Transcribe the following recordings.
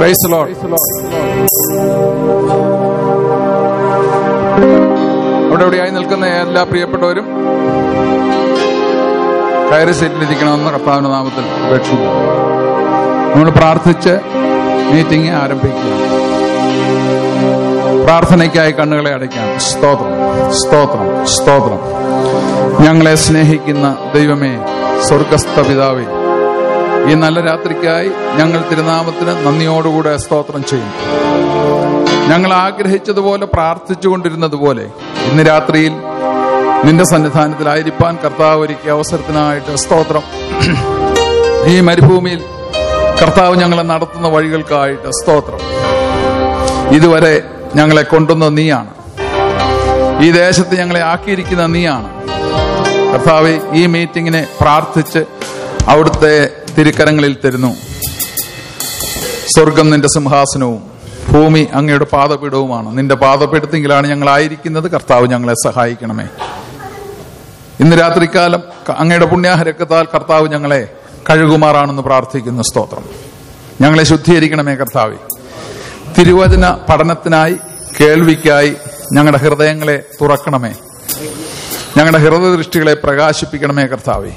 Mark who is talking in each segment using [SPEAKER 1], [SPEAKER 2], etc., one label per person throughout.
[SPEAKER 1] Price load അവിടെ എവിടെയായി നിൽക്കുന്ന എല്ലാ പ്രിയപ്പെട്ടവരും കയറി സീറ്റിലിരിക്കണമെന്ന് കർത്താവിന്റെ നാമത്തിൽ അപേക്ഷിക്കുന്നു നമ്മൾ പ്രാർത്ഥിച്ച് മീറ്റിംഗ് ആരംഭിക്കുക പ്രാർത്ഥനയ്ക്കായി കണ്ണുകളെ അടയ്ക്കാം സ്തോത്രം സ്തോത്രം സ്തോത്രം ഞങ്ങളെ സ്നേഹിക്കുന്ന ദൈവമേ സ്വർഗസ്ഥ പിതാവേ ഈ നല്ല രാത്രിക്കായി ഞങ്ങൾ തിരുനാമത്തിന് നന്ദിയോടുകൂടെ സ്തോത്രം ചെയ്യും ഞങ്ങൾ ആഗ്രഹിച്ചതുപോലെ പ്രാർത്ഥിച്ചുകൊണ്ടിരുന്നത് പോലെ ഇന്ന് രാത്രിയിൽ നിന്റെ സന്നിധാനത്തിലായിരിക്കാൻ കർത്താവ് ഒരുക്കിയ അവസരത്തിനായിട്ട് സ്തോത്രം ഈ മരുഭൂമിയിൽ കർത്താവ് ഞങ്ങളെ നടത്തുന്ന വഴികൾക്കായിട്ട് സ്തോത്രം ഇതുവരെ ഞങ്ങളെ കൊണ്ടുവന്ന നീയാണ് ഈ ദേശത്ത് ഞങ്ങളെ ആക്കിയിരിക്കുന്ന നീയാണ് കർത്താവ് ഈ മീറ്റിങ്ങിനെ പ്രാർത്ഥിച്ച് അവിടുത്തെ തിരുക്കരങ്ങളിൽ തരുന്നു സ്വർഗം നിന്റെ സിംഹാസനവും ഭൂമി അങ്ങയുടെ പാദപീഠവുമാണ് നിന്റെ പാദപീഠത്തിങ്കിലാണ് ഞങ്ങൾ ആയിരിക്കുന്നത് കർത്താവ് ഞങ്ങളെ സഹായിക്കണമേ ഇന്ന് രാത്രികാലം അങ്ങയുടെ പുണ്യാഹരക്കത്താൽ കർത്താവ് ഞങ്ങളെ കഴുകുമാറാണെന്ന് പ്രാർത്ഥിക്കുന്ന സ്തോത്രം ഞങ്ങളെ ശുദ്ധീകരിക്കണമേ കർത്താവെ തിരുവചന പഠനത്തിനായി കേൾവിക്കായി ഞങ്ങളുടെ ഹൃദയങ്ങളെ തുറക്കണമേ ഞങ്ങളുടെ ഹൃദയദൃഷ്ടികളെ പ്രകാശിപ്പിക്കണമേ കർത്താവെ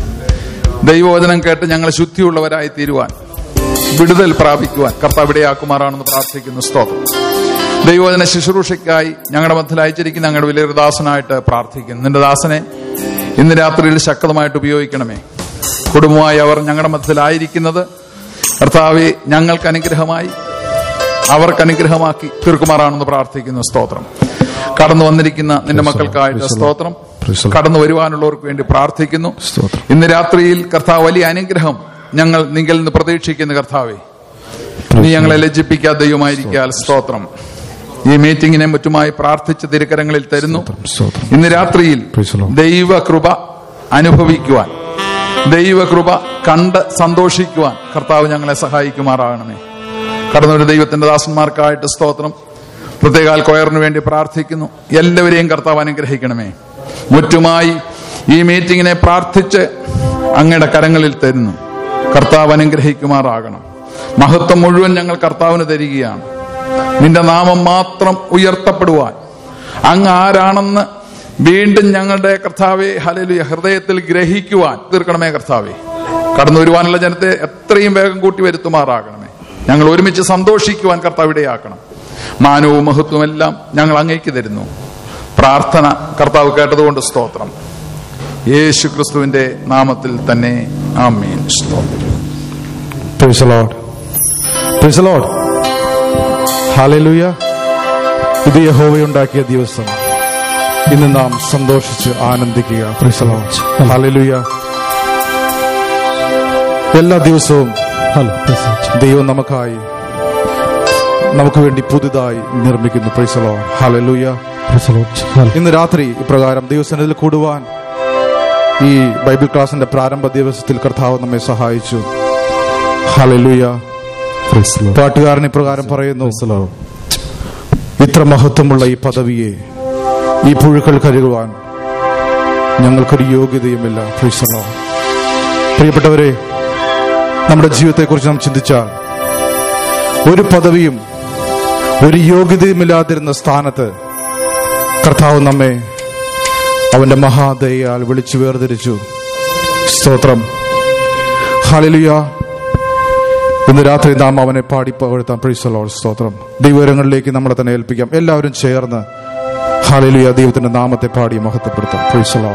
[SPEAKER 1] ദൈവവചനം കേട്ട് ഞങ്ങൾ ശുദ്ധിയുള്ളവരായി തീരുവാൻ വിടുതൽ പ്രാപിക്കുവാൻ കർത്താവ് ഇടയാക്കുമാറാണെന്ന് പ്രാർത്ഥിക്കുന്നു സ്തോത്രം ദൈവവചന ശുശ്രൂഷയ്ക്കായി ഞങ്ങളുടെ മധ്യത്തിൽ അയച്ചിരിക്കുന്ന ഞങ്ങളുടെ വലിയൊരു ദാസനായിട്ട് പ്രാർത്ഥിക്കുന്നു നിന്റെ ദാസനെ ഇന്ന് രാത്രിയിൽ ശക്തമായിട്ട് ഉപയോഗിക്കണമേ കുടുംബമായി അവർ ഞങ്ങളുടെ മധ്യത്തിലായിരിക്കുന്നത് കർത്താവെ ഞങ്ങൾക്ക് അനുഗ്രഹമായി അവർക്ക് അനുഗ്രഹമാക്കി തീർക്കുമാറാണെന്ന് പ്രാർത്ഥിക്കുന്നു സ്തോത്രം കടന്നു വന്നിരിക്കുന്ന നിന്റെ മക്കൾക്കായിട്ട് സ്തോത്രം കടന്നു വരുവാനുള്ളവർക്ക് വേണ്ടി പ്രാർത്ഥിക്കുന്നു
[SPEAKER 2] സ്തോത്രം.
[SPEAKER 1] ഇന്ന് രാത്രിയിൽ കർത്താവ് വലിയ അനുഗ്രഹം ഞങ്ങൾ നിങ്ങളിൽ നിന്ന് പ്രതീക്ഷിക്കുന്ന കർത്താവെ നീ ഞങ്ങളെ ലജ്ജിപ്പിക്കാത്ത ദൈവമായിരിക്കാൽ സ്തോത്രം ഈ മീറ്റിംഗിനെ മറ്റുമായി പ്രാർത്ഥിച്ച തിരുക്കരങ്ങളിൽ തരുന്നു
[SPEAKER 2] സ്തോത്രം.
[SPEAKER 1] ഇന്ന് രാത്രിയിൽ
[SPEAKER 2] Praise the Lord.
[SPEAKER 1] ദൈവകൃപ അനുഭവിക്കുവാൻ ദൈവകൃപ കണ്ട് സന്തോഷിക്കുവാൻ കർത്താവ് ഞങ്ങളെ സഹായിക്കുമാറാകണമേ കടന്നൊരു ദൈവത്തിന്റെ ദാസന്മാർക്കായിട്ട് സ്തോത്രം പ്രത്യേകാൽ കൊയറിന് വേണ്ടി പ്രാർത്ഥിക്കുന്നു എല്ലാവരെയും കർത്താവ് അനുഗ്രഹിക്കണമേ മുറ്റുമായി ഈ മീറ്റിങ്ങിനെ പ്രാർത്ഥിച്ച് അങ്ങയുടെ കരങ്ങളിൽ തരുന്നു കർത്താവ് അനുഗ്രഹിക്കുമാറാകണം മഹത്വം മുഴുവൻ ഞങ്ങൾ കർത്താവിന് തരികയാണ് നിന്റെ നാമം മാത്രം ഉയർത്തപ്പെടുവാൻ അങ്ങ് ആരാണെന്ന് വീണ്ടും ഞങ്ങളുടെ കർത്താവെ ഹലലുയ ഹൃദയത്തിൽ ഗ്രഹിക്കുവാൻ തീർക്കണമേ കർത്താവെ കടന്നു വരുവാനുള്ള ജനത്തെ എത്രയും വേഗം കൂട്ടി വരുത്തുമാറാകണമേ ഞങ്ങൾ ഒരുമിച്ച് സന്തോഷിക്കുവാൻ കർത്താവ് ഇടയാക്കണം മാനവും മഹത്വവും എല്ലാം ഞങ്ങൾ അങ്ങേക്ക് തരുന്നു പ്രാർത്ഥന കർത്താവ് കേട്ടതുകൊണ്ട് സ്തോത്രം യേശു ക്രിസ്തുവിന്റെ നാമത്തിൽ തന്നെ ആമീൻ സ്തോത്രം
[SPEAKER 2] Praise the Lord. Praise the Lord. Hallelujah. ഇത് യഹോവയുണ്ടാക്കിയ ദിവസം ഇന്ന് നാം സന്തോഷിച്ച് ആനന്ദിക്കുക Praise the Lord. Hallelujah. എല്ലാ ദിവസവും ദൈവം നമുക്കായി നമുക്ക് വേണ്ടി പുതുതായി നിർമ്മിക്കുന്നു പ്രൈസലോ ഹലലൂയ ഇന്ന് രാത്രി ഇപ്രകാരം ദൈവസനത്തിൽ കൂടുവാൻ ഈ ബൈബിൾ ക്ലാസിന്റെ പ്രാരംഭ ദിവസത്തിൽ കർത്താവ് നമ്മെ സഹായിച്ചു ഹലലൂയ പാട്ടുകാരൻ ഇപ്രകാരം പറയുന്നു ഇത്ര മഹത്വമുള്ള ഈ പദവിയെ ഈ പുഴുക്കൾ കരുകുവാൻ ഞങ്ങൾക്കൊരു യോഗ്യതയുമില്ല പ്രീസലോ പ്രിയപ്പെട്ടവരെ നമ്മുടെ ജീവിതത്തെക്കുറിച്ച് നാം ചിന്തിച്ചാൽ ഒരു പദവിയും ഒരു യോഗ്യതയുമില്ലാതിരുന്ന സ്ഥാനത്ത് കർത്താവ് നമ്മെ അവന്റെ മഹാദയാൽ വിളിച്ചു വേർതിരിച്ചു സ്തോത്രം ഹാലലുയ ഇന്ന് രാത്രി നാം അവനെ പാടി പകഴ്ത്താം പ്രീസലോ സ്തോത്രം ദൈവകരങ്ങളിലേക്ക് നമ്മളെ തന്നെ ഏൽപ്പിക്കാം എല്ലാവരും ചേർന്ന് ഹാലലുയ ദൈവത്തിന്റെ നാമത്തെ പാടി മഹത്വപ്പെടുത്താം പ്രീസലോ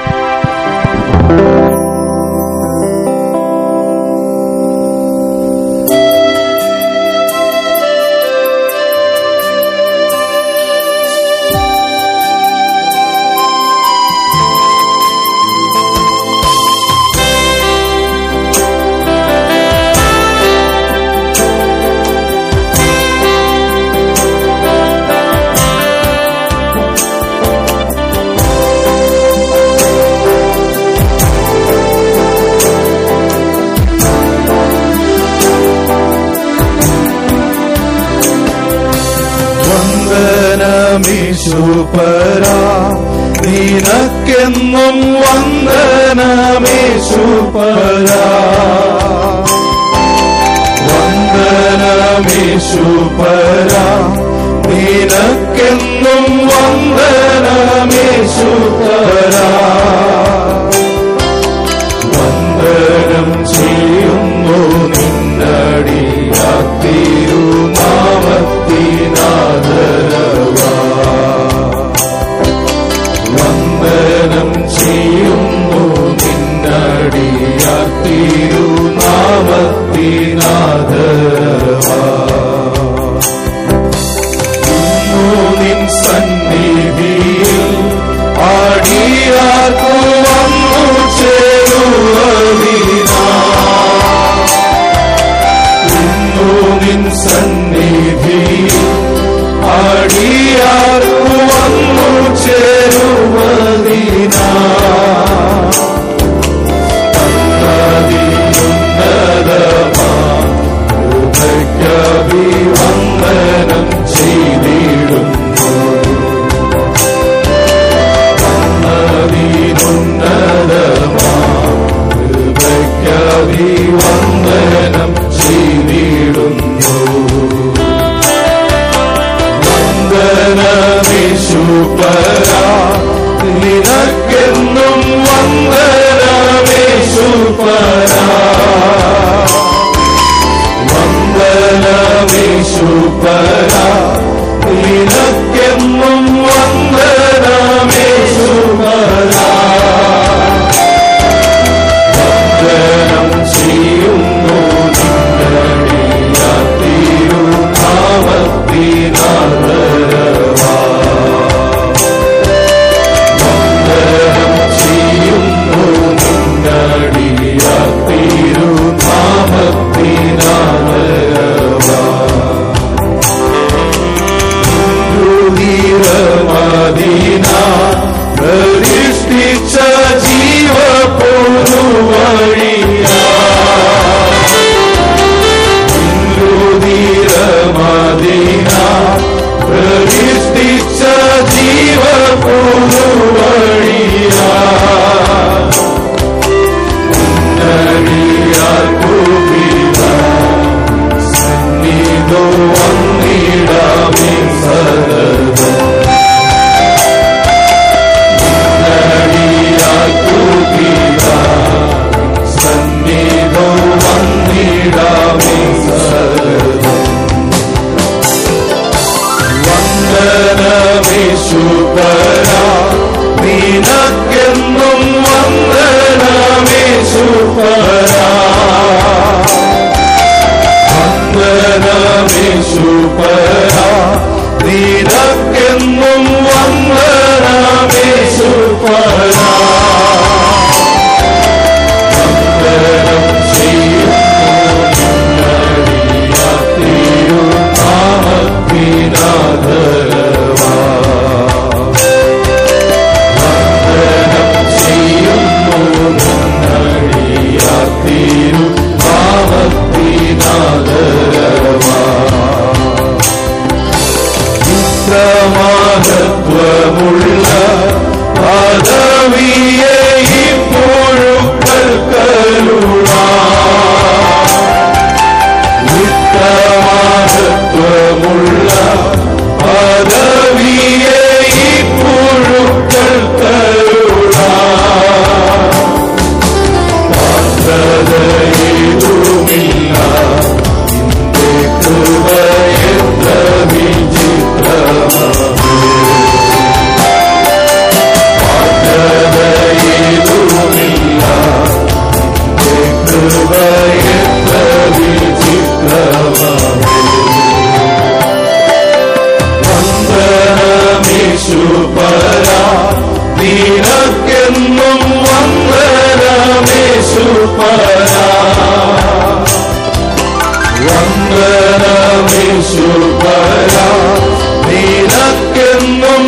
[SPEAKER 3] വന്ദനമീശുപര നിനക്കെന്നും വന്ദനമീശുപര വന്ദന വന്ദനമേശുപര നിനക്കെന്നും വന്ദനമേശുപര വന്ദനം ചെയ്യുന്നു നിന്നടിയാത്തിരുനാമത്തിനാദരവാ വന്ദനം ചെയ്യുന്നു നിന്നടിയാത്തിരുനാമത്തിനാദരവാ നിൻ സന്നിധിയിൽ ആടിയാർക്കു വന്നു ചേരുവതിനാ ഇന്നു നിൻ സന്നിധിയിൽ ആടിയാർക്കു വന്നു ചേരുവതിനാ അഭിവന്ദനം ചെയ്തിടുന്നു അഭിവന്ദനം ചെയ്തിടുന്നു വന്ദനമേശുപര നിനക്കെന്നും വന്ദനമേശുപര വന്ദനമേശുപര നിനക്കെന്നും വന്ദനമേശുപര വന്ദനം ചെയ്യുന്നു നിന്നടിയാത്തിരുനാമത്തിനാദരവാ വന്ദനം ചെയ്യുന്നു നിന്നടിയാത്തിരുനാമത്തിനാദരവാ മദീന പ്രതിഷ്ഠിച്ച ജീവപൂർവഴിയാ മദീന പ്രതിഷ്ഠിച്ച ജീവപൂർവഴിയാ സന്നിധോ വന്നിടാമേ സദതം സന്നിധോ വന്നിടാമേ സദതം വന്ദനമേശുപര നിനക്കെന്നും വന്ദനമേശുപര വന്ദനമേശുപര നിനക്കെന്നും വന്ദനമേശുപര വന്ദനം ചെയ്യുന്നു വന്ദനം ചെയ്യുന്നു നന്നടിയാത്തിരു പാവത്തിനാദരവാ ഇത്രമഹത്വമുള്ള പദവിയെ ഇപ്പോഴും കൽക്കലുള ഇത്രമഹത്വമുള്ള പദവിയെ ഇപ്പോഴും കൽക്കലുള പാത്രതയിലുമില്ല നിന്റെ കൃപയെത്ര വിചിത്രമാണ് പാത്രതയിലുമില്ല നിന്റെ കൃപയെത്ര വിചിത്രമാണ് വന്ദനമേശുപര നിനക്കെന്നും വന്ദനമേശുപര വന്ദനമേശുപര നിനക്കെന്നും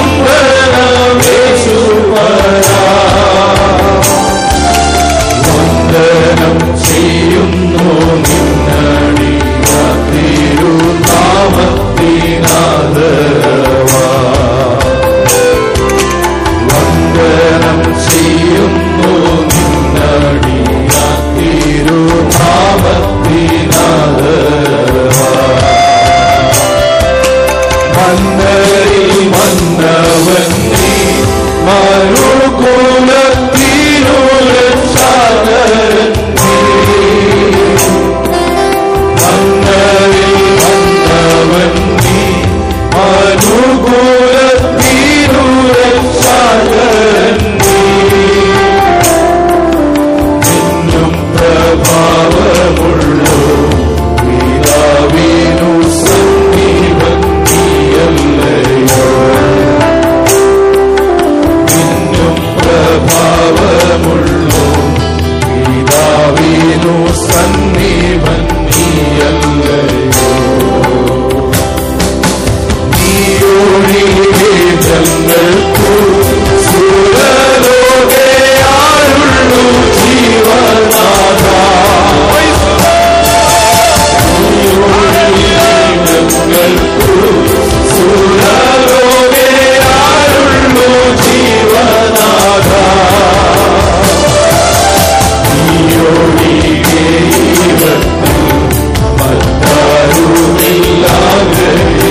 [SPEAKER 3] വന്ദനമേശുപര വന്ദനം ചെയ്യുന്നു നിന്നടിയാത്തിരുനാമത്തിനാദരവാ വന്ദനം ചെയ്യുന്നു നിന്നടിയാത്തിരുനാമത്തിനാദരവാ മന്നരിൽ വന്നവൻ നീ മരുകുലത്തിനുരക്ഷാകരൻ നീ മന്നരിൽ വന്നവൻ നീ മരുകുലത്തിനുരക്ഷാകരൻ നീ എന്നും പ്രഭാവമുള്ളൂ പിതാവിനു സമീപം നീയല്ലയോ എന്നും പ്രഭാവമുള്ളൂ പിതാവിനു സന്നിപം നീയല്ലയോ നീയൊഴികെ ഞങ്ങൾക്കു സുരലോകയാരുള്ളൂ ജീവനാഥ ഞങ്ങൾക്കു സുരലോകയാരുള്ളൂ ജീവനാഥ നീയൊഴികെ ഇവർക്ക് മറ്റാരുമില്ലാതെ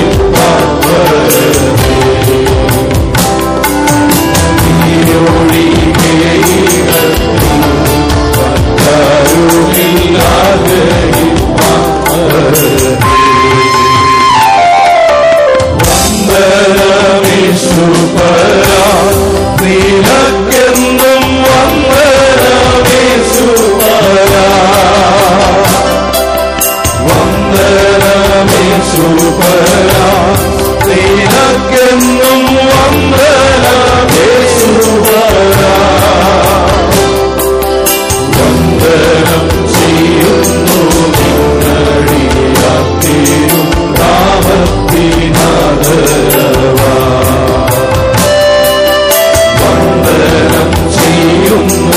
[SPEAKER 3] നിനക്കെന്നും വന്ദനമേശുപരാ വന്ദനമേശുപരാ നിനക്കെന്നും വന്ദനമേശുപരാ വന്ദനം ചെയ്യുന്നു നിന്നടിയാത്തിരും നാമത്തിനാദരവാ വന്ദനം ചെയ്യുന്നു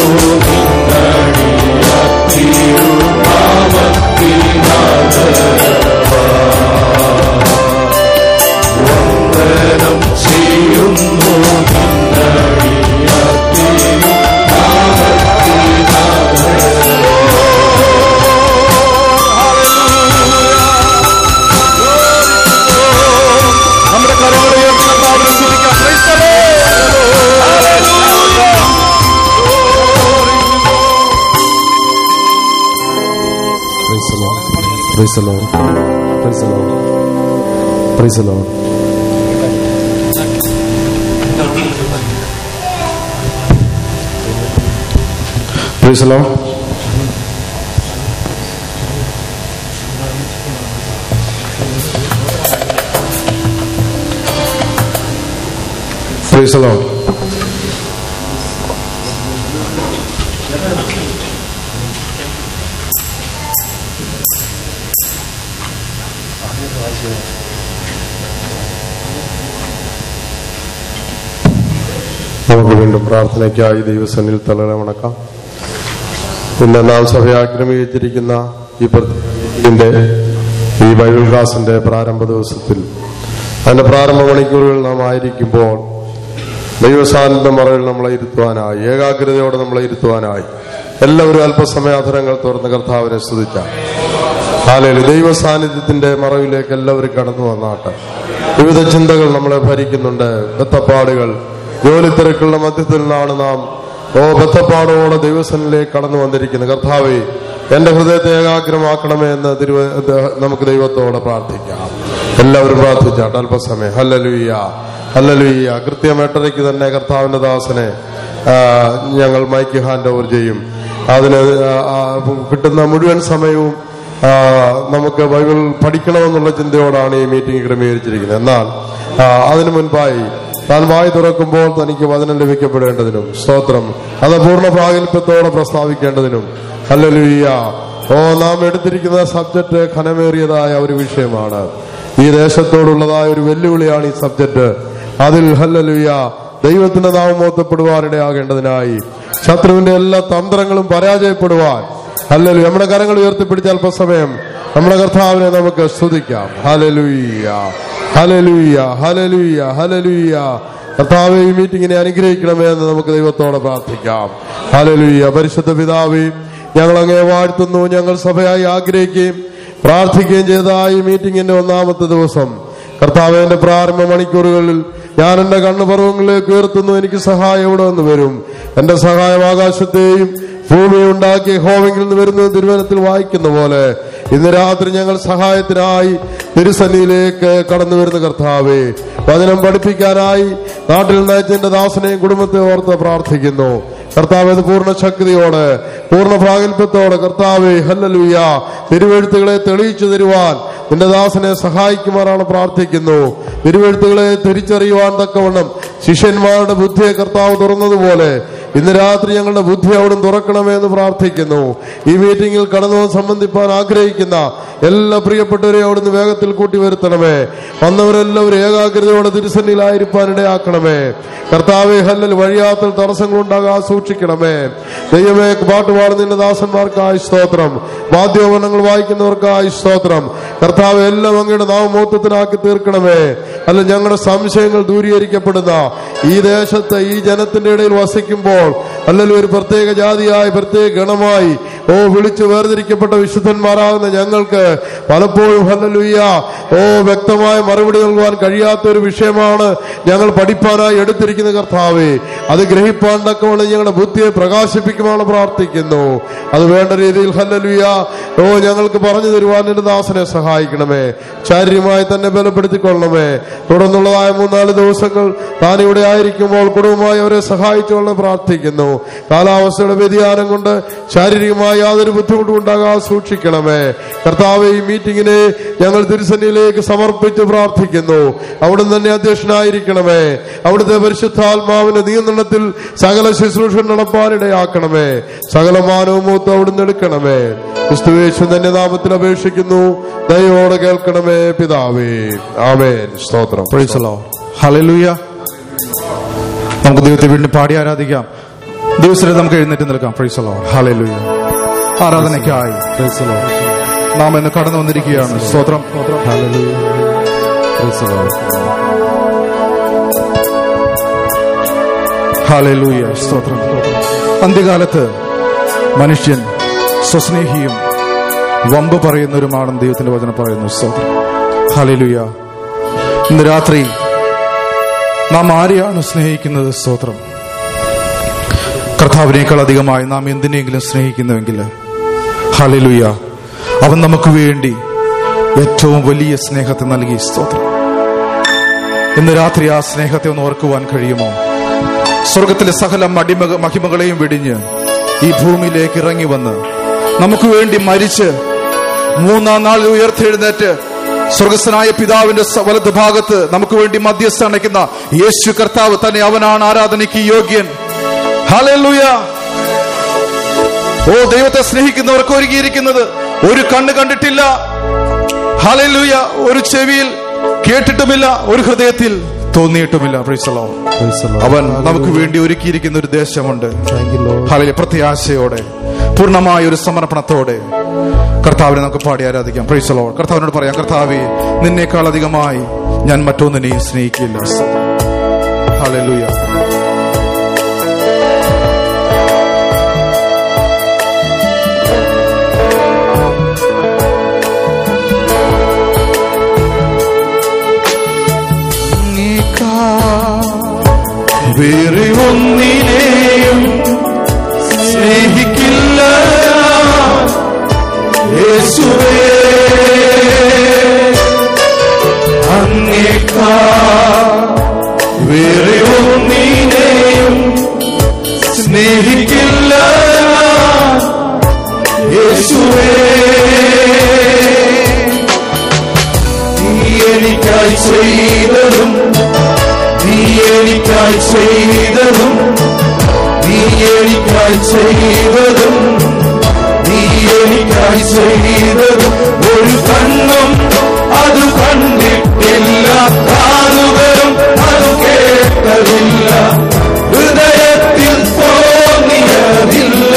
[SPEAKER 3] നിന്നടിയാത്തിരും നാമത്തിനാദരവാ വന്ദനം ചെയ്യുന്നു നിന്നടിയാത്തിരും
[SPEAKER 2] നമ്മുടെ കരങ്ങളെ ഉയർത്തി കർത്താവിനെ സ്തുതിക്കാം. Praise the Lord.
[SPEAKER 4] Praise the Lord. Praise the Lord. Praise the Lord. Praise the Lord. Praise the Lord. Praise the Lord. നമുക്ക് വീണ്ടും പ്രാർത്ഥനയ്ക്കായി ദൈവസന്നിൽ തലല വണക്കാം ഇന്ന് നാം സഭയെ ആക്രമീകരിച്ചിരിക്കുന്ന ഈ പ്രതിന്റെ ഈ ബൈബിൾ ക്ലാസിന്റെ പ്രാരംഭ ദിവസത്തിൽ അതിന്റെ പ്രാരംഭ മണിക്കൂറുകൾ നാം ആയിരിക്കുമ്പോൾ ദൈവസാന്നിധ്യ മറയിൽ നമ്മളെ ഇരുത്തുവാനായി ഏകാഗ്രതയോടെ നമ്മളെ ഇരുത്തുവാനായി എല്ലാവരും അല്പസമയ അധരങ്ങൾ തുറന്ന് കർത്താവിനെ സ്തുതിച്ചാൽ ഹാലയിൽ ദൈവ സാന്നിധ്യത്തിന്റെ മറവിലേക്ക് എല്ലാവരും കടന്നു വന്നാട്ടെ വിവിധ ചിന്തകൾ നമ്മളെ ഭരിക്കുന്നുണ്ട് ബത്തപ്പാടുകൾ ജോലി തിരക്കുകളുടെ മധ്യത്തിൽ നിന്നാണ് നാം ഓ ബത്തപ്പാടോടെ ദൈവസനിലേക്ക് കടന്നു വന്നിരിക്കുന്നത് കർത്താവെ എന്റെ ഹൃദയത്തെ ഏകാഗ്രമാക്കണമേ എന്ന് തിരുവ നമുക്ക് ദൈവത്തോടെ പ്രാർത്ഥിക്കാം എല്ലാവരും പ്രാർത്ഥിച്ചാട്ടെ അല്പസമയം ഹല്ലലുയ്യ ഹല്ലലുയ്യ കൃത്യം എട്ടരയ്ക്ക് തന്നെ കർത്താവിന്റെ ദാസനെ ആ, ഞങ്ങൾ മൈക്ക് ഹാൻഡ് ഓവർ ചെയ്യും അതിന് ആ, ആ, കിട്ടുന്ന മുഴുവൻ സമയവും ആ, നമുക്ക് ബൈബിൾ പഠിക്കണമെന്നുള്ള ചിന്തയോടാണ് ഈ മീറ്റിംഗ് ക്രമീകരിച്ചിരിക്കുന്നത് എന്നാൽ ആ, അതിനു മുൻപായി താൻ വായി തുറക്കുമ്പോൾ തനിക്ക് വചനം ലഭിക്കപ്പെടേണ്ടതിനും സ്തോത്രം അത് പൂർണ്ണ പ്രാഗൽഭ്യത്തോടെ പ്രസ്താവിക്കേണ്ടതിനും ഹല്ലേലൂയ ഓ നാം എടുത്തിരിക്കുന്ന സബ്ജക്ട് ഘനമേറിയതായ ഒരു വിഷയമാണ് ഈ ദേശത്തോടുള്ളതായ ഒരു വെല്ലുവിളിയാണ് ഈ സബ്ജക്ട് അതിൽ ഹല്ലലുയ ദൈവത്തിന്റെ നാമം മോത്തപ്പെടുവാനിടയാകേണ്ടതിനായി ശത്രുവിന്റെ എല്ലാ തന്ത്രങ്ങളും പരാജയപ്പെടുവാൻ ഹല്ലലു നമ്മുടെ കരങ്ങൾ ഉയർത്തിപ്പിടിച്ച അല്പസമയം നമ്മുടെ കർത്താവിനെ നമുക്ക് സ്തുതിക്കാം ഹലലുയ്യ ഹലലുയ്യ ഹലലുയ്യ ഹലലുയ്യ കർത്താവെ ഈ മീറ്റിങ്ങിനെ അനുഗ്രഹിക്കണമേ എന്ന് നമുക്ക് ദൈവത്തോടെ പ്രാർത്ഥിക്കാം ഹലലുയ്യ പരിശുദ്ധ പിതാവേ ഞങ്ങൾ അങ്ങേ വാഴ്ത്തുന്നു ഞങ്ങൾ സഭയായി ആഗ്രഹിക്കുകയും പ്രാർത്ഥിക്കുകയും ചെയ്ത ഈ മീറ്റിംഗിന്റെ ഒന്നാമത്തെ ദിവസം കർത്താവ് എന്റെ പ്രാരംഭ മണിക്കൂറുകളിൽ ഞാൻ എന്റെ കണ്ണുപർവങ്ങളിലേക്ക് ഉയർത്തുന്നു എനിക്ക് സഹായം എവിടെ നിന്ന് വരും എന്റെ സഹായം ആകാശത്തെയും ഭൂമി ഉണ്ടാക്കി ഹോമെങ്കിൽ നിന്ന് വരുന്നത് തിരുവനത്തിൽ വായിക്കുന്ന പോലെ ഇന്ന് രാത്രി ഞങ്ങൾ സഹായത്തിനായി തിരുസന്നിയിലേക്ക് കടന്നു വരുന്ന കർത്താവേ വചനം പഠിപ്പിക്കാനായി നാട്ടിൽ നയിച്ചെന്റെ ദാസനെയും കുടുംബത്തെ ഓർത്ത് പ്രാർത്ഥിക്കുന്നു കർത്താവ് ഇത് പൂർണ്ണ ശക്തിയോടെ പൂർണ്ണ പ്രാഗൽഭ്യത്തോടെ കർത്താവെ ഹല്ലലുയ തിരുവെഴുത്തുകളെ തെളിയിച്ചു തരുവാൻ നിന്റെ ദാസനെ സഹായിക്കുമാറാണ് പ്രാർത്ഥിക്കുന്നു തിരുവെഴുത്തുകളെ തിരിച്ചറിയുവാൻ തക്കവണ്ണം ശിഷ്യന്മാരുടെ ബുദ്ധിയെ കർത്താവ് തുറന്നതുപോലെ ഇന്ന് രാത്രി ഞങ്ങളുടെ ബുദ്ധി അവിടുന്ന് തുറക്കണമേ എന്ന് പ്രാർത്ഥിക്കുന്നു ഈ മീറ്റിംഗിൽ കടന്നു വന്ന് സംബന്ധിപ്പാൻ ആഗ്രഹിക്കുന്ന എല്ലാ പ്രിയപ്പെട്ടവരെയും അവിടുന്ന് വേഗത്തിൽ കൂട്ടി വരുത്തണമേ വന്നവരെല്ലാവരും ഏകാഗ്രതയോടെ തിരുസന്നിലായിരിക്കാൻ ഇടയാക്കണമേ കർത്താവെ ഹല്ലൽ വഴിയാത്തൽ തടസ്സങ്ങൾ ഉണ്ടാകാൻ സൂക്ഷിക്കണമേ ദൈവമേ പാട്ട് പാടുന്നതിന്റെ ദാസന്മാർക്കായി സ്തോത്രം വാദ്യോപകരണങ്ങൾ വായിക്കുന്നവർക്കായി സ്തോത്രം കർത്താവ് എല്ലാം അങ്ങയുടെ നാമമൂത്തത്തിനാക്കി തീർക്കണമേ അല്ല ഞങ്ങളുടെ സംശയങ്ങൾ ദൂരീകരിക്കപ്പെടുന്ന ഈ ദേശത്ത് ഈ ജനത്തിന്റെ ഇടയിൽ വസിക്കുമ്പോൾ അല്ലെങ്കിൽ ഒരു പ്രത്യേക ജാതിയായി പ്രത്യേക ഗണമായി ഓ വിളിച്ചു വേർതിരിക്കപ്പെട്ട വിശുദ്ധന്മാരാകുന്ന ഞങ്ങൾക്ക് പലപ്പോഴും ഹല്ലലുയ്യ ഓ വ്യക്തമായ മറുപടി നൽകുവാൻ കഴിയാത്ത ഒരു വിഷയമാണ് ഞങ്ങൾ പഠിപ്പാനായി എടുത്തിരിക്കുന്ന കർത്താവേ അത് ഗ്രഹിപ്പാൻ തക്കവണ്ണം ഞങ്ങളുടെ ബുദ്ധിയെ പ്രകാശിപ്പിക്കുമാണ് പ്രാർത്ഥിക്കുന്നു അത് വേണ്ട രീതിയിൽ ഹല്ലലുയ്യ ഓ ഞങ്ങൾക്ക് പറഞ്ഞു തരുവാൻ എന്റെ ദാസനെ സഹായിക്കണമേ ശാരീരികമായി തന്നെ ബലപ്പെടുത്തിക്കൊള്ളണമേ തുടർന്നുള്ളതായ മൂന്നാല് ദിവസങ്ങൾ താൻ ഇവിടെ ആയിരിക്കുമ്പോൾ കുടുംബമായി അവരെ സഹായിച്ചുകൊള്ളാൻ പ്രാർത്ഥിക്കുന്നു കാലാവസ്ഥയുടെ വ്യതിയാനം കൊണ്ട് ശാരീരികമായി യാതൊരു ബുദ്ധിമുട്ടും ഉണ്ടാകാതെ സൂക്ഷിക്കണമേ കർത്താവ് ഈ മീറ്റിംഗിനെ ഞങ്ങൾ തിരുസന്നിയിലേക്ക് സമർപ്പിച്ച് പ്രാർത്ഥിക്കുന്നു അവിടുന്ന് തന്നെ അധ്യക്ഷനായിരിക്കണമേ അവിടുത്തെ പരിശുദ്ധാത്മാവിന്റെ നിയന്ത്രണത്തിൽ സകല ശുശ്രൂഷ നടപ്പാനിടയാക്കണമേ സകല മാനവും മൂത്ത് അവിടുന്ന് എടുക്കണമേ ക്രിസ്തുവേശു തന്നെ നാമത്തിൽ അപേക്ഷിക്കുന്നു ദയോടെ കേൾക്കണമേ പിതാവേ ആമേൻ സ്തോത്രം
[SPEAKER 2] പ്രൈസലോ ഹലലുയ നമുക്ക് ദൈവത്തെ വീണ്ടും പാടി ആരാധിക്കാം ദിവസത്തിൽ നമുക്ക് എഴുന്നേറ്റ് നിൽക്കാം പ്രൈസലോ ഹലലുയ ആരാധനയ്ക്കായി പ്രൈസലോ നാം ഇന്ന് കടന്നു വന്നിരിക്കുകയാണ് സ്തോത്രം ഹലലുയ സ്തോത്രം അന്ത്യകാലത്ത് മനുഷ്യൻ സ്വസ്നേഹിയും വമ്പ് പറയുന്നവരുമാണെന്ന് ദൈവത്തിന്റെ വചനം പറയുന്നു സ്തോത്രം ഹലലുയ ഇന്ന് രാത്രി നാം ആരെയാണ് സ്നേഹിക്കുന്നത് സ്തോത്രം കർത്താവിനേക്കാൾ അധികമായി നാം എന്തിനെങ്കിലും സ്നേഹിക്കുന്നുവെങ്കിൽ ഹലലുയ അവൻ നമുക്ക് വേണ്ടി ഏറ്റവും വലിയ സ്നേഹത്തെ നൽകി സ്തോത്രം ഇന്ന് രാത്രി ആ സ്നേഹത്തെ ഒന്ന് ഓർക്കുവാൻ കഴിയുമോ സ്വർഗത്തിലെ സകല മടിമ മഹിമകളെയും വെടിഞ്ഞ് ഈ ഭൂമിയിലേക്ക് ഇറങ്ങി വന്ന് നമുക്ക് വേണ്ടി മരിച്ച് മൂന്നാം നാളിൽ ഉയർത്തെഴുന്നേറ്റ് സ്വർഗസ്വനായ പിതാവിന്റെ സ- വലത് ഭാഗത്ത് നമുക്ക് വേണ്ടി മധ്യസ്ഥ അണയ്ക്കുന്ന യേശു കർത്താവ് തന്നെ അവനാണ് ആരാധനയ്ക്ക് യോഗ്യൻ ഹല്ലേലൂയ ഓ ദൈവത്തെ സ്നേഹിക്കുന്നവർക്ക് ഒരുങ്ങിയിരിക്കുന്നത് ഒരു കണ്ണ് കണ്ടിട്ടില്ല ഹല്ലേലൂയ ഒരു ചെവിയിൽ കേട്ടിട്ടുമില്ല ഒരു ഹൃദയത്തിൽ തോന്നിയിട്ടുമില്ല Praise the Lord. അവൻ നമുക്ക് വേണ്ടി ഒരുക്കിയിരിക്കുന്ന ഒരു ദേശമുണ്ട് ഹല്ലേലൂയ പ്രത്യാശയോടെ പൂർണ്ണമായ ഒരു സമർപ്പണത്തോടെ കർത്താവിനെ നമുക്ക് പാടി ആരാധിക്കാം പ്രൈസലോ കർത്താവിനോട് പറയാം കർത്താവെ നിന്നേക്കാൾ അധികമായി ഞാൻ മറ്റൊന്നിനെയും സ്നേഹിക്കില്ല ഹല്ലേലൂയ
[SPEAKER 3] വേറെ ഒന്നിനെയും സ്നേഹിക്കില്ല യേശുവേ അങ്ങേക്കാ വേറെ ഒന്നിനെയും സ്നേഹിക്കില്ല യേശുവേ നീ എനിക്കായി ചെയ്തതും നീ എനിക്കായി ചെയ്തതും നീ എനിക്കായി ചെയ്തതും നീ എനിക്കായി ചെയ്തതും ഒരു കണ്ണും അത് കണ്ടിട്ടില്ല കാതുകളും അത് കേട്ടതില്ല ഹൃദയത്തിൽ തോന്നിയതില്ല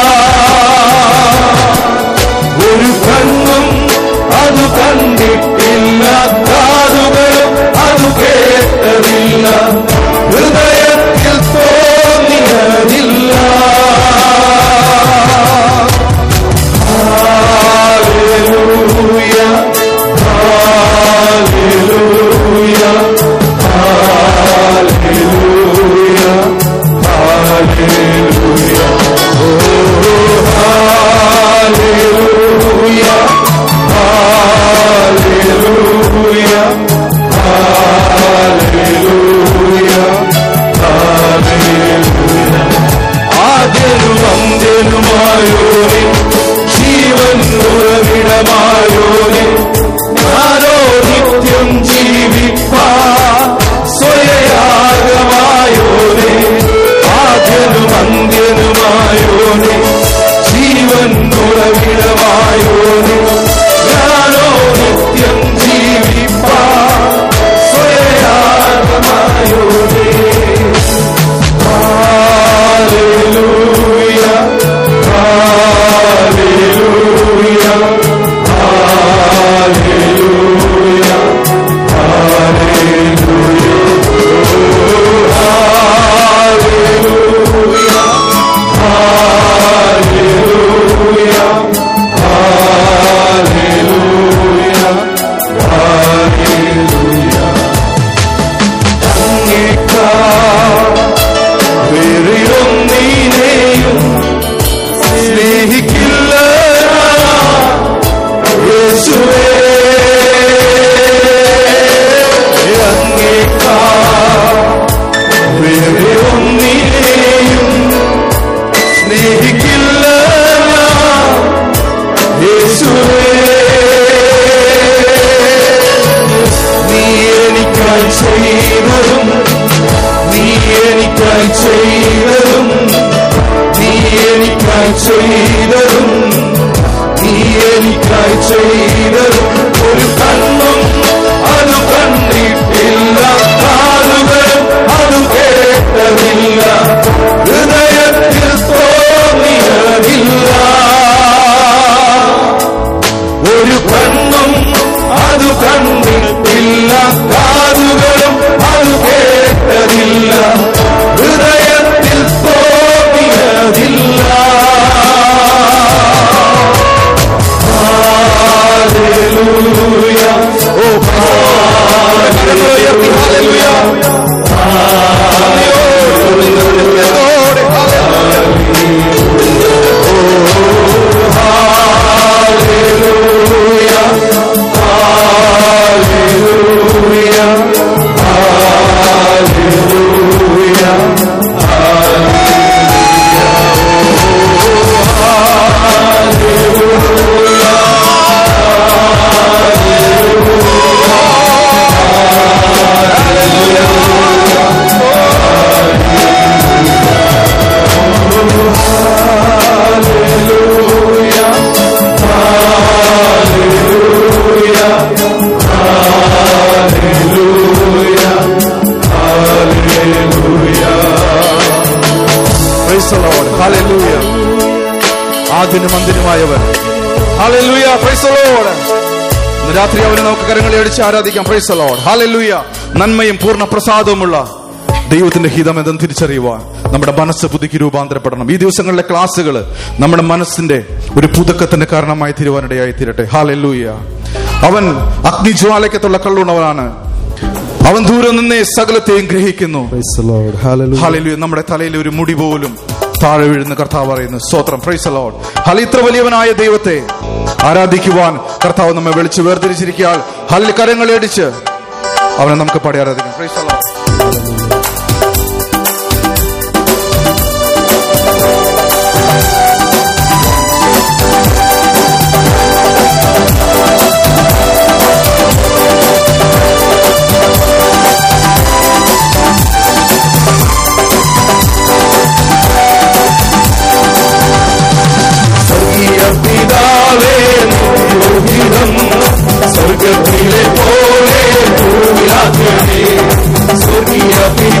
[SPEAKER 3] ഒരു കണ്ണും അത് കണ്ടിട്ടില്ല കാതുകളും അത് കേട്ടതില്ല ഹൃദയത്തിൽ തോന്നിയതില്ല ഹല്ലേലൂയ
[SPEAKER 2] ഹല്ലേലൂയ ആദ്യനും അന്തിനുമായവൻ ഹല്ലേലൂയ പ്രൈസ് ദി ലോർഡ് ഇന്ന് രാത്രി അവനെ നമുക്ക് കരങ്ങളെ അടിച്ച് ആരാധിക്കാം പ്രൈസ് ദി ലോർഡ് ഹല്ലേലൂയ നന്മയും പൂർണ്ണ പ്രസാദവുമുള്ള ദൈവത്തിന്റെ ഹിതം എന്തെന്ന് തിരിച്ചറിയുവാൻ നമ്മുടെ മനസ്സ് പുതുക്കി രൂപാന്തരപ്പെടണം ഈ ദിവസങ്ങളിലെ ക്ലാസ്സുകൾ നമ്മുടെ മനസ്സിന്റെ ഒരു പുതുക്കത്തിന് കാരണമായി തീരുവാനിടയായി തീരട്ടെ ഹാലെല്ലൂയ അവൻ അഗ്നിജ്വാലയ്ക്കത്തുള്ള കള്ളുണവനാണ് അവൻ ദൂരെ നിന്നേ സകലത്തെയും ഗ്രഹിക്കുന്നു
[SPEAKER 4] Praise the Lord. Hallelujah.
[SPEAKER 2] Hallelujah നമ്മുടെ തലയിൽ ഒരു മുടി പോലും താഴെ വീഴുന്ന കർത്താവ് പറയുന്നു സ്തോത്രം പ്രൈസ് ലോഡ് ഹല ഇത്ര വലിയവനായ ദൈവത്തെ ആരാധിക്കുവാൻ കർത്താവ് നമ്മെ വിളിച്ച് വേർതിരിച്ചിരിക്കാൻ ഹല്ല് കരങ്ങളടിച്ച് അവനെ നമുക്ക് പാടി ആരാധിക്കാം പ്രൈസ് ലോഡ്
[SPEAKER 3] സ്വർഗീയ പിതാവേ ഹിതം സ്വർഗത്തിലെ പോലെ ഭൂമിലാക്കണേ സ്വർഗീയ പിതാവേ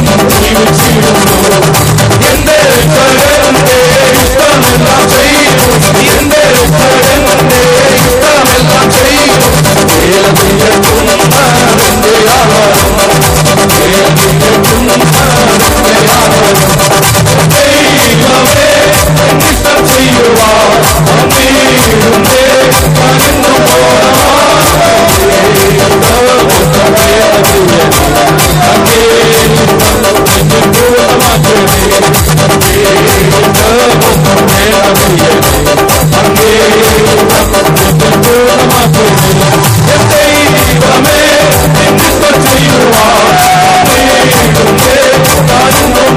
[SPEAKER 3] എന്റെ രക്ഷകന്റെ ഇഷ്ടമെല്ലാം ചെയ്യും എന്റെ രക്ഷകന്റെ ഇഷ്ടമെല്ലാം ചെയ്യും വേല ചെയ്യട്ടുന്ന എന്റെ ആഹാരം വേല ചെയ്യട്ടുന്ന എന്റെ ആഹാരം ദൈവമേ എന്നിഷ്ടം ചെയ്യുവാൻ അങ്ങേയുണ്ടേ ഞാനെന്നും ദൈവമേ എന്നിഷ്ടം ചെയ്യുവാൻ അങ്ങേയുണ്ടേ ഞാനെന്നും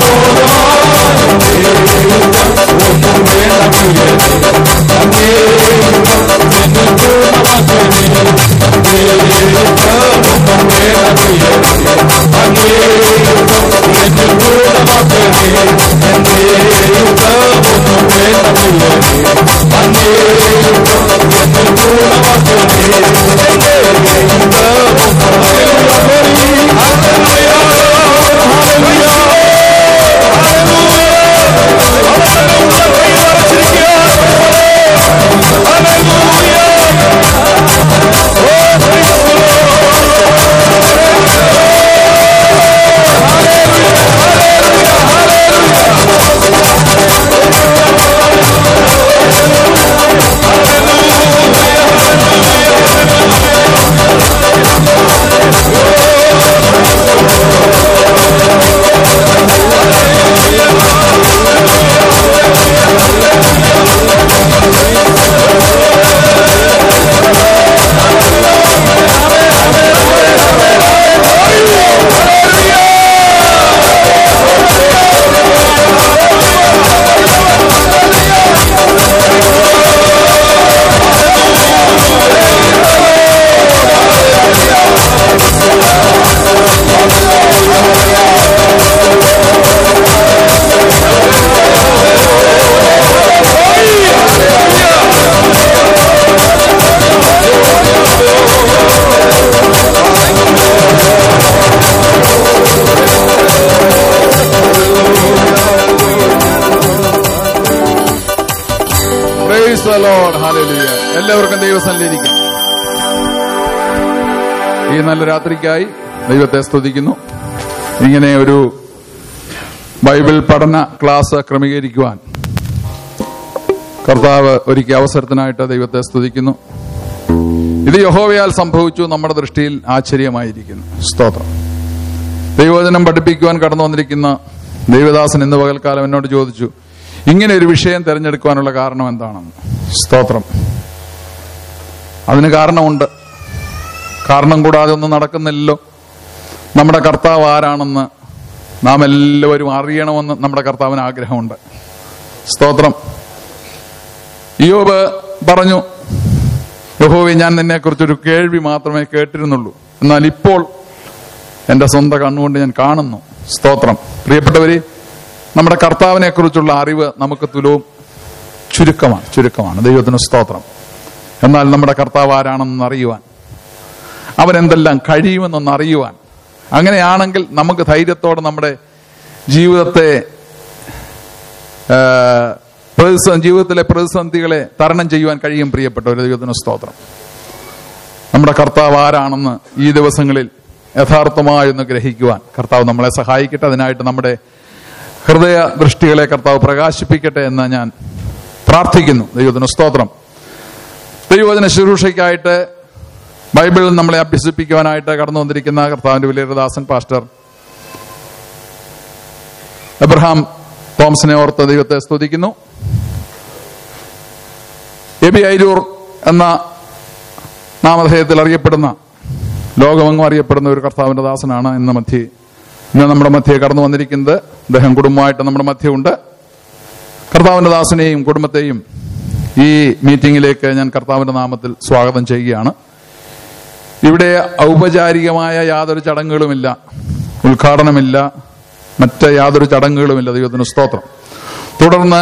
[SPEAKER 1] Praise the Lord. Hallelujah. എല്ലാവർക്കും ദൈവസന്നിധിയിരിക്കും ഈ നല്ല രാത്രിക്കായി ദൈവത്തെ സ്തുതിക്കുന്നു ഇങ്ങനെ ഒരു ബൈബിൾ പഠന ക്ലാസ് ക്രമീകരിക്കുവാൻ കർത്താവ് ഒരുക്കിയ അവസരത്തിനായിട്ട് ദൈവത്തെ സ്തുതിക്കുന്നു ഇത് യഹോവയാൽ സംഭവിച്ചു നമ്മുടെ ദൃഷ്ടിയിൽ ആശ്ചര്യമായിരിക്കുന്നു സ്തോത്രം ദൈവവചനം പഠിപ്പിക്കുവാൻ കടന്നു വന്നിരിക്കുന്ന ദൈവദാസൻ ഇന്ന് പകൽക്കാലം എന്നോട് ചോദിച്ചു ഇങ്ങനെ ഒരു വിഷയം തിരഞ്ഞെടുക്കുവാനുള്ള കാരണം എന്താണെന്ന് സ്തോത്രം അതിന് കാരണമുണ്ട് കാരണം കൂടാതെ ഒന്നും നടക്കുന്നില്ലല്ലോ നമ്മുടെ കർത്താവ് ആരാണെന്ന് നാം എല്ലാവരും അറിയണമെന്ന് നമ്മുടെ കർത്താവിന് ആഗ്രഹമുണ്ട് സ്തോത്രം യോബ് പറഞ്ഞു യഹോവെ ഞാൻ നിന്നെക്കുറിച്ചൊരു കേൾവി മാത്രമേ കേട്ടിരുന്നുള്ളൂ എന്നാൽ ഇപ്പോൾ എന്റെ സ്വന്തം കണ്ണുകൊണ്ട് ഞാൻ കാണുന്നു സ്തോത്രം പ്രിയപ്പെട്ടവരെ നമ്മുടെ കർത്താവിനെ കുറിച്ചുള്ള അറിവ് നമുക്ക് തുലവും ചുരുക്കമാണ് ചുരുക്കമാണ് ദൈവത്തിന് സ്തോത്രം എന്നാൽ നമ്മുടെ കർത്താവ് ആരാണെന്ന് അറിയുവാൻ അവൻ എന്തെല്ലാം കഴിയുമെന്നൊന്ന് അറിയുവാൻ അങ്ങനെയാണെങ്കിൽ നമുക്ക് ധൈര്യത്തോടെ നമ്മുടെ ജീവിതത്തെ ആ, പ്രതിസ- ജീവിതത്തിലെ പ്രതിസന്ധികളെ തരണം ചെയ്യുവാൻ കഴിയും പ്രിയപ്പെട്ട ഒരു ദൈവത്തിന് സ്തോത്രം നമ്മുടെ കർത്താവ് ആരാണെന്ന് ഈ ദിവസങ്ങളിൽ യഥാർത്ഥമായൊന്ന് ഗ്രഹിക്കുവാൻ കർത്താവ് നമ്മളെ സഹായിക്കട്ടെ അതിനായിട്ട് നമ്മുടെ ഹൃദയ ദൃഷ്ടികളെ കർത്താവ് പ്രകാശിപ്പിക്കട്ടെ എന്ന് ഞാൻ പ്രാർത്ഥിക്കുന്നു ദൈവത്തിന് സ്തോത്രം ദൈവവചന ശുശ്രൂഷയ്ക്കായിട്ട് ബൈബിളിൽ നമ്മളെ അഭ്യസിപ്പിക്കുവാനായിട്ട് കടന്നു വന്നിരിക്കുന്ന കർത്താവിന്റെ വലിയദാസൻ പാസ്റ്റർ എബ്രഹാം തോമസിനെ ഓർത്ത് ദൈവത്തെ സ്തുതിക്കുന്നു എബി ഐരൂർ എന്ന നാമധേയത്തിൽ അറിയപ്പെടുന്ന ലോകമെങ്ങും അറിയപ്പെടുന്ന ഒരു കർത്താവിന്റെ ദാസനാണ് ഇന്ന് മധ്യേ ഇന്ന് നമ്മുടെ മധ്യേ കടന്നു വന്നിരിക്കുന്നത് അദ്ദേഹം കുടുംബമായിട്ട് നമ്മുടെ മധ്യമുണ്ട് കർത്താവിന്റെ ദാസനെയും കുടുംബത്തെയും ഈ മീറ്റിംഗിലേക്ക് ഞാൻ കർത്താവിന്റെ നാമത്തിൽ സ്വാഗതം ചെയ്യുകയാണ് ഇവിടെ ഔപചാരികമായ യാതൊരു ചടങ്ങുകളുമില്ല ഉദ്ഘാടനമില്ല മറ്റ് യാതൊരു ചടങ്ങുകളുമില്ല ദൈവത്തിന് സ്തോത്രം തുടർന്ന്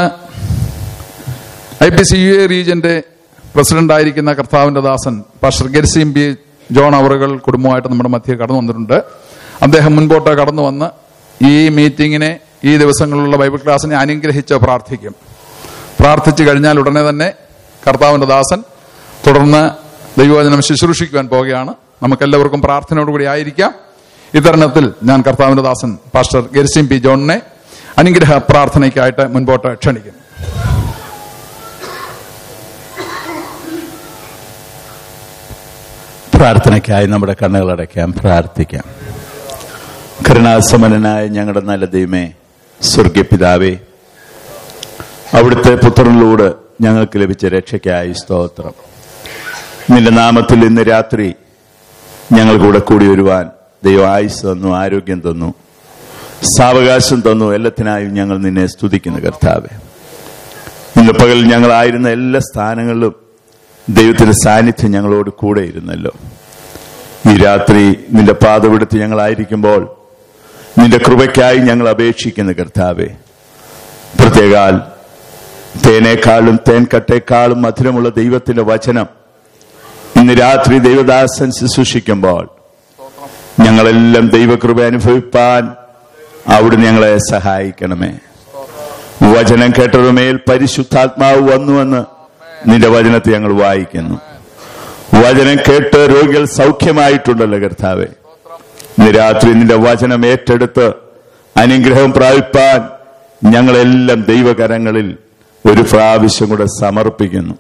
[SPEAKER 1] I P C U A റീജിയന്റെ പ്രസിഡന്റ് ആയിരിക്കുന്ന കർത്താവിന്റെ ദാസൻ പാസ്റ്റർ ഗെർസിം ബി ജോൺ അവറുകൾ കുടുംബമായിട്ട് നമ്മുടെ മധ്യ കടന്നു വന്നിട്ടുണ്ട് അദ്ദേഹം മുൻപോട്ട് കടന്നു വന്ന് ഈ മീറ്റിങ്ങിനെ ഈ ദിവസങ്ങളിലുള്ള ബൈബിൾ ക്ലാസ്സിനെ അനുഗ്രഹിച്ച് പ്രാർത്ഥിക്കും പ്രാർത്ഥിച്ചു കഴിഞ്ഞാൽ ഉടനെ തന്നെ കർത്താവിന്റെ ദാസൻ തുടർന്ന് ദൈവവചനം ശുശ്രൂഷിക്കുവാൻ പോവുകയാണ് നമുക്കെല്ലാവർക്കും പ്രാർത്ഥനയോടുകൂടി ആയിരിക്കാം ഇത്തരണത്തിൽ ഞാൻ കർത്താവിന്റെ ദാസൻ പാസ്റ്റർ ഗെർസിം പി ജോണിനെ അനുഗ്രഹ പ്രാർത്ഥനയ്ക്കായിട്ട് മുൻപോട്ട് ക്ഷണിക്കും
[SPEAKER 5] പ്രാർത്ഥനയ്ക്കായി നമ്മുടെ കണ്ണുകളടയ്ക്കാം പ്രാർത്ഥിക്കാം കരുണാസമനായ ഞങ്ങളുടെ നല്ല ദൈവമേ സ്വർഗപിതാവേ അവിടുത്തെ പുത്രനിലൂടെ ഞങ്ങൾക്ക് ലഭിച്ച രക്ഷയ്ക്കായി സ്തോത്രം നിന്റെ നാമത്തിൽ ഇന്ന് രാത്രി ഞങ്ങൾ കൂടെ കൂടി വരുവാൻ ദൈവം ആയുസ് തന്നു ആരോഗ്യം തന്നു സാവകാശം തന്നു എല്ലാത്തിനായും ഞങ്ങൾ നിന്നെ സ്തുതിക്കുന്നു കർത്താവെ ഇന്ന് പകൽ ഞങ്ങളായിരുന്ന എല്ലാ സ്ഥാനങ്ങളിലും ദൈവത്തിന്റെ സാന്നിധ്യം ഞങ്ങളോട് കൂടെ ഇരുന്നല്ലോ ഈ രാത്രി നിന്റെ പാതവിടുത്ത് ഞങ്ങളായിരിക്കുമ്പോൾ നിന്റെ കൃപയ്ക്കായി ഞങ്ങൾ അപേക്ഷിക്കുന്നു കർത്താവെ പ്രത്യേകാൽ തേനേക്കാളും തേൻകട്ടേക്കാളും മധുരമുള്ള ദൈവത്തിന്റെ വചനം ഇന്ന് രാത്രി ദൈവദാസൻ ശുശ്രൂഷിക്കുമ്പോൾ ഞങ്ങളെല്ലാം ദൈവകൃപ അനുഭവിപ്പാൻ അവിടുന്ന് ഞങ്ങളെ സഹായിക്കണമേ വചനം കേട്ടതുമേൽ പരിശുദ്ധാത്മാവ് വന്നുവെന്ന് നിന്റെ വചനത്തെ ഞങ്ങൾ വായിക്കുന്നു വചനം കേട്ട് രോഗികൾ സൗഖ്യമായിട്ടുണ്ടല്ലോ കർത്താവെ ഇന്ന് രാത്രി നിന്റെ വചനം ഏറ്റെടുത്ത് അനുഗ്രഹം പ്രാപിപ്പാൻ ഞങ്ങളെല്ലാം ദൈവകരങ്ങളിൽ ഒരു പ്രാവശ്യം കൂടെ സമർപ്പിക്കുന്നു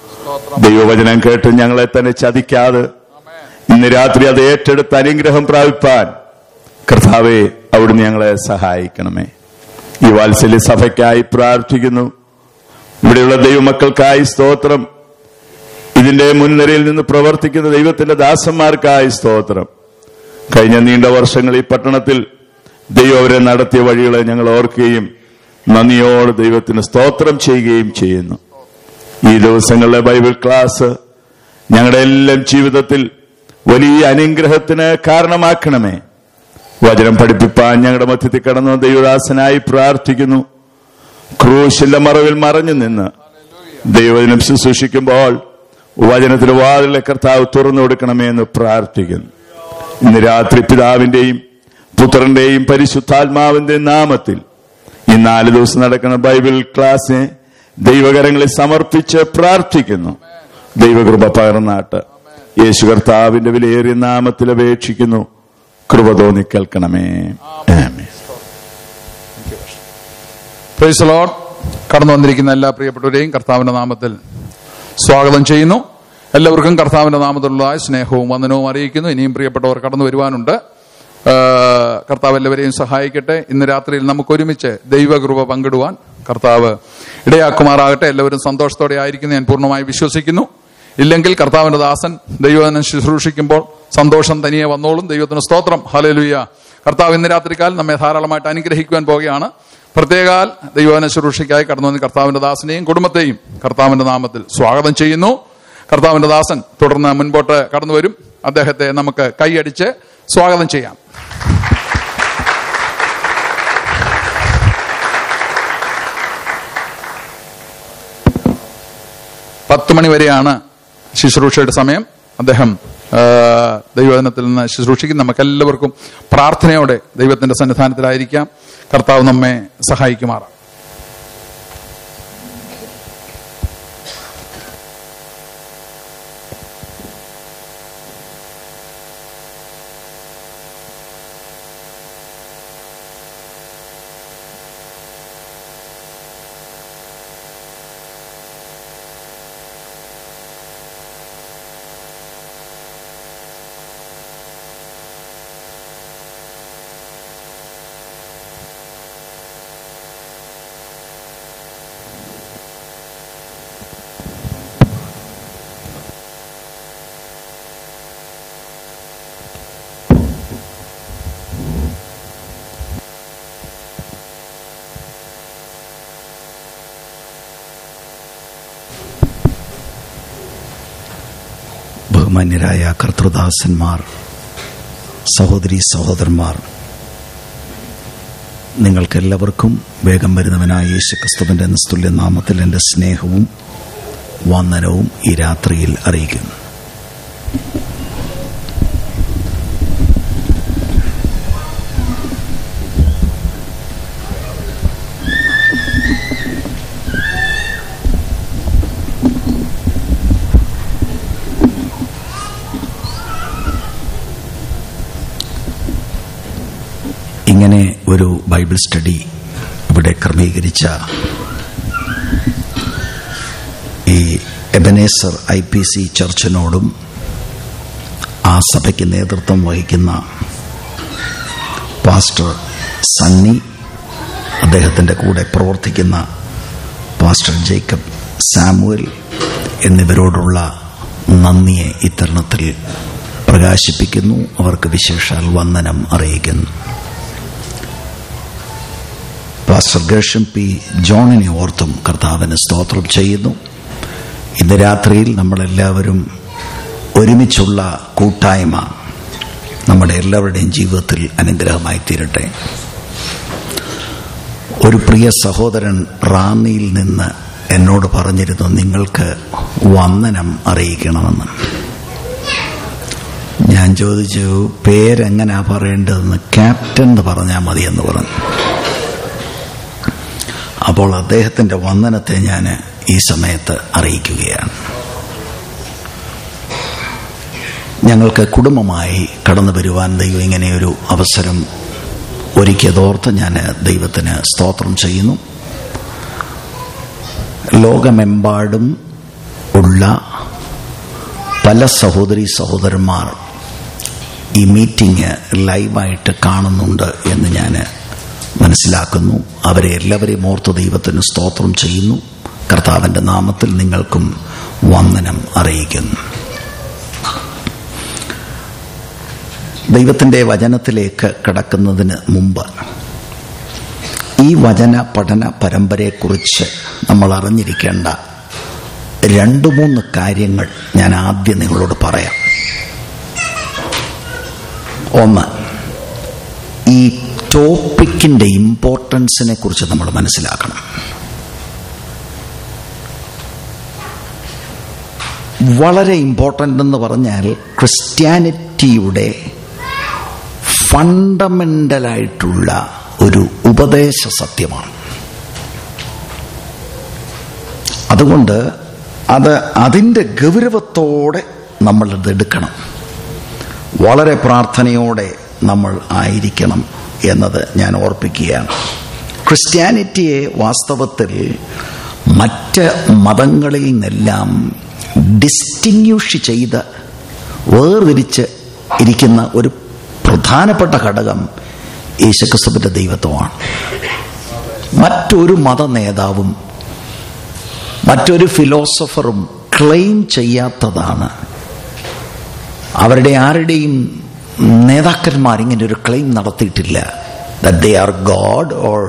[SPEAKER 5] ദൈവവചനം കേട്ട് ഞങ്ങളെ തന്നെ ചതിക്കാതെ ഇന്ന് രാത്രി അത് ഏറ്റെടുത്ത് അനുഗ്രഹം പ്രാപിപ്പാൻ കർത്താവെ അവിടുന്ന് ഞങ്ങളെ സഹായിക്കണമേ ഈ വാത്സല്യ സഭയ്ക്കായി പ്രാർത്ഥിക്കുന്നു ഇവിടെയുള്ള ദൈവമക്കൾക്കായി സ്തോത്രം ഇതിന്റെ മുൻനിരയിൽ നിന്ന് പ്രവർത്തിക്കുന്ന ദൈവത്തിന്റെ ദാസന്മാർക്കായി സ്തോത്രം കഴിഞ്ഞ നീണ്ട വർഷങ്ങൾ ഈ പട്ടണത്തിൽ ദൈവം അവരെ നടത്തിയ വഴികളെ ഞങ്ങൾ ഓർക്കുകയും നന്ദിയോട് ദൈവത്തിന് സ്തോത്രം ചെയ്യുകയും ചെയ്യുന്നു ഈ ദിവസങ്ങളിലെ ബൈബിൾ ക്ലാസ് ഞങ്ങളുടെ എല്ലാം ജീവിതത്തിൽ വലിയ അനുഗ്രഹത്തിന് കാരണമാക്കണമേ വചനം പഠിപ്പിപ്പാൻ ഞങ്ങളുടെ മധ്യത്തിൽ കടന്നു വന്ന ദൈവദാസനായി പ്രാർത്ഥിക്കുന്നു ക്രൂശിന്റെ മറവിൽ മറഞ്ഞു നിന്ന് ദൈവവചനം ശുശ്രൂഷിക്കുമ്പോൾ വചനത്തിന് വാതിലെ കർത്താവ് തുറന്നു കൊടുക്കണമേ എന്ന് പ്രാർത്ഥിക്കുന്നു ഇന്ന് രാത്രി പിതാവിന്റെയും പുത്രന്റെയും പരിശുദ്ധാത്മാവിന്റെയും നാമത്തിൽ ഈ നാല് ദിവസം നടക്കുന്ന ബൈബിൾ ക്ലാസ്സിനെ ദൈവകരങ്ങളിൽ സമർപ്പിച്ച് പ്രാർത്ഥിക്കുന്നു ദൈവകൃപ പകർന്നാട്ട് യേശു കർത്താവിന്റെ വിലയേറിയ നാമത്തിൽ അപേക്ഷിക്കുന്നു കൃപ തോന്നി കേൾക്കണമേ ആമേൻ
[SPEAKER 1] പ്രൈസ് ലോഡ് കടന്നു വന്നിരിക്കുന്ന എല്ലാ പ്രിയപ്പെട്ടവരെയും കർത്താവിന്റെ നാമത്തിൽ സ്വാഗതം ചെയ്യുന്നു എല്ലാവർക്കും കർത്താവിന്റെ നാമത്തിലുള്ളതായ സ്നേഹവും വന്ദനവും അറിയിക്കുന്നു ഇനിയും പ്രിയപ്പെട്ടവർ കടന്നു വരുവാനുണ്ട് ആ, കർത്താവ് എല്ലാവരെയും സഹായിക്കട്ടെ ഇന്ന് രാത്രിയിൽ നമുക്ക് ഒരുമിച്ച് ദൈവകൃപ പങ്കിടുവാൻ കർത്താവ് ഇടയാക്കുമാറാകട്ടെ എല്ലാവരും സന്തോഷത്തോടെ ആയിരിക്കുന്നു ഞാൻ പൂർണ്ണമായി വിശ്വസിക്കുന്നു ഇല്ലെങ്കിൽ കർത്താവിന്റെ ദാസൻ ദൈവനം ശുശ്രൂഷിക്കുമ്പോൾ സന്തോഷം തനിയെ വന്നോളും ദൈവത്തിന് സ്തോത്രം ഹലലുയ കർത്താവ് ഇന്ന് രാത്രിക്കാൽ നമ്മെ ധാരാളമായിട്ട് അനുഗ്രഹിക്കുവാൻ പോവുകയാണ് പ്രത്യേകാൽ ദൈവവന ശുശ്രൂഷയ്ക്കായി കടന്നു വന്ന കർത്താവിന്റെ ദാസനെയും കുടുംബത്തെയും കർത്താവിന്റെ നാമത്തിൽ സ്വാഗതം ചെയ്യുന്നു കർത്താവിന്റെ ദാസൻ തുടർന്ന് മുൻപോട്ട് കടന്നു വരും അദ്ദേഹത്തെ നമുക്ക് കൈയടിച്ച് സ്വാഗതം ചെയ്യാം പത്ത് മണി വരെയാണ് ശുശ്രൂഷയുടെ സമയം അദ്ദേഹം ആ, ദൈവവചനത്തിൽ നിന്ന് ശുശ്രൂഷിക്കും നമുക്ക് എല്ലാവർക്കും പ്രാർത്ഥനയോടെ ദൈവത്തിന്റെ സന്നിധാനത്തിലായിരിക്കാം കർത്താവ് നമ്മെ സഹായിക്കുമാറാം
[SPEAKER 6] ബഹുമാന്യരായ കർത്തൃദാസന്മാർ സഹോദരി സഹോദരന്മാർ നിങ്ങൾക്കെല്ലാവർക്കും വേഗം വരുന്നവനായ യേശു ക്രിസ്തുവിന്റെ നിസ്തുല്യ നാമത്തിൽ എൻ്റെ സ്നേഹവും വന്ദനവും ഈ രാത്രിയിൽ അറിയിക്കുന്നു ഇങ്ങനെ ഒരു ബൈബിൾ സ്റ്റഡി ഇവിടെ ക്രമീകരിച്ച ഈ എബനേസർ ഐ പി സി ചർച്ചിനോടും ആ സഭയ്ക്ക് നേതൃത്വം വഹിക്കുന്ന പാസ്റ്റർ സണ്ണി അദ്ദേഹത്തിൻ്റെ കൂടെ പ്രവർത്തിക്കുന്ന പാസ്റ്റർ ജേക്കബ് സാമുവൽ എന്നിവരോടുള്ള നന്ദിയെ ഇത്തരണത്തിൽ പ്രകാശിപ്പിക്കുന്നു അവർക്ക് വിശേഷാൽ വന്ദനം അറിയിക്കുന്നു പാസ്റ്റർ ഗേഷം പി ജോണിനെ ഓർത്തും കർത്താവിന് സ്തോത്രം ചെയ്യുന്നു ഇന്ന് രാത്രിയിൽ നമ്മളെല്ലാവരും ഒരുമിച്ചുള്ള കൂട്ടായ്മ നമ്മുടെ എല്ലാവരുടെയും ജീവിതത്തിൽ അനുഗ്രഹമായി തീരട്ടെ ഒരു പ്രിയ സഹോദരൻ റാന്നിയിൽ നിന്ന് എന്നോട് പറഞ്ഞിരുന്നു നിങ്ങൾക്ക് വന്ദനം അറിയിക്കണമെന്ന് ഞാൻ ചോദിച്ചു പേരെങ്ങനാ പറയേണ്ടതെന്ന് ക്യാപ്റ്റൻ എന്ന് പറഞ്ഞാൽ മതി എന്ന് പറഞ്ഞു അപ്പോൾ അദ്ദേഹത്തിന്റെ വന്ദനത്തെ ഞാൻ ഈ സമയത്ത് അറിയിക്കുകയാണ് ഞങ്ങൾക്ക് കുടുംബമായി കടന്നു വരുവാൻ ദൈവം ഇങ്ങനെയൊരു അവസരം ഒരുക്കിയതോർത്ത് ഞാൻ ദൈവത്തിന് സ്തോത്രം ചെയ്യുന്നു ലോകമെമ്പാടും ഉള്ള പല സഹോദരി സഹോദരന്മാർ ഈ മീറ്റിംഗ് ലൈവായിട്ട് കാണുന്നുണ്ട് എന്ന് ഞാൻ മനസ്സിലാക്കുന്നു അവരെ എല്ലാവരെയും ഓർത്ത് ദൈവത്തിന് സ്തോത്രം ചെയ്യുന്നു കർത്താവിന്റെ നാമത്തിൽ നിങ്ങൾക്കും വന്ദനം അറിയിക്കുന്നു ദൈവത്തിന്റെ വചനത്തിലേക്ക് കടക്കുന്നതിന് മുമ്പ് ഈ വചന പഠന പരമ്പരയെക്കുറിച്ച് നമ്മൾ അറിഞ്ഞിരിക്കേണ്ട രണ്ടു മൂന്ന് കാര്യങ്ങൾ ഞാൻ ആദ്യം നിങ്ങളോട് പറയാം ഒന്ന് ഈ ടോപ്പിക്കിന്റെ ഇമ്പോർട്ടൻസിനെ കുറിച്ച് നമ്മൾ മനസ്സിലാക്കണം വളരെ ഇമ്പോർട്ടൻ്റ് എന്ന് പറഞ്ഞാൽ ക്രിസ്ത്യാനിറ്റിയുടെ ഫണ്ടമെന്റലായിട്ടുള്ള ഒരു ഉപദേശ സത്യമാണ് അതുകൊണ്ട് അത് അതിൻ്റെ ഗൗരവത്തോടെ നമ്മൾ ഇത് എടുക്കണം വളരെ പ്രാർത്ഥനയോടെ നമ്മൾ ആയിരിക്കണം എന്നത് ഞാൻ ഓർപ്പിക്കുകയാണ് ക്രിസ്ത്യാനിറ്റിയെ വാസ്തവത്തിൽ മറ്റ് മതങ്ങളിൽ നിന്നെല്ലാം ഡിസ്റ്റിങ്യൂഷ് ചെയ്ത് വേർതിരിച്ച് ഇരിക്കുന്ന ഒരു പ്രധാനപ്പെട്ട ഘടകം യേശുക്രിസ്തുവിന്റെ ദൈവത്വമാണ് മറ്റൊരു മത നേതാവും മറ്റൊരു ഫിലോസഫറും ക്ലെയിം ചെയ്യാത്തതാണ് അവരുടെ ആരുടെയും നേതാക്കന്മാർ ഇങ്ങനെ ഒരു ക്ലെയിം നടത്തിയിട്ടില്ല that they are god or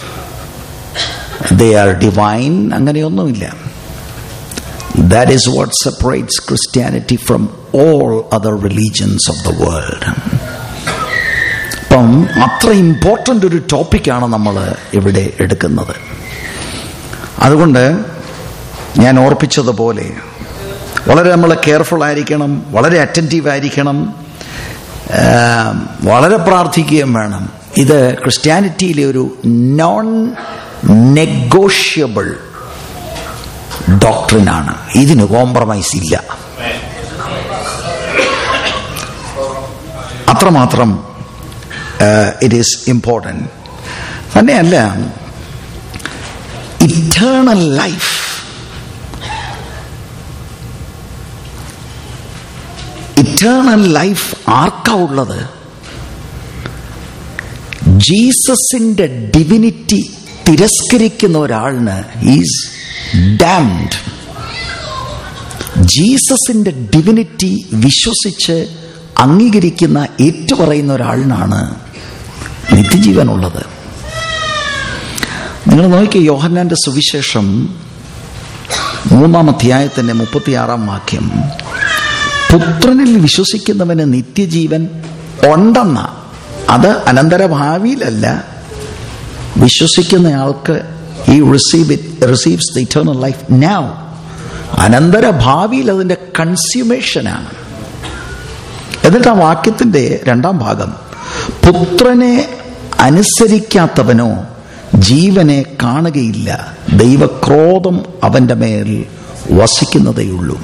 [SPEAKER 6] they are divine അങ്ങനെയൊന്നുമില്ല that is what separates Christianity from all other religions of the world അപ്പം അത്ര ഇമ്പോർട്ടൻ്റ് ഒരു ടോപ്പിക്കാണ് നമ്മൾ ഇവിടെ എടുക്കുന്നത് അതുകൊണ്ട് ഞാൻ ഓർപ്പിച്ചതുപോലെ വളരെ നമ്മൾ കെയർഫുൾ ആയിരിക്കണം വളരെ അറ്റൻറ്റീവ് ആയിരിക്കണം വളരെ പ്രാർത്ഥിക്കുകയും വേണം ഇത് ക്രിസ്ത്യാനിറ്റിയിലെ ഒരു നോൺ നെഗോഷ്യബിൾ ഡോക്ടറിനാണ് ഇതിന് കോംപ്രമൈസ് ഇല്ല അത്രമാത്രം ഇറ്റ് ഈസ് ഇമ്പോർട്ടൻറ്റ് തന്നെയല്ല ഇറ്റേണൽ ലൈഫ് ഇറ്റേണൽ ലൈഫ് ആർക്കാ ഉള്ളത് ജീസസിന്റെ ഡിവിനിറ്റി തിരസ്കരിക്കുന്ന ഒരാളിന് ഈസ് ഡാംഡ് ജീസസിന്റെ ഡിവിനിറ്റി വിശ്വസിച്ച് അംഗീകരിക്കുന്ന ഏറ്റുപറയുന്ന ഒരാളിനാണ് നിത്യജീവനുള്ളത് നിങ്ങൾ നോക്കിയ യോഹന്നാന്റെ സുവിശേഷം മൂന്നാം അധ്യായത്തിന്റെ മുപ്പത്തിയാറാം വാക്യം പുത്രനിൽ വിശ്വസിക്കുന്നവന് നിത്യജീവൻ ഉണ്ടെന്ന അത് അനന്തരഭാവിയിലല്ല വിശ്വസിക്കുന്നയാൾക്ക് ഈ receive it receives the eternal life now അനന്തരഭാവിയിൽ അതിന്റെ കൺസ്യൂമേഷനാണ് എന്നിട്ട് ആ വാക്യത്തിന്റെ രണ്ടാം ഭാഗം പുത്രനെ അനുസരിക്കാത്തവനോ ജീവനെ കാണുകയില്ല ദൈവക്രോധം അവന്റെ മേൽ വസിക്കുന്നതേയുള്ളൂ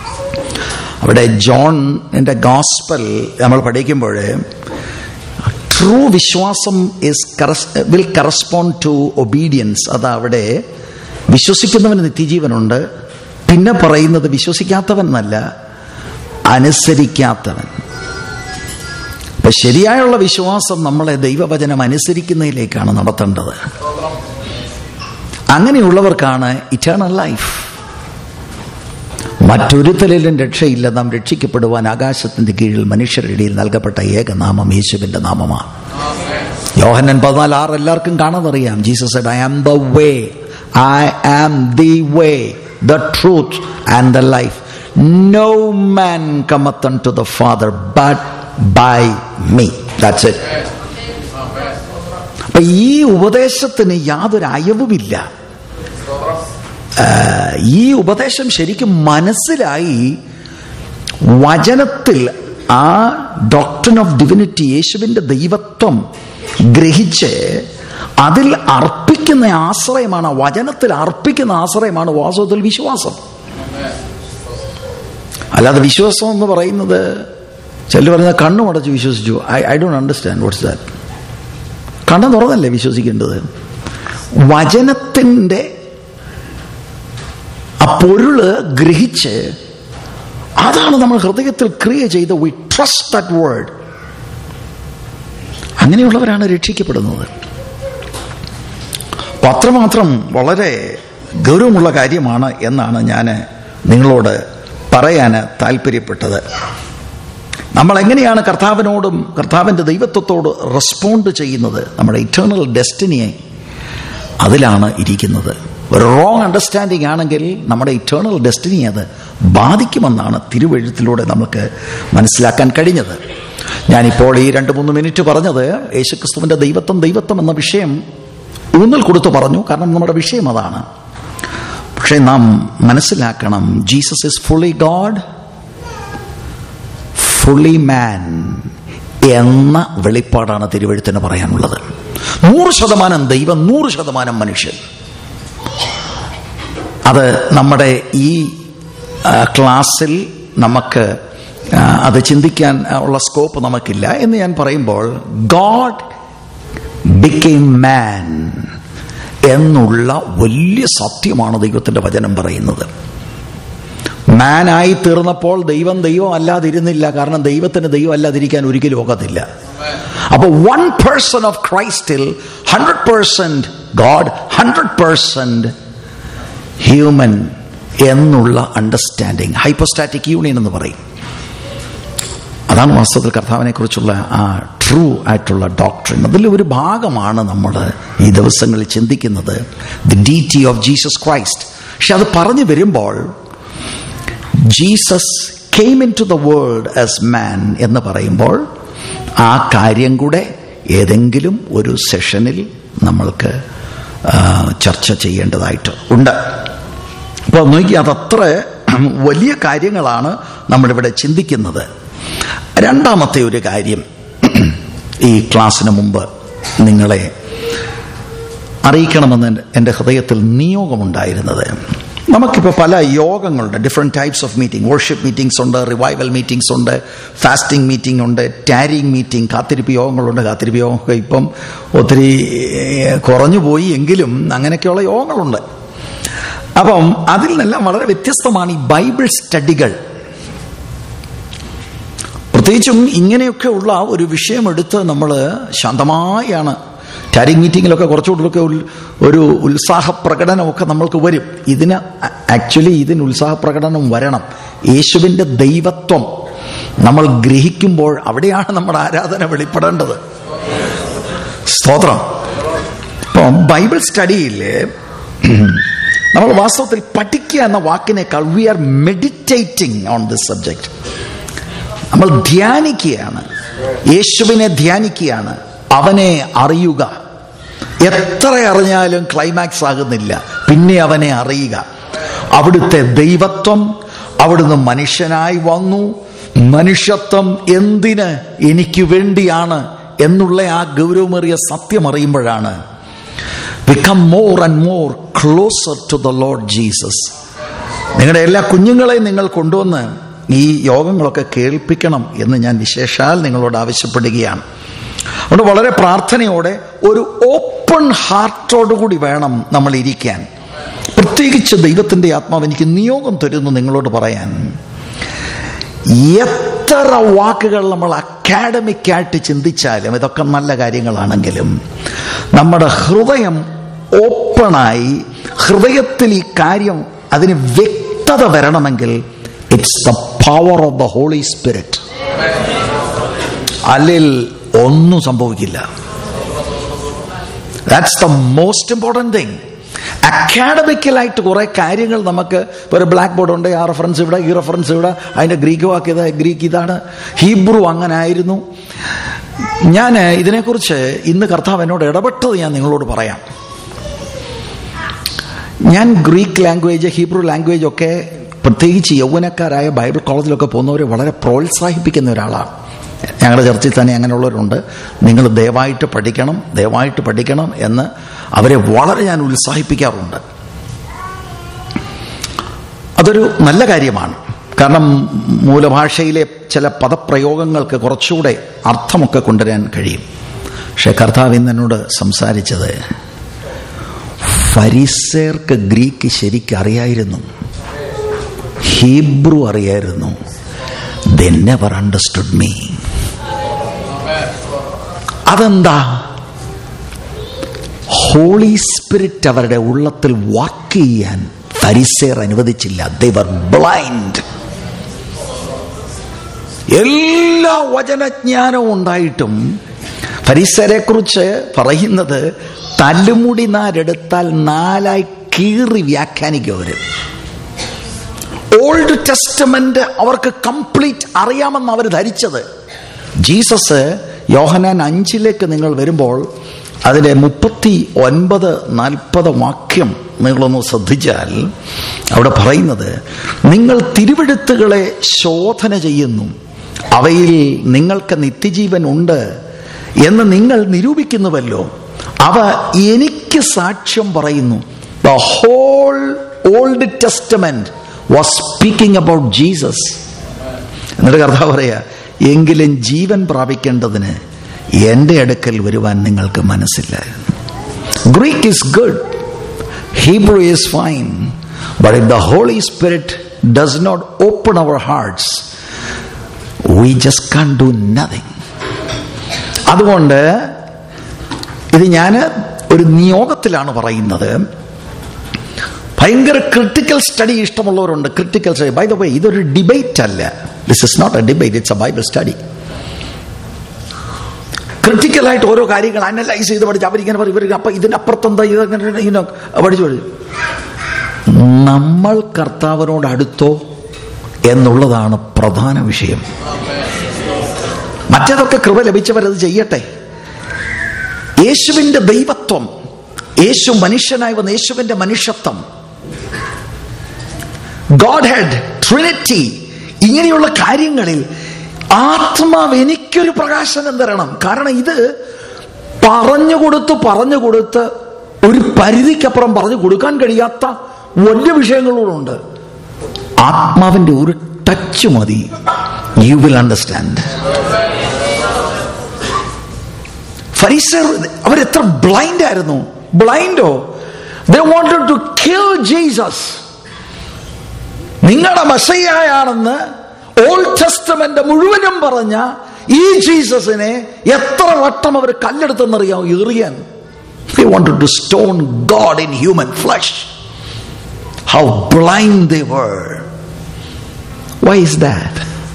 [SPEAKER 6] അവിടെ ജോൺ എന്റെ ഗോസ്പൽ നമ്മൾ പഠിക്കുമ്പോൾ ട്രൂ വിശ്വാസം is will correspond to obedience അത് അവിടെ വിശ്വസിക്കുന്നവന് നിത്യജീവനുണ്ട് പിന്നെ പറയുന്നത് വിശ്വസിക്കാത്തവൻ എന്നല്ല അനുസരിക്കാത്തവൻ അപ്പൊ ശരിയായുള്ള വിശ്വാസം നമ്മളെ ദൈവവചനം അനുസരിക്കുന്നതിലേക്കാണ് നടത്തേണ്ടത് അങ്ങനെയുള്ളവർക്കാണ് ഇറ്റേണൽ ലൈഫ് മറ്റൊരുത്തലിലും രക്ഷയില്ല നാം രക്ഷിക്കപ്പെടുവാൻ ആകാശത്തിന്റെ കീഴിൽ മനുഷ്യരുടെ ഇടയിൽ നൽകപ്പെട്ട ഏക നാമം യേശുവിന്റെ നാമമാണ് യോഹന്നൻ പതിനാല് ആറ് എല്ലാവർക്കും കാണാതറിയാം Jesus I am the way I am the way the truth and the life no man cometh to the father but by me that's it അപ്പൊ ഈ ഉപദേശത്തിന് യാതൊരു അയവുമില്ല ഈ ഉപദേശം ശരിക്കും മനസ്സിലായി വചനത്തിൽ ആ ഡോക്ടർ ഓഫ് ഡിവിനിറ്റി യേശുവിന്റെ ദൈവത്വം ഗ്രഹിച്ച് അതിൽ അർപ്പിക്കുന്ന ആശ്രയമാണ് വചനത്തിൽ അർപ്പിക്കുന്ന ആശ്രയമാണ് വാസ്തവത്തിൽ വിശ്വാസം അല്ലാതെ വിശ്വാസം എന്ന് പറയുന്നത് ചില പറയുന്ന കണ്ണു അടച്ച് വിശ്വസിച്ചു I I don't understand what's that കണ്ണു തുറന്നല്ലേ വിശ്വസിക്കേണ്ടത് വചനത്തിൻ്റെ ആ പൊരുള് ഗ്രഹിച്ച് അതാണ് നമ്മൾ ഹൃദയത്തിൽ ക്രിയ ചെയ്ത് വി ട്രസ്റ്റ് ദാറ്റ് വേർഡ് അങ്ങനെയുള്ളവരാണ് രക്ഷിക്കപ്പെടുന്നത് അപ്പൊ അത്രമാത്രം വളരെ ഗൗരവമുള്ള കാര്യമാണ് എന്നാണ് ഞാൻ നിങ്ങളോട് പറയാൻ താല്പര്യപ്പെട്ടത് നമ്മൾ എങ്ങനെയാണ് കർത്താവിനോടും കർത്താവിൻ്റെ ദൈവത്വത്തോട് റെസ്പോണ്ട് ചെയ്യുന്നത് നമ്മുടെ ഇറ്റേണൽ ഡെസ്റ്റിനിയെ അതിലാണ് ഇരിക്കുന്നത് ഒരു റോങ് അണ്ടർസ്റ്റാൻഡിങ് ആണെങ്കിൽ നമ്മുടെ ഇറ്റേണൽ ഡെസ്റ്റിനി അത് ബാധിക്കുമെന്നാണ് തിരുവഴുത്തിലൂടെ നമുക്ക് മനസ്സിലാക്കാൻ കഴിഞ്ഞത് ഞാനിപ്പോൾ ഈ രണ്ട് മൂന്ന് മിനിറ്റ് പറഞ്ഞത് യേശുക്രിസ്തുവിന്റെ ദൈവത്വം ദൈവത്വം എന്ന വിഷയം ഊന്നൽ കൊടുത്തു പറഞ്ഞു കാരണം നമ്മുടെ വിഷയം അതാണ് പക്ഷേ നാം മനസ്സിലാക്കണം Jesus is fully god fully man എന്ന വെളിപ്പാടാണ് തിരുവഴുത്തിന് പറയാനുള്ളത് നൂറ് ശതമാനം ദൈവം നൂറ് ശതമാനം മനുഷ്യൻ അത് നമ്മുടെ ഈ ആ, ക്ലാസ്സിൽ നമുക്ക് ആ, അത് ചിന്തിക്കാൻ ഉള്ള സ്കോപ്പ് നമുക്കില്ല എന്ന് ഞാൻ പറയുമ്പോൾ ഗോഡ് ബിക്കെയിം മാൻ എന്നുള്ള വലിയ സത്യമാണ് ദൈവത്തിന്റെ വചനം പറയുന്നത് മാനായി തീർന്നപ്പോൾ ദൈവം ദൈവം അല്ലാതിരുന്നില്ല കാരണം ദൈവത്തിന് ദൈവം അല്ലാതിരിക്കാൻ ഒരിക്കലും ഒക്കത്തില്ല അപ്പൊ വൺ പേഴ്സൺ ഓഫ് ക്രൈസ്റ്റിൽ hundred percent god hundred percent human എന്നുള്ള അണ്ടർസ്റ്റാൻഡിങ് ഹൈപ്പോസ്റ്റാറ്റിക് യൂണിയൻ എന്ന് പറയും അതാണ് വാസ്തവത്തിൽ കർത്താവിനെ കുറിച്ചുള്ള ആ ട്രൂ ആയിട്ടുള്ള ഡോക്ടറിൻ അതിൽ ഒരു ഭാഗമാണ് നമ്മൾ ഈ ദിവസങ്ങളിൽ ചിന്തിക്കുന്നത് the deity of Jesus Christ പക്ഷെ അത് പറഞ്ഞു വരുമ്പോൾ Jesus came into the world as man എന്ന് പറയുമ്പോൾ ആ കാര്യം കൂടെ ഏതെങ്കിലും ഒരു സെഷനിൽ നമ്മൾക്ക് ആ, ചർച്ച ചെയ്യേണ്ടതായിട്ട് ഉണ്ട് അപ്പോൾ നോക്കി അതത്ര വലിയ കാര്യങ്ങളാണ് നമ്മളിവിടെ ചിന്തിക്കുന്നത് രണ്ടാമത്തെ ഒരു കാര്യം ഈ ക്ലാസ്സിന് മുമ്പ് നിങ്ങളെ അറിയിക്കണമെന്ന് എൻ്റെ- എൻ്റെ ഹൃദയത്തിൽ നിയോഗമുണ്ടായിരുന്നത് നമുക്കിപ്പോൾ പല യോഗങ്ങളുണ്ട് different types of meeting worship meetings ഉണ്ട് റിവൈവൽ മീറ്റിംഗ്സ് ഉണ്ട് ഫാസ്റ്റിംഗ് മീറ്റിംഗ് ഉണ്ട് ടാരിങ് മീറ്റിംഗ് കാത്തിരിപ്പ് യോഗങ്ങളുണ്ട് കാത്തിരിപ്പ് യോഗമൊക്കെ ഇപ്പം ഒത്തിരി ഏഹ്, കുറഞ്ഞു പോയി എങ്കിലും അങ്ങനെയൊക്കെയുള്ള യോഗങ്ങളുണ്ട് അപ്പം അതിൽ നിന്നെല്ലാം വളരെ വ്യത്യസ്തമാണ് ഈ ബൈബിൾ സ്റ്റഡികൾ പ്രത്യേകിച്ചും ഇങ്ങനെയൊക്കെ ഉള്ള ഒരു വിഷയം എടുത്ത് നമ്മൾ ശാന്തമായാണ് ടാരിങ് മീറ്റിങ്ങിലൊക്കെ കുറച്ചുകൂടിയൊക്കെ ഉൽ- ഒരു ഉത്സാഹ പ്രകടനമൊക്കെ നമ്മൾക്ക് വരും ഇതിന് ആക്ച്വലി ഇതിന് ഉത്സാഹ പ്രകടനം വരണം യേശുവിൻ്റെ ദൈവത്വം നമ്മൾ ഗ്രഹിക്കുമ്പോൾ അവിടെയാണ് നമ്മുടെ ആരാധന വെളിപ്പെടേണ്ടത് സ്തോത്രം ഇപ്പം ബൈബിൾ സ്റ്റഡിയിൽ നമ്മൾ വാസ്തവത്തിൽ പഠിക്കുക എന്ന വാക്കിനേക്കാൾ we are meditating on this subject നമ്മൾ ധ്യാനിക്കുകയാണ് യേശുവിനെ ധ്യാനിക്കുകയാണ് അവനെ അറിയുക എത്ര അറിഞ്ഞാലും ക്ലൈമാക്സ് ആകുന്നില്ല പിന്നെ അവനെ അറിയുക അവിടുത്തെ ദൈവത്വം അവിടുന്ന് മനുഷ്യനായി വന്നു മനുഷ്യത്വം എന്തിന് എനിക്ക് വേണ്ടിയാണ് എന്നുള്ള ആ ഗൗരവമേറിയ സത്യം അറിയുമ്പോഴാണ് become more and more closer to the lord Jesus നിങ്ങളുടെ എല്ലാ കുഞ്ഞുങ്ങളെയും നിങ്ങൾ കൊണ്ടുവന്ന് ഈ യോഗങ്ങളൊക്കെ കേൾപ്പിക്കണം എന്ന് ഞാൻ വിശേഷാൽ നിങ്ങളോട് ആവശ്യപ്പെടുകയാണ് അതുകൊണ്ട് വളരെ പ്രാർത്ഥനയോടെ ഒരു ഓപ്പൺ ഹാർട്ടോടുകൂടി വേണം നമ്മൾ ഇരിക്കാൻ പ്രത്യേകിച്ച് ദൈവത്തിന്റെ ആത്മാവ് എനിക്ക് നിയോഗം തരുന്നു നിങ്ങളോട് പറയാൻ എത്ര വാക്കുകൾ നമ്മൾ അക്കാഡമിക്കായിട്ട് ചിന്തിച്ചാലും ഇതൊക്കെ നല്ല കാര്യങ്ങളാണെങ്കിലും നമ്മുടെ ഹൃദയം ഓപ്പണായി ഹൃദയത്തിൽ ഈ കാര്യം അതിന് വ്യക്തത വരണമെങ്കിൽ it's the power of the holy spirit അല്ലെങ്കിൽ ഒന്നും സംഭവിക്കില്ല that's the most important thing അക്കാഡമിക്കലായിട്ട് കുറെ കാര്യങ്ങൾ നമുക്ക് ഒരു ബ്ലാക്ക് ബോർഡ് ഉണ്ട് ആ റെഫറൻസ് ഇവിടെ ഈ റെഫറൻസ് ഇവിടെ അതിന്റെ ഗ്രീക്ക് വാക്ക് ഇതാ ഗ്രീക്ക് ഇതാണ് ഹീബ്രു അങ്ങനെ ആയിരുന്നു ഞാൻ ഇതിനെക്കുറിച്ച് ഇന്ന് കർത്താവ് എന്നോട് ഇടപെട്ടത് ഞാൻ നിങ്ങളോട് പറയാം ഞാൻ ഗ്രീക്ക് ലാംഗ്വേജ് ഹീബ്രു ലാംഗ്വേജ് ഒക്കെ പ്രത്യേകിച്ച് യൗവനക്കാരായ ബൈബിൾ കോളേജിലൊക്കെ പോകുന്നവരെ വളരെ പ്രോത്സാഹിപ്പിക്കുന്ന ഒരാളാണ് ഞങ്ങളുടെ ചർച്ചിൽ തന്നെ അങ്ങനെയുള്ളവരുണ്ട് നിങ്ങൾ ദയവായിട്ട് പഠിക്കണം ദയവായിട്ട് പഠിക്കണം എന്ന് അവരെ വളരെ ഞാൻ ഉത്സാഹിപ്പിക്കാറുണ്ട് അതൊരു നല്ല കാര്യമാണ് കാരണം മൂലഭാഷയിലെ ചില പദപ്രയോഗങ്ങൾക്ക് കുറച്ചുകൂടെ അർത്ഥമൊക്കെ കൊണ്ടുവരാൻ കഴിയും പക്ഷെ കർത്താവ് ഇന്ന് എന്നോട് സംസാരിച്ചത് ഫരീസേർക്ക് ഗ്രീക്ക് ശരിക്കും അറിയായിരുന്നു ഹീബ്രു അറിയായിരുന്നു ദ നെവർ അണ്ടർസ്റ്റുഡ് മീ അതെന്താ ഹോളി സ്പിരിറ്റ് അവരുടെ ഉള്ളത്തിൽ വർക്ക് ചെയ്യാൻ ഫരിസേർ അനുവദിച്ചില്ല ദർ ബ്ലൈൻഡ് എല്ലാ വചനജ്ഞാനവും ഉണ്ടായിട്ടും ഫരിസരെ കുറിച്ച് പറയുന്നത് തല്ലുമുടി നാരെടുത്താൽ നാലായി കീറി വ്യാഖ്യാനിക്കും അവര് ഓൾഡ് ടെസ്റ്റമെന്റ് അവർക്ക് കംപ്ലീറ്റ് അറിയാമെന്ന് അവർ ധരിച്ചത് ജീസസ് യോഹനാൻ അഞ്ചിലേക്ക് നിങ്ങൾ വരുമ്പോൾ അതിലെ മുപ്പത്തി ഒൻപത് നാൽപ്പത് വാക്യം നിങ്ങളൊന്ന് ശ്രദ്ധിച്ചാൽ അവിടെ പറയുന്നത് നിങ്ങൾ തിരുവെടുത്തുകളെ ശോധന ചെയ്യുന്നു അവയിൽ നിങ്ങൾക്ക് നിത്യജീവൻ ഉണ്ട് എന്ന് നിങ്ങൾ നിരൂപിക്കുന്നുവല്ലോ അവ എനിക്ക് സാക്ഷ്യം പറയുന്നു the whole old testament was speaking about Jesus എന്നിട്ട് കർത്താവ് പറയാ എങ്കിലും ജീവൻ പ്രാപിക്കേണ്ടതിന് എൻ്റെ അടുക്കൽ വരുവാൻ നിങ്ങൾക്ക് മനസ്സില്ലായിരുന്നു Greek is good Hebrew is fine but if the holy spirit does not open our hearts we just can do nothing അതുകൊണ്ട് ഇത് ഞാൻ ഒരു നിയോഗത്തിലാണ് പറയുന്നത് ഭയങ്കര ക്രിട്ടിക്കൽ സ്റ്റഡി ഇഷ്ടമുള്ളവരുണ്ട് critical study by the way ഇതൊരു ഡിബേറ്റ് അല്ല this is not a debate it's a Bible study ക്രിട്ടിക്കലായിട്ട് ഓരോ കാര്യങ്ങൾ അനലൈസ് ചെയ്ത് പഠിച്ച് അവരിങ്ങനെ പറയും ഇവർ അപ്പൊ ഇതിന്റെ അപ്പുറത്തെന്താ ഇതങ്ങനെ ഇനോ പഠിച്ചു പഠിച്ചു നമ്മൾ കർത്താവിനോട് അടുത്തോ എന്നുള്ളതാണ് പ്രധാന വിഷയം മറ്റേതൊക്കെ കൃപ ലഭിച്ചവരത് ചെയ്യട്ടെ യേശുവിന്റെ ദൈവത്വം യേശു മനുഷ്യനായി വന്ന യേശുവിന്റെ മനുഷ്യത്വം ഗോഡ് ഹെഡ് ട്രിനിറ്റി ഇങ്ങനെയുള്ള കാര്യങ്ങളിൽ ആത്മാവ് എനിക്കൊരു പ്രകാശനം തരണം കാരണം ഇത് പറഞ്ഞു കൊടുത്ത് പറഞ്ഞു കൊടുത്ത് ഒരു പരിധിക്കപ്പുറം പറഞ്ഞു കൊടുക്കാൻ കഴിയാത്ത വലിയ വിഷയങ്ങളുണ്ട് ആത്മാവിന്റെ ഒരു ടച്ച് മതി യു വിൽ അണ്ടർസ്റ്റാൻഡ് ഫരീസർ അവരെത്ര ബ്ലൈൻഡ് ആയിരുന്നു ബ്ലൈൻഡോ they wanted to kill Jesus നിങ്ങളുടെ മസയായാണെന്ന് ഓൾഡ് ടെസ്റ്റമെന്റ് മുഴുവനും പറഞ്ഞ ഈ ജീസസിനെ എത്ര വട്ടം അവർ കല്ലെടുത്തെന്നറിയാം എറിയാൻ They wanted to stone God in human flesh. How blind they were. Why is that?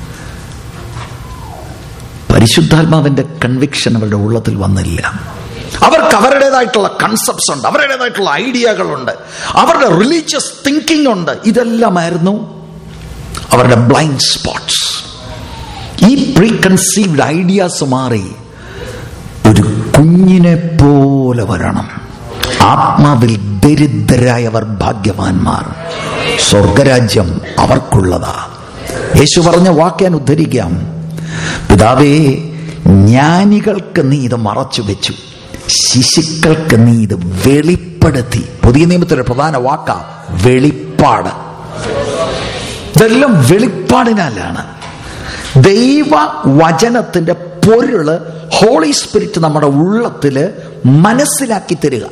[SPEAKER 6] പരിശുദ്ധാത്മാവിന്റെ കൺവിക്ഷൻ അവരുടെ ഉള്ളത്തിൽ വന്നില്ല അവർക്ക് അവരുടേതായിട്ടുള്ള കൺസെപ്റ്റ്സ് ഉണ്ട് അവരുടേതായിട്ടുള്ള ഐഡിയകളുണ്ട് അവരുടെ റിലീജിയസ് തിങ്കിങ് ഉണ്ട് ഇതെല്ലാമായിരുന്നു അവരുടെ ബ്ലൈൻഡ് സ്പോട്ട്സ് ഈ പ്രീ കൺസീവ്ഡ് ഐഡിയാസ് മാറി ഒരു കുഞ്ഞിനെ പോലെ വരണം ആത്മാവിൽ ദരിദ്രരായവർ ഭാഗ്യവാന്മാർ സ്വർഗരാജ്യം അവർക്കുള്ളതാ യേശു പറഞ്ഞ വാക്ക് ഞാൻ ഉദ്ധരിക്കാം പിതാവേ ജ്ഞാനികൾക്ക് നീ ഇത് മറച്ചു വെച്ചു ശിശുക്കൾക്ക് നീ ഇത് വെളിപ്പെടുത്തി പുതിയ നിയമത്തിലെ പ്രധാന വാക്ക വെളിപ്പാട് ഇതെല്ലാം വെളിപ്പാടിനാലാണ് ദൈവ വചനത്തിന്റെ പൊരുള് ഹോളി സ്പിരിറ്റ് നമ്മുടെ ഉള്ളത്തില് മനസ്സിലാക്കി തരിക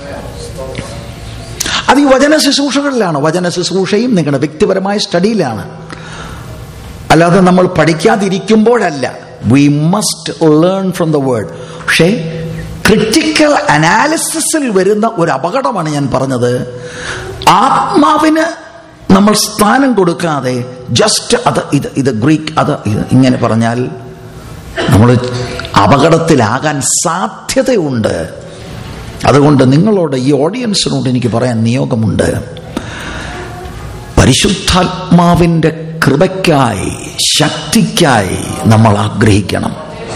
[SPEAKER 6] അത് ഈ വചന ശുശ്രൂഷകളിലാണ് വചന ശുശ്രൂഷയും നിങ്ങളുടെ വ്യക്തിപരമായ സ്റ്റഡിയിലാണ് അല്ലാതെ നമ്മൾ പഠിക്കാതിരിക്കുമ്പോഴല്ല we must learn from the word പക്ഷേ ക്രിറ്റിക്കൽ അനാലിസിസിൽ വരുന്ന ഒരു അപകടമാണ് ഞാൻ പറഞ്ഞത് ആത്മാവിന് നമ്മൾ സ്ഥാനം കൊടുക്കാതെ ജസ്റ്റ് അത് ഇത് ഇത് ഗ്രീക്ക് അത് ഇത് ഇങ്ങനെ പറഞ്ഞാൽ നമ്മൾ അപകടത്തിലാകാൻ സാധ്യതയുണ്ട് അതുകൊണ്ട് നിങ്ങളോട് ഈ ഓഡിയൻസിനോട് എനിക്ക് പറയാൻ നിയോഗമുണ്ട് പരിശുദ്ധാത്മാവിൻ്റെ കൃപയ്ക്കായി ശക്തിക്കായി നമ്മൾ ആഗ്രഹിക്കണം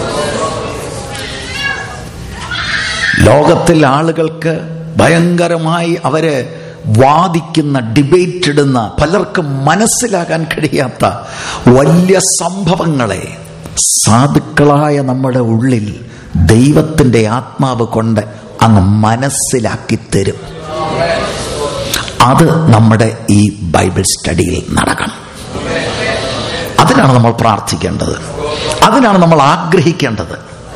[SPEAKER 6] ലോകത്തിൽ ആളുകൾക്ക് ഭയങ്കരമായി അവര് വാദിക്കുന്ന ഡിബേറ്റ് ഇടുന്ന പലർക്കും മനസ്സിലാകാൻ കഴിയാത്ത വലിയ സംഭവങ്ങളെ സാധുക്കളായ നമ്മുടെ ഉള്ളിൽ ദൈവത്തിൻ്റെ ആത്മാവ് കൊണ്ട് അങ്ങ് മനസ്സിലാക്കി തരും അത് നമ്മുടെ ഈ ബൈബിൾ സ്റ്റഡിയിൽ നടക്കണം അതിനാണ് നമ്മൾ പ്രാർത്ഥിക്കേണ്ടത് അതിനാണ് നമ്മൾ ആഗ്രഹിക്കേണ്ടത്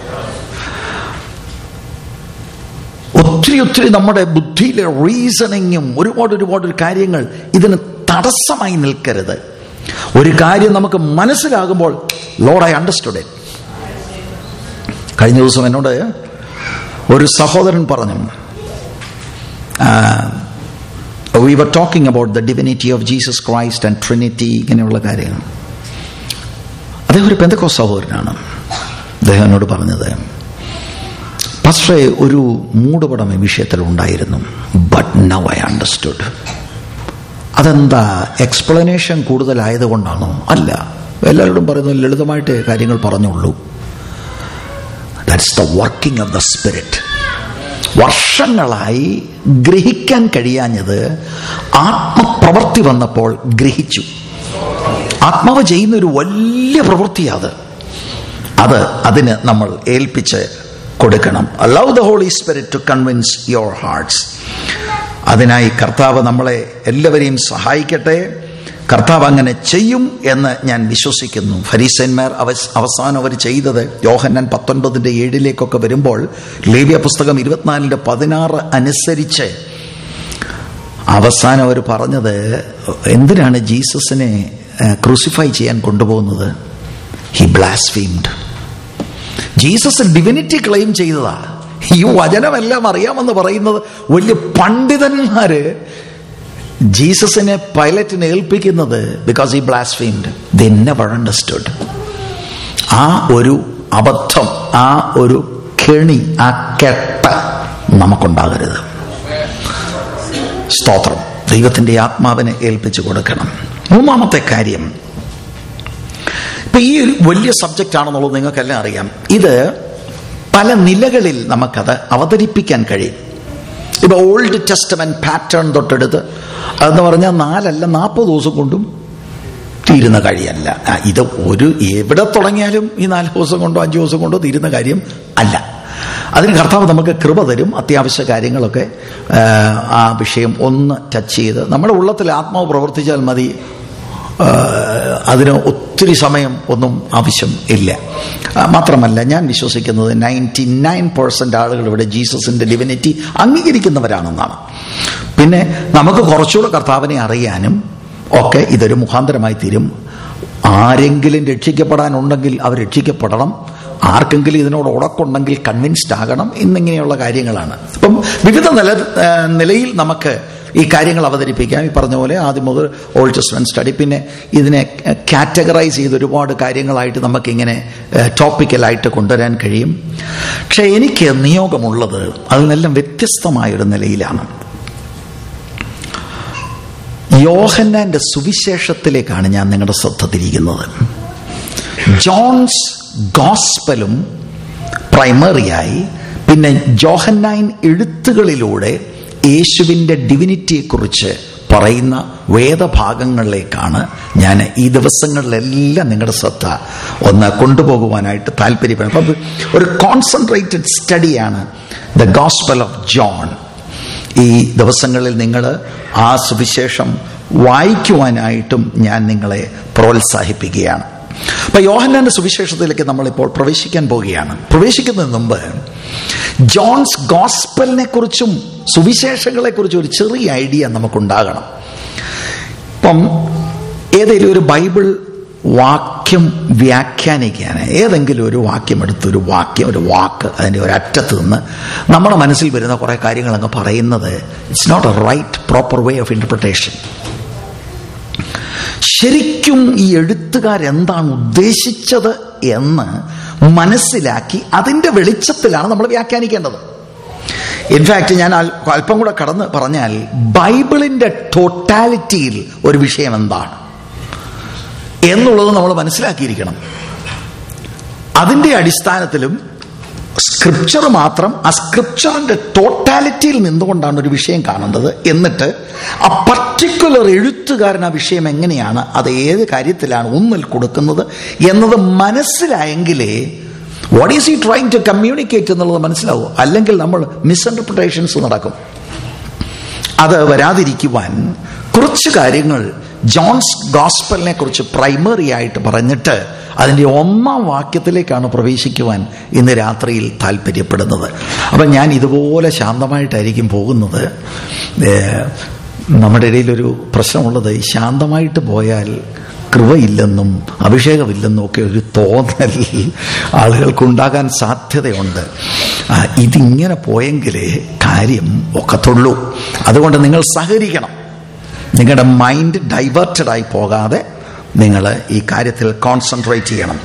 [SPEAKER 6] ഒത്തിരി ഒത്തിരി നമ്മുടെ ബുദ്ധിയിലെ റീസണിങ്ങും ഒരുപാട് ഒരുപാട് കാര്യങ്ങൾ ഇതിന് തടസ്സമായി നിൽക്കരുത് ഒരു കാര്യം നമുക്ക് മനസ്സിലാകുമ്പോൾ ലോഡ് ഐ അണ്ടർസ്റ്റുഡ് ഇറ്റ് കഴിഞ്ഞ ദിവസം എന്നോട് ഒരു സഹോദരൻ പറഞ്ഞു we were talking about the divinity of Jesus Christ and trinity ഇങ്ങനെയുള്ള കാര്യങ്ങൾ അദ്ദേഹം ഒരു പെന്തക്കോ സഹോദരനാണ് അദ്ദേഹം എന്നോട് പറഞ്ഞത് പക്ഷേ ഒരു മൂടുപടം ഈ വിഷയത്തിൽ ഉണ്ടായിരുന്നു ബട്ട് നൗ ഐ അണ്ടർസ്റ്റുഡ് അതെന്താ എക്സ്പ്ലനേഷൻ കൂടുതലായതുകൊണ്ടാണോ അല്ല എല്ലാവരോടും പറയുന്നത് ലളിതമായിട്ട് കാര്യങ്ങൾ പറഞ്ഞുള്ളൂ that's the working of the spirit വർഷങ്ങളായി ഗ്രഹിക്കാൻ കഴിയാഞ്ഞത് ആത്മപ്രവൃത്തി വന്നപ്പോൾ ഗ്രഹിച്ചു ആത്മാവ് ചെയ്യുന്ന ഒരു വലിയ പ്രവൃത്തിയാണ് അത് അതിന് നമ്മൾ ഏൽപ്പിച്ച് കൊടുക്കണം allow the holy spirit to convince your hearts അതിനായി കർത്താവ് നമ്മളെ എല്ലാവരെയും സഹായിക്കട്ടെ കർത്താവ് അങ്ങനെ ചെയ്യും എന്ന് ഞാൻ വിശ്വസിക്കുന്നു ഫരീസന്മാർ അവസ് അവസാനം അവർ ചെയ്തത് യോഹന്നാൻ പത്തൊൻപതിൻ്റെ ഏഴിലേക്കൊക്കെ വരുമ്പോൾ ലേവ്യ പുസ്തകം ഇരുപത്തിനാലിൻ്റെ പതിനാറ് അനുസരിച്ച് അവസാനം അവർ പറഞ്ഞത് എന്തിനാണ് ജീസസിനെ ക്രൂസിഫൈ ചെയ്യാൻ കൊണ്ടുപോകുന്നത് he blasphemed Jesus divinity claim ചെയ്തതാ ഈ വചനമെല്ലാം അറിയാമെന്ന് പറയുന്നത് വലിയ പണ്ഡിതന്മാര് ജീസസിനെ പൈലറ്റിനെ ഏൽപ്പിക്കുന്നത് ബിക്കോസ് ഈ ബ്ലാസ്ഫീംഡ് ദി നെവർ അണ്ടർസ്റ്റുഡ് ആ ഒരു അബദ്ധം ആ ഒരു കെണി ആ കെട്ട നമുക്കുണ്ടാകരുത് സ്തോത്രം ദൈവത്തിന്റെ ആത്മാവിനെ ഏൽപ്പിച്ചു കൊടുക്കണം മൂന്നാമത്തെ കാര്യം ഇപ്പൊ ഈ ഒരു വലിയ സബ്ജക്റ്റ് ആണെന്നുള്ളത് നിങ്ങൾക്കെല്ലാം അറിയാം ഇത് പല നിലകളിൽ നമുക്കത് അവതരിപ്പിക്കാൻ കഴിയും ഇപ്പൊ ഓൾഡ് ടെസ്റ്റമെന്റ് പാറ്റേൺ തൊട്ടെടുത്ത് അതെന്ന് പറഞ്ഞാൽ നാലല്ല നാൽപ്പത് ദിവസം കൊണ്ടും തീരുന്ന കഴിയല്ല ആ, ഇത് ഒരു എവിടെ തുടങ്ങിയാലും ഈ നാല് ദിവസം കൊണ്ടോ അഞ്ച് ദിവസം കൊണ്ടോ തീരുന്ന കാര്യം അല്ല അതിന് കർത്താവ് നമുക്ക് കൃപ തരും അത്യാവശ്യ കാര്യങ്ങളൊക്കെ ആ, ആ വിഷയം ഒന്ന് ടച്ച് ചെയ്ത് നമ്മുടെ ഉള്ളത്തിൽ ആത്മാവ് പ്രവർത്തിച്ചാൽ മതി ആ, അതിന് ഒത്തിരി സമയം ഒന്നും ആവശ്യം ഇല്ല ആ, മാത്രമല്ല ഞാൻ വിശ്വസിക്കുന്നത് നയൻറ്റി നയൻ പെർസെന്റ് ആളുകൾ ഇവിടെ ജീസസിന്റെ ഡിവിനിറ്റി അംഗീകരിക്കുന്നവരാണെന്നാണ് പിന്നെ നമുക്ക് കുറച്ചുകൂടെ കർത്താവിനെ അറിയാനും ഒക്കെ ഇതൊരു മുഖാന്തരമായി തീരും ആരെങ്കിലും രക്ഷിക്കപ്പെടാനുണ്ടെങ്കിൽ അവർ രക്ഷിക്കപ്പെടണം ആർക്കെങ്കിലും ഇതിനോട് ഉടക്കുണ്ടെങ്കിൽ കൺവിൻസ്ഡ് ആകണം എന്നിങ്ങനെയുള്ള കാര്യങ്ങളാണ് അപ്പം വിവിധ നില ആ, നിലയിൽ നമുക്ക് ഈ കാര്യങ്ങൾ അവതരിപ്പിക്കാം ഈ പറഞ്ഞ പോലെ ആദ്യം മുതൽ ഓൾഡ് ടെസ്റ്റ്മെന്റ് സ്റ്റഡി പിന്നെ ഇതിനെ കാറ്റഗറൈസ് ചെയ്ത് ഒരുപാട് കാര്യങ്ങളായിട്ട് നമുക്കിങ്ങനെ ടോപ്പിക്കലായിട്ട് കൊണ്ടുവരാൻ കഴിയും പക്ഷെ എനിക്ക് നിയോഗമുള്ളത് അതിനെല്ലാം വ്യത്യസ്തമായൊരു നിലയിലാണ് യോഹന്നാന്റെ സുവിശേഷത്തിലേക്കാണ് ഞാൻ നിങ്ങളുടെ ശ്രദ്ധ തിരിക്കുന്നത് ജോൺസ് ഗോസ്പലും പ്രൈമറിയായി പിന്നെ ജോഹന്നൈൻ എഴുത്തുകളിലൂടെ യേശുവിൻ്റെ ഡിവിനിറ്റിയെക്കുറിച്ച് പറയുന്ന വേദഭാഗങ്ങളിലേക്കാണ് ഞാൻ ഈ ദിവസങ്ങളിലെല്ലാം നിങ്ങളുടെ ശ്രദ്ധ ഒന്ന് കൊണ്ടുപോകുവാനായിട്ട് താല്പര്യപ്പെടുന്നത് അപ്പം ഒരു കോൺസെൻട്രേറ്റഡ് സ്റ്റഡിയാണ് ദ ഗോസ്പൽ ഓഫ് ജോൺ ഈ ദിവസങ്ങളിൽ നിങ്ങൾ ആ സുവിശേഷം വായിക്കുവാനായിട്ടും ഞാൻ നിങ്ങളെ പ്രോത്സാഹിപ്പിക്കുകയാണ് അപ്പൊ യോഹന്നാന്റെ സുവിശേഷത്തിലേക്ക് നമ്മളിപ്പോൾ പ്രവേശിക്കാൻ പോവുകയാണ് പ്രവേശിക്കുന്നതിന് മുമ്പ് ജോൺസ് ഗോസ്പലിനെ കുറിച്ചും സുവിശേഷങ്ങളെ കുറിച്ചും ഒരു ചെറിയ ഐഡിയ നമുക്കുണ്ടാകണം ഇപ്പം ഏതെങ്കിലും ഒരു ബൈബിൾ വാക്യം വ്യാഖ്യാനിക്കാൻ ഏതെങ്കിലും ഒരു വാക്യം എടുത്ത് ഒരു വാക്യം ഒരു വാക്ക് അതിൻ്റെ ഒരു അറ്റത്ത് നിന്ന് നമ്മുടെ മനസ്സിൽ വരുന്ന കുറേ കാര്യങ്ങൾ അങ്ങ് പറയുന്നത് it's not a right proper way of interpretation ശരിക്കും ഈ എഴുത്തുകാരെന്താണ് ഉദ്ദേശിച്ചത് എന്ന് മനസ്സിലാക്കി അതിൻ്റെ വെളിച്ചത്തിലാണ് നമ്മൾ വ്യാഖ്യാനിക്കേണ്ടത് ഇൻഫാക്ട് ഞാൻ അൽ- അല്പം കൂടെ കടന്ന് പറഞ്ഞാൽ ബൈബിളിന്റെ ടോട്ടാലിറ്റിയിൽ ഒരു വിഷയം എന്താണ് എന്നുള്ളത് നമ്മൾ മനസ്സിലാക്കിയിരിക്കണം അതിന്റെ അടിസ്ഥാനത്തിലും സ്ക്രിപ്ചർ മാത്രം ആ സ്ക്രിപ്ചറിന്റെ ടോട്ടാലിറ്റിയിൽ നിന്നുകൊണ്ടാണ് ഒരു വിഷയം കാണേണ്ടത് എന്നിട്ട് ആ പർട്ടിക്കുലർ എഴുത്തുകാരൻ ആ വിഷയം എങ്ങനെയാണ് അത് ഏത് കാര്യത്തിലാണ് ഊന്നൽ കൊടുക്കുന്നത് എന്നത് മനസ്സിലായെങ്കിലേ what is he trying to communicate എന്നുള്ളത് മനസ്സിലാവും അല്ലെങ്കിൽ നമ്മൾ മിസ്ഇൻറ്റർപ്രിട്ടേഷൻസ് നടക്കും അത് വരാതിരിക്കുവാൻ കുറച്ച് കാര്യങ്ങൾ ജോൺസ് ഗോസ്പലിനെ കുറിച്ച് പ്രൈമറി ആയിട്ട് പറഞ്ഞിട്ട് അതിൻ്റെ ഒന്നാം വാക്യത്തിലേക്കാണ് പ്രവേശിക്കുവാൻ ഇന്ന് രാത്രിയിൽ താല്പര്യപ്പെടുന്നത് അപ്പം ഞാൻ ഇതുപോലെ ശാന്തമായിട്ടായിരിക്കും പോകുന്നത് ഏഹ്, നമ്മുടെ ഇടയിലൊരു പ്രശ്നമുള്ളത് ശാന്തമായിട്ട് പോയാൽ കൃപയില്ലെന്നും അഭിഷേകമില്ലെന്നും ഒക്കെ ഒരു തോന്നൽ ആളുകൾക്കുണ്ടാകാൻ സാധ്യതയുണ്ട് ആ, ഇതിങ്ങനെ പോയെങ്കിലേ കാര്യം ഒക്കത്തുള്ളൂ അതുകൊണ്ട് നിങ്ങൾ സഹകരിക്കണം നിങ്ങളുടെ മൈൻഡ് ഡൈവേർട്ടഡ് ആയി പോകാതെ നിങ്ങൾ ഈ കാര്യത്തിൽ കോൺസെൻട്രേറ്റ് ചെയ്യണം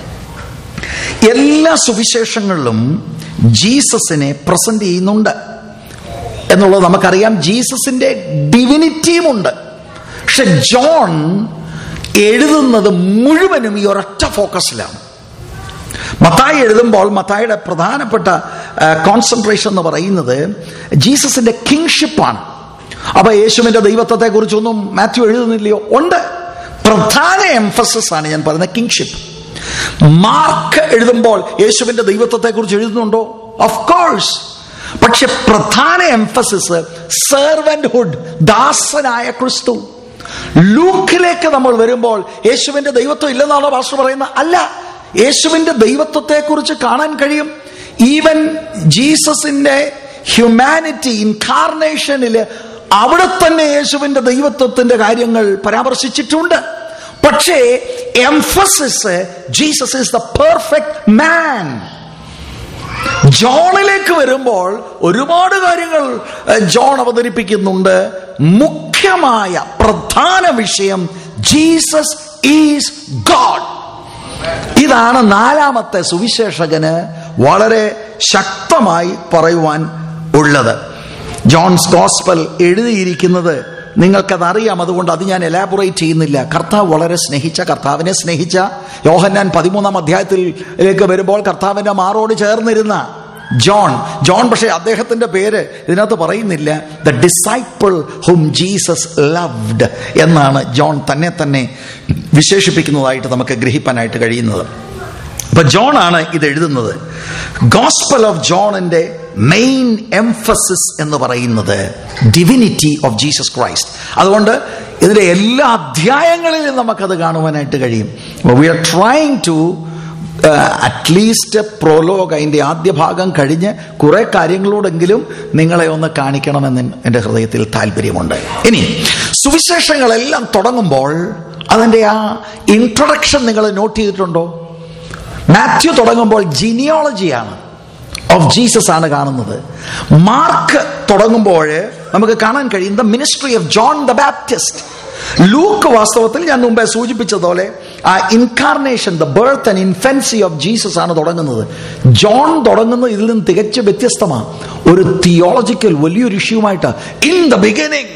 [SPEAKER 6] എല്ലാ സുവിശേഷങ്ങളിലും ജീസസിനെ പ്രസന്റ് ചെയ്യുന്നുണ്ട് എന്നുള്ളത് നമുക്കറിയാം ജീസസിന്റെ ഡിവിനിറ്റിയും ഉണ്ട് പക്ഷെ ജോൺ എഴുതുന്നത് മുഴുവനും ഈ ഒരൊറ്റ ഫോക്കസിലാണ് മത്തായി എഴുതുമ്പോൾ മത്തായിയുടെ പ്രധാനപ്പെട്ട കോൺസെൻട്രേഷൻ എന്ന് പറയുന്നത് ജീസസിന്റെ കിങ്ഷിപ്പാണ് അപ്പൊ യേശുവിന്റെ ദൈവത്വത്തെ കുറിച്ചൊന്നും മാത്യു എഴുതുന്നില്ലയോ ഉണ്ട് പ്രധാന എംഫസിസ് ആണ് ഞാൻ പറയുന്നത് കിങ്ഷിപ്പ് മാർക്ക് എഴുതുമ്പോൾ യേശുവിന്റെ ദൈവത്വത്തെ കുറിച്ച് എഴുതുന്നുണ്ടോ ഓഫ് കോഴ്സ് പക്ഷെ പ്രധാന എംഫസിസ് സെർവൻഹുഡ് ദാസനായ ക്രിസ്തു ലൂക്കിലേക്ക് നമ്മൾ വരുമ്പോൾ യേശുവിന്റെ ദൈവത്വം ഇല്ലെന്നാണോ പാസ്റ്റർ പറയുന്നത് അല്ല യേശുവിന്റെ ദൈവത്വത്തെ കുറിച്ച് കാണാൻ കഴിയും ഈവൻ ജീസസിന്റെ ഹ്യൂമാനിറ്റി ഇൻകാർണേഷനില് അവിടെ തന്നെ യേശുവിന്റെ ദൈവത്വത്തിന്റെ കാര്യങ്ങൾ പരാമർശിച്ചിട്ടുണ്ട് പക്ഷേ emphasis Jesus is the perfect man ജോണിലേക്ക് വരുമ്പോൾ ഒരുപാട് കാര്യങ്ങൾ ഏഹ്, ജോൺ അവതരിപ്പിക്കുന്നുണ്ട് മുഖ്യമായ പ്രധാന വിഷയം ജീസസ് ഈസ് ഗോഡ് ഇതാണ് നാലാമത്തെ സുവിശേഷകന് വളരെ ശക്തമായി പറയുവാൻ ഉള്ളത് ജോൺസ് ഗോസ്പൽ എഴുതിയിരിക്കുന്നത് നിങ്ങൾക്കത് അറിയാം അതുകൊണ്ട് അത് ഞാൻ എലാബറേറ്റ് ചെയ്യുന്നില്ല കർത്താവ് വളരെ സ്നേഹിച്ച കർത്താവിനെ സ്നേഹിച്ച യോഹന്നാൻ പതിമൂന്നാം അധ്യായത്തിലേക്ക് വരുമ്പോൾ കർത്താവിന്റെ മാറോട് ചേർന്നിരുന്ന ജോൺ ജോൺ പക്ഷേ അദ്ദേഹത്തിന്റെ പേര് ഇതിനകത്ത് പറയുന്നില്ല the disciple whom Jesus loved എന്നാണ് ജോൺ തന്നെ തന്നെ വിശേഷിപ്പിക്കുന്നതായിട്ട് നമുക്ക് ഗ്രഹിക്കാനായിട്ട് കഴിയുന്നത് അപ്പൊ ജോൺ ആണ് ഇത് എഴുതുന്നത് ഗോസ്പൽ ഓഫ് ജോണിന്റെ മെയിൻ എംഫസിസ് എന്ന് പറയുന്നത് ഡിവിനിറ്റി ഓഫ് ജീസസ് ക്രൈസ്റ്റ് അതുകൊണ്ട് ഇതിന്റെ എല്ലാ അധ്യായങ്ങളിലും നമുക്കത് കാണുവാനായിട്ട് കഴിയും we are trying to at least prologue അതിൻ്റെ ആദ്യ ഭാഗം കഴിഞ്ഞ് കുറെ കാര്യങ്ങളോടെങ്കിലും നിങ്ങളെ ഒന്ന് കാണിക്കണമെന്ന് എൻ്റെ ഹൃദയത്തിൽ താല്പര്യമുണ്ട് ഇനി സുവിശേഷങ്ങളെല്ലാം തുടങ്ങുമ്പോൾ അതിൻ്റെ ആ ഇൻട്രൊഡക്ഷൻ നിങ്ങൾ നോട്ട് ചെയ്തിട്ടുണ്ടോ മാത്യു തുടങ്ങുമ്പോൾ ജിനിയോളജിയാണ് ഓഫ് ജീസസ് ആണ് കാണുന്നത് മാർക്ക് തുടങ്ങുമ്പോൾ നമുക്ക് കാണാൻ കഴിയും the ministry of John the Baptist Luke വാസ്തവത്തിൽ ഞാൻ മുമ്പേ സൂചിപ്പിച്ചതുപോലെ ആ incarnation the birth and infancy of Jesus ആണ് തുടങ്ങുന്നത് ജോൺ തുടങ്ങുന്നത് ഇതിൽ നിന്ന് തികച്ചും വ്യത്യസ്തമാണ് ഒരു തിയോളജിക്കൽ വലിയൊരു ഇഷ്യൂമായിട്ട് ഇൻ ദ ബിഗിനിങ്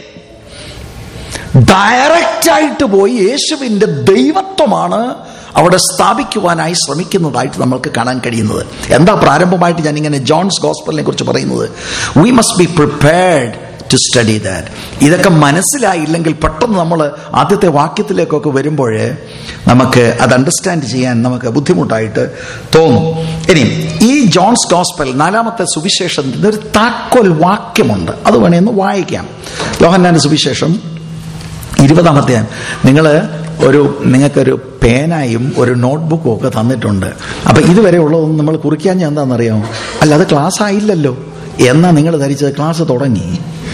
[SPEAKER 6] ഡയറക്റ്റ് ആയിട്ട് പോയി യേശുവിന്റെ ദൈവത്വമാണ് അവിടെ സ്ഥാപിക്കുവാനായി ശ്രമിക്കുന്നതായിട്ട് നമ്മൾക്ക് കാണാൻ കഴിയുന്നത് എന്താ പ്രാരംഭമായിട്ട് ഞാൻ ഇങ്ങനെ ജോൺസ് ഗോസ്പലിനെ കുറിച്ച് പറയുന്നത് we must be prepared to study that ഇതൊക്കെ മനസ്സിലായില്ലെങ്കിൽ പെട്ടെന്ന് നമ്മൾ ആദ്യത്തെ വാക്യത്തിലേക്കൊക്കെ വരുമ്പോൾ നമുക്ക് അത് അണ്ടർസ്റ്റാൻഡ് ചെയ്യാൻ നമുക്ക് ബുദ്ധിമുട്ടായിട്ട് തോന്നും ഇനി ഈ ജോൺസ് ഗോസ്പൽ നാലാമത്തെ സുവിശേഷത്തിന്റെ ഒരു താക്കോൽ വാക്യമുണ്ട് അത് വേണേ ഒന്ന് വായിക്കാം യോഹന്നാന്റെ സുവിശേഷം ഇരുപതാമത്തെ നിങ്ങൾ ഒരു നിങ്ങൾക്കൊരു പേനായും ഒരു നോട്ട്ബുക്കും ഒക്കെ തന്നിട്ടുണ്ട് അപ്പൊ ഇതുവരെ ഉള്ളതൊന്നും നമ്മൾ കുറിക്കാൻ ഞാൻ എന്താണെന്നറിയാമോ അല്ല അത് ക്ലാസ് ആയില്ലല്ലോ എന്നാ നിങ്ങൾ ധരിച്ചത് ക്ലാസ് തുടങ്ങി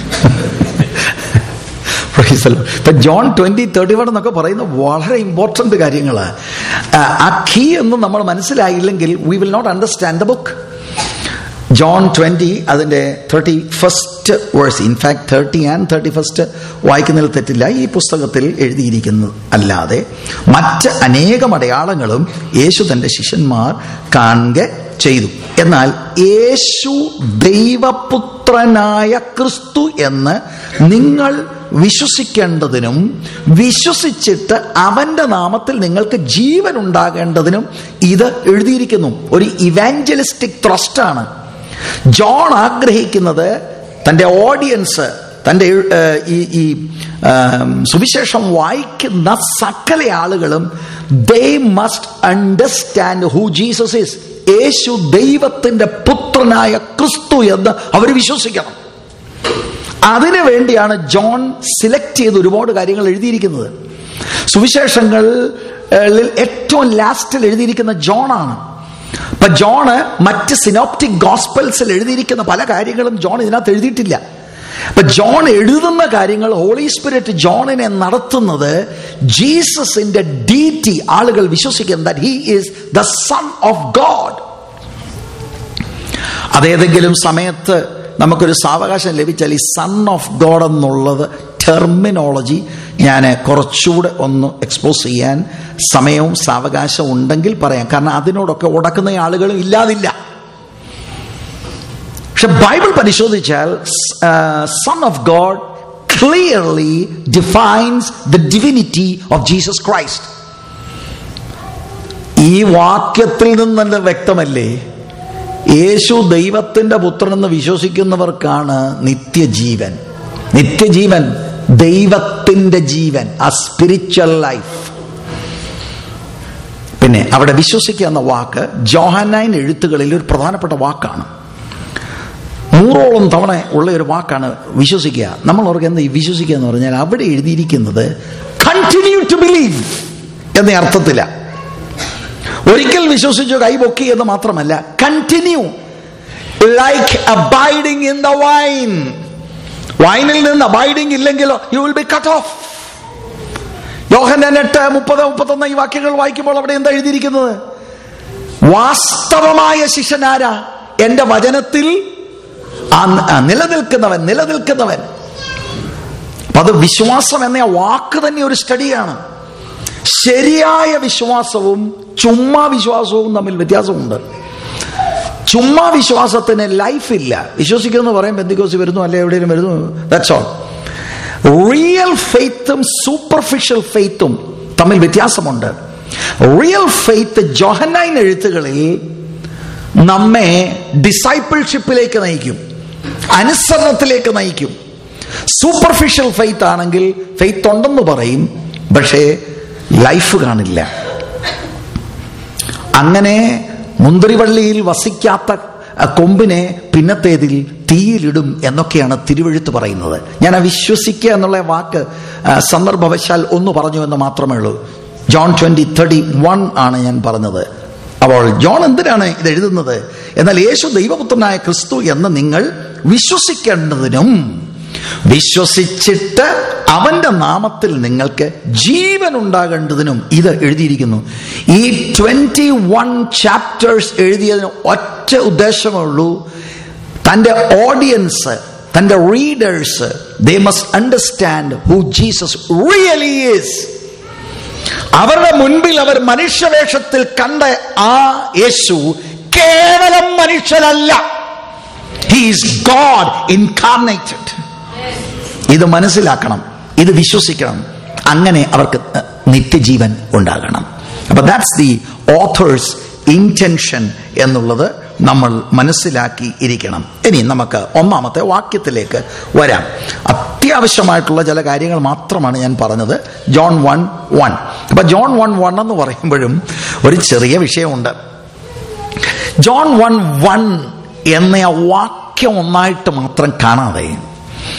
[SPEAKER 6] Praise the Lord. ഇപ്പൊ ജോൺ ട്വന്റി തേർട്ടി വൺ എന്നൊക്കെ പറയുന്നത് വളരെ ഇമ്പോർട്ടന്റ് കാര്യങ്ങളാണ് ആ കീ ഒന്നും നമ്മൾ മനസ്സിലായില്ലെങ്കിൽ we will not understand the book John twenty അതിന്റെ thirty first verse in fact thirty and thirty first വായിക്കുന്നതിൽ തെറ്റില്ല ഈ പുസ്തകത്തിൽ എഴുതിയിരിക്കുന്നത് അല്ലാതെ മറ്റ് അനേകം അടയാളങ്ങളും യേശു തന്റെ ശിഷ്യന്മാർ കാണുക ചെയ്തു എന്നാൽ യേശു ദൈവപുത്രനായ ക്രിസ്തു എന്ന് നിങ്ങൾ വിശ്വസിക്കേണ്ടതിനും വിശ്വസിച്ചിട്ട് അവന്റെ നാമത്തിൽ നിങ്ങൾക്ക് ജീവൻ ഉണ്ടാകേണ്ടതിനും ഇത് എഴുതിയിരിക്കുന്നു ഒരു ഇവാഞ്ചലിസ്റ്റിക് ത്രസ്റ്റാണ് ജോൺ ആഗ്രഹിക്കുന്നത് തൻ്റെ ഓഡിയൻസ് തൻ്റെ ഏഹ്, ഈ ഈ ആം, സുവിശേഷം വായിക്കുന്ന സകല ആളുകളും they must understand who Jesus is യേശു ദൈവത്തിന്റെ പുത്രനായ ക്രിസ്തു എന്ന് അവർ വിശ്വസിക്കണം അതിനു വേണ്ടിയാണ് ജോൺ സിലക്ട് ചെയ്ത് ഒരുപാട് കാര്യങ്ങൾ എഴുതിയിരിക്കുന്നത് സുവിശേഷങ്ങളിൽ ഏറ്റവും ലാസ്റ്റിൽ എഴുതിയിരിക്കുന്ന ജോണാണ് അപ്പൊ ജോണ് മറ്റ് സിനോപ്റ്റിക് ഗോസ്പൽസിൽ എഴുതിയിരിക്കുന്ന പല കാര്യങ്ങളും ജോൺ ഇതിനകത്ത് എഴുതിയിട്ടില്ല അപ്പൊ ജോൺ എഴുതുന്ന കാര്യങ്ങൾ ഹോളി സ്പിരിറ്റ് ജോണിനെ നടത്തുന്നത് ജീസസിന്റെ ഡീറ്റി ആളുകൾ വിശ്വസിക്കുന്നത് that he is the son of God അതേതെങ്കിലും സമയത്ത് നമുക്കൊരു സാവകാശം ലഭിച്ചാൽ ഈ സൺ ഓഫ് ഗോഡ് എന്നുള്ളത് ടെർമിനോളജി ഞാൻ കുറച്ചുകൂടെ ഒന്ന് എക്സ്പോസ് ചെയ്യാൻ സമയവും സാവകാശവും ഉണ്ടെങ്കിൽ പറയാം കാരണം അതിനോടൊക്കെ ഉടക്കുന്ന ആളുകളും ഇല്ലാതില്ല പക്ഷെ ബൈബിൾ പരിശോധിച്ചാൽ son of god clearly defines the divinity of Jesus Christ ഈ വാക്യത്തിൽ നിന്ന് തന്നെ വ്യക്തമല്ലേ യേശു ദൈവത്തിന്റെ പുത്രനെന്ന് വിശ്വസിക്കുന്നവർക്കാണ് നിത്യജീവൻ നിത്യജീവൻ ദൈവത്തിന്റെ ജീവൻ ആ സ്പിരിച്വൽ ലൈഫ് പിന്നെ അവിടെ വിശ്വസിക്കുക എന്ന വാക്ക് ജോഹനൈൻ എഴുത്തുകളിൽ ഒരു പ്രധാനപ്പെട്ട വാക്കാണ് നൂറോളം തവണ ഉള്ള ഒരു വാക്കാണ് വിശ്വസിക്കുക നമ്മൾ അവർക്ക് എന്താ ഈ വിശ്വസിക്കുക എന്ന് പറഞ്ഞാൽ അവിടെ എഴുതിയിരിക്കുന്നത് കണ്ടിന്യൂ ടു ബിലീവ് എന്ന അർത്ഥത്തിലാണ് ഒരിക്കൽ വിശ്വസിച്ചു കൈപൊക്കി എന്ന് മാത്രമല്ല continue like abiding in the vine വൈനിൽ നിന്ന് അബൈഡിങ് ഇല്ലെങ്കിലോ you will be cut off യോഹന്നാൻ എട്ട് മുപ്പത് മുപ്പത്തൊന്ന് ഈ വാക്യങ്ങൾ വായിക്കുമ്പോൾ അവിടെ എന്താ എഴുതിയിരിക്കുന്നത് വാസ്തവമായ ശിഷ്യനാരാ എന്റെ വചനത്തിൽ ആ ആ നിലനിൽക്കുന്നവൻ നിലനിൽക്കുന്നവൻ അപ്പൊ അത് വിശ്വാസം എന്ന ആ വാക്ക് തന്നെ ഒരു സ്റ്റഡിയാണ് ശരിയായ വിശ്വാസവും ചുമ്മാ വിശ്വാസവും തമ്മിൽ വ്യത്യാസമുണ്ട് ചുമ്മാ വിശ്വാസത്തിന് ലൈഫ് ഇല്ല വിശ്വസിക്കുമെന്ന് പറയും ബന്ധിക്കോസി വരുന്നു അല്ലെ എവിടെയെങ്കിലും വരുന്നു ദാറ്റ്സ് ഓൾ റിയൽ ഫെയ്ത്തും സൂപ്പർഫിഷ്യൽ ഫെയ്ത്തും തമ്മിൽ വ്യത്യാസമുണ്ട് റിയൽ ഫെയ്ത്ത് ജോഹനൈൻ എഴുത്തുകളിൽ നമ്മെ ഡിസൈപ്പിൾഷിപ്പിലേക്ക് നയിക്കും അനുസരണത്തിലേക്ക് നയിക്കും സൂപ്പർഫിഷ്യൽ ഫെയ്ത്ത് ആണെങ്കിൽ ഫെയ്ത്ത് ഉണ്ടെന്ന് പറയും പക്ഷേ ലൈഫ് കാണില്ല അങ്ങനെ മുന്തിരിവള്ളിയിൽ വസിക്കാത്ത അ, കൊമ്പിനെ പിന്നത്തേതിൽ തീയിലിടും എന്നൊക്കെയാണ് തിരുവഴുത്ത് പറയുന്നത് ഞാൻ ആ വിശ്വസിക്കുക എന്നുള്ള വാക്ക് ആ, സന്ദർഭവശാൽ ഒന്ന് പറഞ്ഞു എന്ന് മാത്രമേ ഉള്ളൂ ജോൺ ട്വന്റി തേർട്ടി വൺ ആണ് ഞാൻ പറഞ്ഞത് അപ്പോൾ ജോൺ എന്തിനാണ് ഇത് എഴുതുന്നത് എന്നാൽ യേശു ദൈവപുത്രനായ ക്രിസ്തു എന്ന് നിങ്ങൾ വിശ്വസിക്കേണ്ടതിനും വിശ്വസിച്ചിട്ട് അവന്റെ നാമത്തിൽ നിങ്ങൾക്ക് ജീവൻ ഉണ്ടാകേണ്ടതിനും ഇത് എഴുതിയിരിക്കുന്നു ഈ ട്വന്റി വൺ ചാപ്റ്റേഴ്സ് എഴുതിയതിന് ഒറ്റ ഉദ്ദേശമേ ഉള്ളൂ തന്റെ ഓഡിയൻസ് തന്റെ readers they must understand who Jesus really is അവരുടെ മുൻപിൽ അവർ മനുഷ്യവേഷത്തിൽ കണ്ട ആ യേശു കേവലം മനുഷ്യനല്ല ഹീസ് ഗോഡ് ഇൻകാർണേറ്റഡ് ഇത് മനസ്സിലാക്കണം ഇത് വിശ്വസിക്കണം അങ്ങനെ അവർക്ക് നിത്യജീവൻ ഉണ്ടാകണം അപ്പൊ ദാറ്റ്സ് ദി ഓഥേഴ്സ് ഇന്റൻഷൻ എന്നുള്ളത് നമ്മൾ മനസ്സിലാക്കി ഇരിക്കണം ഇനി നമുക്ക് ഒന്നാമത്തെ വാക്യത്തിലേക്ക് വരാം അത്യാവശ്യമായിട്ടുള്ള ചില കാര്യങ്ങൾ മാത്രമാണ് ഞാൻ പറഞ്ഞത് ജോൺ വൺ വൺ അപ്പൊ ജോൺ വൺ വൺ എന്ന് പറയുമ്പോഴും ഒരു ചെറിയ വിഷയമുണ്ട് ജോൺ വൺ വൺ എന്ന ആ വാക്യം ഒന്നായിട്ട് മാത്രം കാണാതെ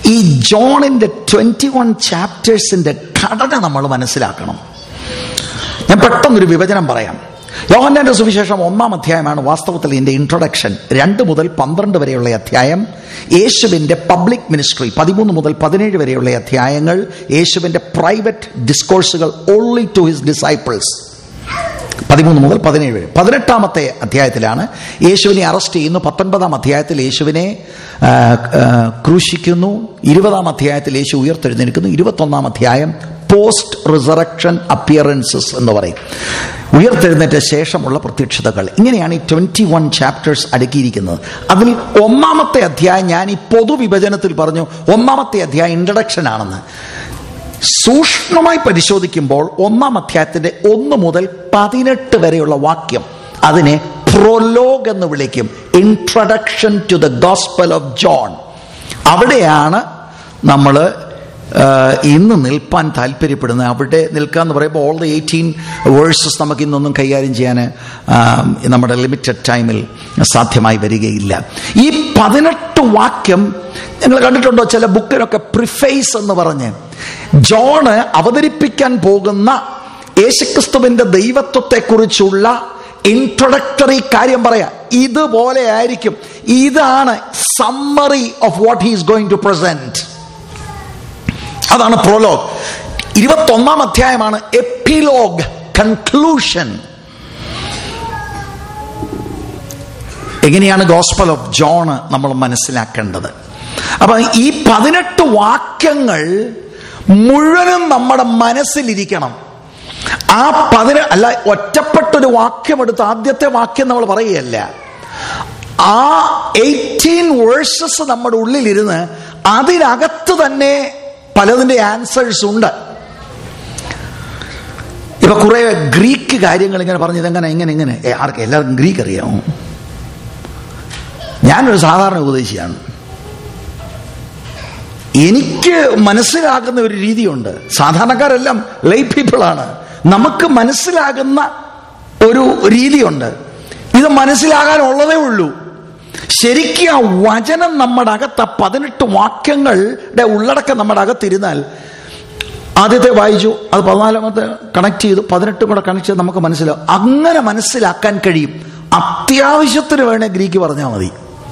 [SPEAKER 6] ഈ ജോണിന്റെ ട്വന്റി വൺ ചാപ്റ്റേഴ്സിന്റെ ഘടന നമ്മൾ മനസ്സിലാക്കണം ഞാൻ പെട്ടെന്നൊരു വിഭജനം പറയാം യോഹന്നാന്റെ സുവിശേഷം ഒന്നാം അധ്യായമാണ് വാസ്തവത്തിൽ ഇതിന്റെ ഇൻട്രൊഡക്ഷൻ രണ്ട് മുതൽ പന്ത്രണ്ട് വരെയുള്ള അധ്യായം യേശുവിന്റെ പബ്ലിക് മിനിസ്ട്രി പതിമൂന്ന് മുതൽ പതിനേഴ് വരെയുള്ള അധ്യായങ്ങൾ യേശുവിന്റെ പ്രൈവറ്റ് ഡിസ്കോഴ്സുകൾ ഓൺലി ടു ഹിസ് ഡിസൈപ്പിൾസ് പതിമൂന്ന് മുതൽ പതിനേഴ് വരെ പതിനെട്ടാമത്തെ അധ്യായത്തിലാണ് യേശുവിനെ അറസ്റ്റ് ചെയ്യുന്നു പത്തൊൻപതാം അധ്യായത്തിൽ യേശുവിനെ ആ, ആ, ക്രൂശിക്കുന്നു ഇരുപതാം അധ്യായത്തിൽ യേശു ഉയർത്തെഴുന്നേൽക്കുന്നു ഇരുപത്തൊന്നാം അധ്യായം പോസ്റ്റ് റിസറക്ഷൻ അപ്പിയറൻസസ് എന്ന് പറയും ഉയർത്തെഴുന്നേറ്റ ശേഷമുള്ള പ്രത്യക്ഷതകൾ ഇങ്ങനെയാണ് ഈ ട്വന്റി വൺ ചാപ്റ്റേഴ്സ് അടുക്കിയിരിക്കുന്നത് അതിൽ ഒന്നാമത്തെ അധ്യായം ഞാൻ ഈ പൊതുവിഭജനത്തിൽ പറഞ്ഞു ഒന്നാമത്തെ അധ്യായം ഇൻട്രഡക്ഷൻ ആണെന്ന് സൂക്ഷ്മമായി പരിശോധിക്കുമ്പോൾ ഒന്നാം അധ്യായത്തിന്റെ ഒന്ന് മുതൽ പതിനെട്ട് വരെയുള്ള വാക്യം അതിനെ പ്രൊലോഗ് എന്ന് വിളിക്കും introduction to the gospel of John അവിടെയാണ് നമ്മൾ ഇന്ന് നിൽപ്പാൻ താല്പര്യപ്പെടുന്നത് അവിടെ നിൽക്കുക എന്ന് പറയുമ്പോൾ ഓൾ ദ എയ്റ്റീൻ വേഴ്സസ് നമുക്ക് ഇന്നൊന്നും കൈകാര്യം ചെയ്യാൻ ആ, നമ്മുടെ ലിമിറ്റഡ് ടൈമിൽ സാധ്യമായി വരികയില്ല ഈ പതിനെട്ട് വാക്യം നിങ്ങൾ കണ്ടിട്ടുണ്ടോ ചില ബുക്കിലൊക്കെ പ്രിഫേസ് എന്ന് പറഞ്ഞ് ജോണ് അവതരിപ്പിക്കാൻ പോകുന്ന യേശുക്രിസ്തുവിന്റെ ദൈവത്വത്തെക്കുറിച്ചുള്ള ഇൻട്രൊഡക്ടറി കാര്യം പറയാം ഇതുപോലെ ആയിരിക്കും ഇതാണ് summary of what he's going to present അതാണ് പ്രോലോഗ് ഇരുപത്തൊന്നാം അധ്യായമാണ് എപ്പിലോഗ് കൺക്ലൂഷൻ എങ്ങനെയാണ് ഗോസ്പൽ ഓഫ് ജോൺ നമ്മൾ മനസ്സിലാക്കേണ്ടത് അപ്പൊ ഈ പതിനെട്ട് വാക്യങ്ങൾ മുഴുവനും നമ്മുടെ മനസ്സിലിരിക്കണം ആ പതിന അല്ല ഒറ്റപ്പെട്ടൊരു വാക്യം എടുത്ത് ആദ്യത്തെ വാക്യം നമ്മൾ പറയുകയല്ല ആ എയ്റ്റീൻ വേഴ്സസ് നമ്മുടെ ഉള്ളിലിരുന്ന് അതിനകത്ത് തന്നെ പലതിന്റെ ആൻസേഴ്സ് ഉണ്ട് ഇപ്പൊ കുറെ ഗ്രീക്ക് കാര്യങ്ങൾ ഇങ്ങനെ പറഞ്ഞത് എങ്ങനെ ഇങ്ങനെ ഇങ്ങനെ ഏ, ആർക്ക് എല്ലാവർക്കും ഗ്രീക്ക് അറിയാമോ ഞാനൊരു സാധാരണ ഉപദേശിയാണ് എനിക്ക് മനസ്സിലാകുന്ന ഒരു രീതിയുണ്ട് സാധാരണക്കാരെല്ലാം ലൈ പീപ്പിളാണ് നമുക്ക് മനസ്സിലാകുന്ന ഒരു രീതിയുണ്ട് ഇത് മനസ്സിലാകാനുള്ളതേ ഉള്ളൂ ശരിക്കും ആ വചനം നമ്മുടെ അകത്ത് ആ പതിനെട്ട് വാക്യങ്ങളുടെ ഉള്ളടക്കം നമ്മുടെ അകത്തിരുന്നാൽ ആദ്യത്തെ വായിച്ചു അത് പതിനാലാമത്തെ കണക്ട് ചെയ്തു പതിനെട്ടും കൂടെ കണക്ട് ചെയ്ത് നമുക്ക് മനസ്സിലാവും അങ്ങനെ മനസ്സിലാക്കാൻ കഴിയും അത്യാവശ്യത്തിന് വേണേ ഗ്രീക്ക് പറഞ്ഞാൽ മതി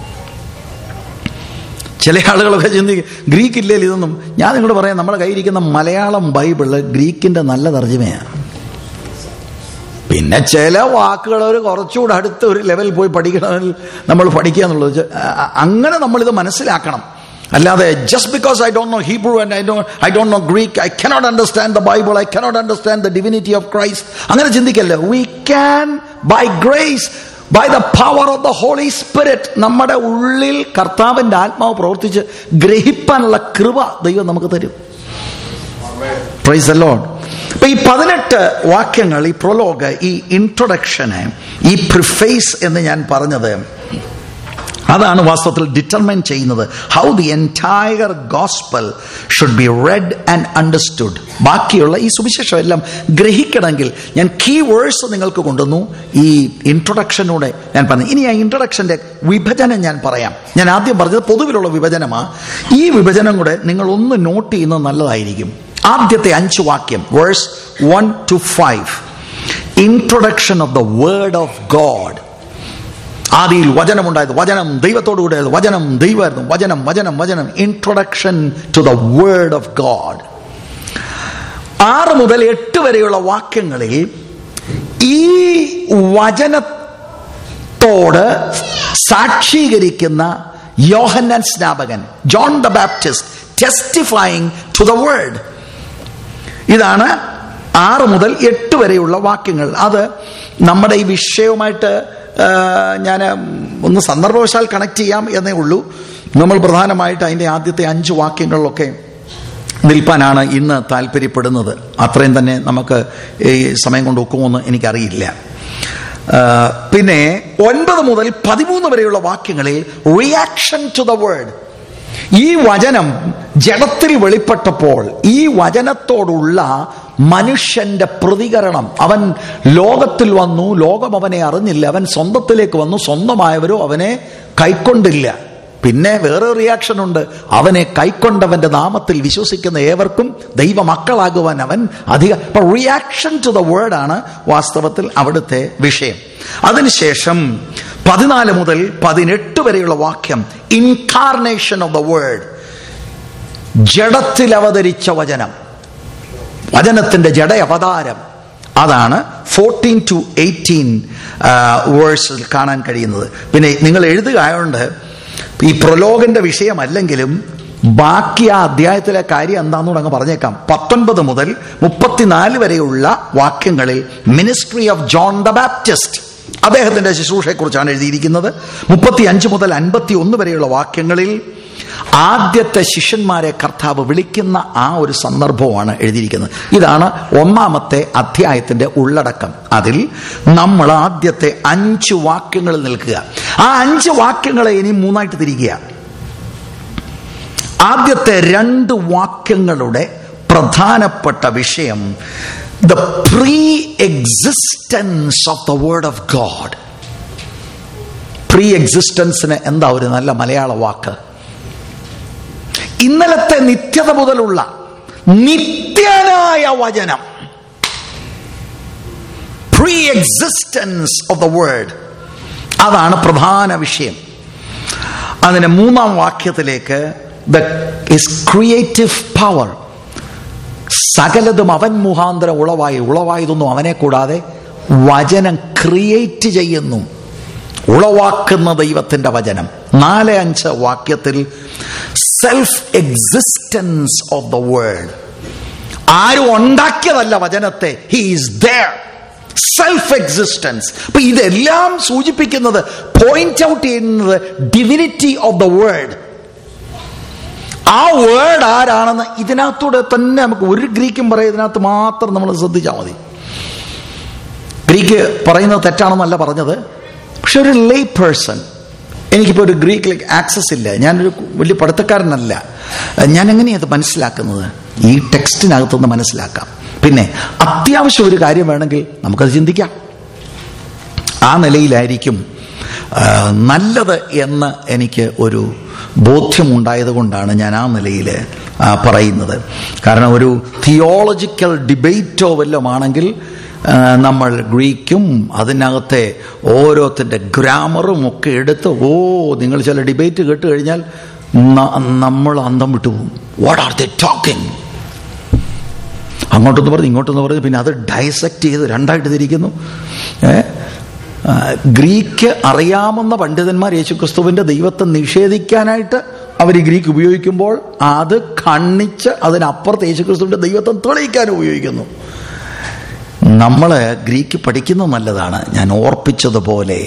[SPEAKER 6] ചില ആളുകളൊക്കെ ചിന്തിക്കും ഗ്രീക്ക് ഇല്ലേ ഇതൊന്നും ഞാൻ നിങ്ങളോട് പറയാം നമ്മുടെ കയ്യിരിക്കുന്ന മലയാളം ബൈബിള് ഗ്രീക്കിന്റെ നല്ല തർജ്ജമയാണ് പിന്നെ ചില വാക്കുകൾ ഒരു കുറച്ചുകൂടെ അടുത്ത ഒരു ലെവൽ പോയി പഠിക്കണമെങ്കിൽ നമ്മൾ പഠിക്കുക എന്നുള്ളത് വെച്ച് അ- അങ്ങനെ നമ്മളിത് മനസ്സിലാക്കണം അല്ലാതെ just because I don't know Hebrew and I do I don't know Greek I cannot understand the Bible I cannot understand the divinity of Christ അങ്ങനെ ചിന്തിക്കല്ലേ we can by grace by the power of the holy Spirit നമ്മുടെ ഉള്ളിൽ കർത്താവിന്റെ ആത്മാവ് പ്രവർത്തിച്ച് ഗ്രഹിപ്പാനുള്ള കൃപ ദൈവം നമുക്ക് തരും പ്രൈസ് ദ ലോഡ് അപ്പൊ ഈ പതിനെട്ട് വാക്യങ്ങൾ ഈ പ്രൊലോഗ് ഈ ഇൻട്രൊഡക്ഷന് ഈ പ്രിഫേസ് എന്ന് ഞാൻ പറഞ്ഞത് അതാണ് വാസ്തവത്തിൽ ഡിറ്റർമൈൻ ചെയ്യുന്നത് how the entire gospel should be read and understood ബാക്കിയുള്ള ഈ സുവിശേഷം എല്ലാം ഗ്രഹിക്കണമെങ്കിൽ ഞാൻ കീ വേഴ്സ് നിങ്ങൾക്ക് കൊണ്ടുവന്നു ഈ ഇൻട്രൊഡക്ഷനൂടെ ഞാൻ പറഞ്ഞു ഇനി ആ ഇൻട്രൊഡക്ഷന്റെ വിഭജനം ഞാൻ പറയാം ഞാൻ ആദ്യം പറഞ്ഞത് പൊതുവിലുള്ള വിഭജനമാണ് ഈ വിഭജനം കൂടെ നിങ്ങൾ ഒന്ന് നോട്ട് ചെയ്യുന്നത് നല്ലതായിരിക്കും ആദ്യത്തെ അഞ്ച് വാക്യം verse one to five introduction of the word of God ആദിയിൽ വചനമുണ്ടായത് വചനം ദൈവത്തോടു കൂടെയത് വചനം ദൈവമായിരുന്നു വചനം വചനം വചനം introduction to the word of God ആറ് മുതൽ എട്ട് വരെയുള്ള വാക്യങ്ങളിൽ ഈ വചനത്തോട് സാക്ഷീകരിക്കുന്ന യോഹന്നാൻ സ്നാപകൻ John the Baptist testifying to the word ഇതാണ് ആറ് മുതൽ എട്ട് വരെയുള്ള വാക്യങ്ങൾ അത് നമ്മുടെ ഈ വിഷയവുമായിട്ട് ഞാൻ ഒന്ന് സന്ദർഭവശാൽ കണക്ട് ചെയ്യാം എന്നേ ഉള്ളൂ നമ്മൾ പ്രധാനമായിട്ട് അതിൻ്റെ ആദ്യത്തെ അഞ്ച് വാക്യങ്ങളിലൊക്കെ നിൽപ്പാനാണ് ഇന്ന് താല്പര്യപ്പെടുന്നത് അത്രയും തന്നെ നമുക്ക് ഈ സമയം കൊണ്ട് ഒക്കുമെന്ന് എനിക്കറിയില്ല ആ, പിന്നെ ഒൻപത് മുതൽ പതിമൂന്ന് വരെയുള്ള വാക്യങ്ങളിൽ റിയാക്ഷൻ ടു ദ വേർഡ് ഈ വചനം ജഡത്തിൽ വെളിപ്പെട്ടപ്പോൾ ഈ വചനത്തോടുള്ള മനുഷ്യന്റെ പ്രതികരണം അവൻ ലോകത്തിൽ വന്നു ലോകം അവനെ അറിഞ്ഞില്ല അവൻ സ്വന്തത്തിലേക്ക് വന്നു സ്വന്തമായവരോ അവനെ കൈക്കൊണ്ടില്ല പിന്നെ വേറെ റിയാക്ഷൻ ഉണ്ട് അവനെ കൈക്കൊണ്ടവന്റെ നാമത്തിൽ വിശ്വസിക്കുന്ന ഏവർക്കും ദൈവമക്കളാകുവാൻ അവൻ അധിക അപ്പൊ റിയാക്ഷൻ ടു ദ വേർഡ് ആണ് വാസ്തവത്തിൽ അവിടുത്തെ വിഷയം അതിനുശേഷം പതിനാല് മുതൽ പതിനെട്ട് വരെയുള്ള വാക്യം ഇൻകാർണേഷൻ ഓഫ് ദ വേർഡ് ജഡത്തിൽ അവതരിച്ച വചനം വചനത്തിന്റെ ജഡ അവതാരം അതാണ് ഫോർട്ടീൻ ടു എയ്റ്റീൻ വേഴ്സിൽ കാണാൻ കഴിയുന്നത് പിന്നെ നിങ്ങൾ എഴുതുക ആയതുകൊണ്ട് ഈ പ്രൊലോഗന്റെ വിഷയമല്ലെങ്കിലും ബാക്കി ആ അധ്യായത്തിലെ കാര്യം എന്താണെന്നൂടെ അങ്ങ് പറഞ്ഞേക്കാം പത്തൊൻപത് മുതൽ മുപ്പത്തിനാല് വരെയുള്ള വാക്യങ്ങളിൽ ministry of John the Baptist അദ്ദേഹത്തിന്റെ ശുശ്രൂഷയെക്കുറിച്ചാണ് എഴുതിയിരിക്കുന്നത് മുപ്പത്തി അഞ്ച് മുതൽ അൻപത്തി ഒന്ന് വരെയുള്ള വാക്യങ്ങളിൽ ആദ്യത്തെ ശിഷ്യന്മാരെ കർത്താവ് വിളിക്കുന്ന ആ ഒരു സന്ദർഭമാണ് എഴുതിയിരിക്കുന്നത് ഇതാണ് ഒന്നാമത്തെ അധ്യായത്തിന്റെ ഉള്ളടക്കം അതിൽ നമ്മൾ ആദ്യത്തെ അഞ്ച് വാക്യങ്ങളിൽ നിൽക്കുക ആ അഞ്ച് വാക്യങ്ങളെ ഇനി മൂന്നായിട്ട് തിരിക്കുക ആദ്യത്തെ രണ്ട് വാക്യങ്ങളുടെ പ്രധാനപ്പെട്ട വിഷയം the pre existence of the word of God pre എക്സിസ്റ്റൻസിന് എന്താ ഒരു നല്ല മലയാള വാക്ക് ഇന്നലത്തെ നിത്യത മുതലുള്ള നിത്യനായ വചനം pre existence of the word അതാണ് പ്രധാന വിഷയം അതിന് മൂന്നാം വാക്യത്തിലേക്ക് ദ ഇസ് ക്രിയേറ്റീവ് പവർ സകലതും അവൻ മുഖാന്തരം ഉളവായി ഉളവായതൊന്നും അവനെ കൂടാതെ വചനം ക്രിയേറ്റ് ചെയ്യുന്നു ഉളവാക്കുന്ന ദൈവത്തിന്റെ വചനം നാല് അഞ്ച് വാക്യത്തിൽ self existence of the world ആരും ഉണ്ടാക്കിയതല്ല വചനത്തെ he is there self existence അപ്പൊ ഇതെല്ലാം സൂചിപ്പിക്കുന്നത് പോയിന്റ് ഔട്ട് ചെയ്യുന്നത് ഡിവിനിറ്റി ഓഫ് ദ വേൾഡ് ആ വേർഡ് ആരാണെന്ന് ഇതിനകത്തൂടെ തന്നെ നമുക്ക് ഒരു ഗ്രീക്കും പറയാം ഇതിനകത്ത് മാത്രം നമ്മൾ ശ്രദ്ധിച്ചാൽ മതി ഗ്രീക്ക് പറയുന്നത് തെറ്റാണെന്നല്ല പറഞ്ഞത് പക്ഷെ ഒരു ലേ പേഴ്സൺ എനിക്കിപ്പോൾ ഒരു ഗ്രീക്കിലേക്ക് ആക്സസ് ഇല്ല ഞാനൊരു വലിയ പഠിത്തക്കാരനല്ല ഞാൻ എങ്ങനെയാണ് അത് മനസ്സിലാക്കുന്നത് ഈ ടെക്സ്റ്റിനകത്തുനിന്ന് മനസ്സിലാക്കാം പിന്നെ അത്യാവശ്യം ഒരു കാര്യം വേണമെങ്കിൽ നമുക്കത് ചിന്തിക്കാം ആ നിലയിലായിരിക്കും ആ, നല്ലത് എന്ന് എനിക്ക് ഒരു ബോധ്യമുണ്ടായത് കൊണ്ടാണ് ഞാൻ ആ നിലയിൽ ആ, പറയുന്നത് കാരണം ഒരു തിയോളജിക്കൽ ഡിബേറ്റോ വല്ലതും ആണെങ്കിൽ ആ, നമ്മൾ ഗ്രീക്കും അതിനകത്തെ ഓരോത്തിൻ്റെ ഗ്രാമറും ഒക്കെ എടുത്ത് ഓ നിങ്ങൾ ചില ഡിബേറ്റ് കേട്ട് കഴിഞ്ഞാൽ ന- നമ്മൾ അന്തം വിട്ടുപോകും വാട്ട് ആർ ദ ടോക്കിംഗ് അങ്ങോട്ടൊന്ന് പറഞ്ഞ് ഇങ്ങോട്ടൊന്ന് പറഞ്ഞ് പിന്നെ അത് ഡൈസെക്ട് ചെയ്ത് രണ്ടായിട്ട് തിരിക്കുന്നു ഏ? ആ, ഗ്രീക്ക് അറിയാവുന്ന പണ്ഡിതന്മാർ യേശുക്രിസ്തുവിന്റെ ദൈവത്തെ നിഷേധിക്കാനായിട്ട് അവർ ഗ്രീക്ക് ഉപയോഗിക്കുമ്പോൾ അത് ഖണ്ഡിച്ച് അതിനപ്പുറത്ത് യേശുക്രിസ്തുവിന്റെ ദൈവത്തെ തെളിയിക്കാൻ ഉപയോഗിക്കുന്നു നമ്മൾ ഗ്രീക്ക് പഠിക്കുന്നത് നല്ലതാണ് ഞാൻ ഓർപ്പിച്ചതുപോലെ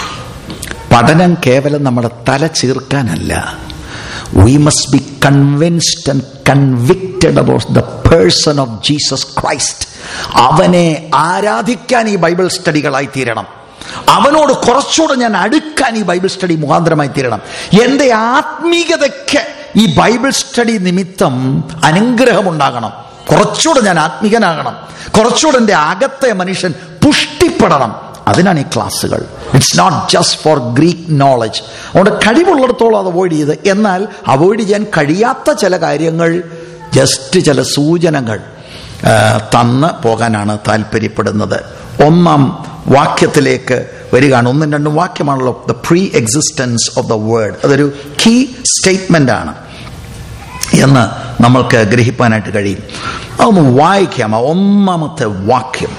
[SPEAKER 6] പഠനം കേവലം നമ്മുടെ തല ചീർക്കാനല്ല we must be convinced and convicted about the person of Jesus Christ അവനെ ആരാധിക്കാൻ ഈ ബൈബിൾ സ്റ്റഡികളായി തീരണം അവനോട് കുറച്ചുകൂടെ ഞാൻ അടുക്കാൻ ഈ ബൈബിൾ സ്റ്റഡി മുഖാന്തരമായി തീരണം എൻ്റെ ആത്മീയതയ്ക്ക് ഈ ബൈബിൾ സ്റ്റഡി നിമിത്തം അനുഗ്രഹമുണ്ടാകണം കുറച്ചുകൂടെ ഞാൻ ആത്മീകനാകണം കുറച്ചുകൂടെ എൻ്റെ അകത്തെ മനുഷ്യൻ പുഷ്ടിപ്പെടണം അതിനാണ് ഈ ക്ലാസ്സുകൾ it's not just for Greek knowledge അതുകൊണ്ട് കഴിവുള്ളിടത്തോളം അത് അവോയ്ഡ് ചെയ്ത് എന്നാൽ അവോയ്ഡ് ചെയ്യാൻ കഴിയാത്ത ചില കാര്യങ്ങൾ ജസ്റ്റ് ചില സൂചനകൾ ആ, തന്ന് പോകാനാണ് താല്പര്യപ്പെടുന്നത് ഒന്നാം വാക്യത്തിലേക്ക് വരികയാണ് ഒന്നും രണ്ടും വാക്യമാണല്ലോ the pre existence of the word അതൊരു കീ സ്റ്റേറ്റ്മെന്റ് ആണ് എന്ന് നമ്മൾക്ക് ഗ്രഹിപ്പാനായിട്ട് കഴിയും അതൊന്ന് വായിക്കാം ആ ഒന്നാമത്തെ വാക്യം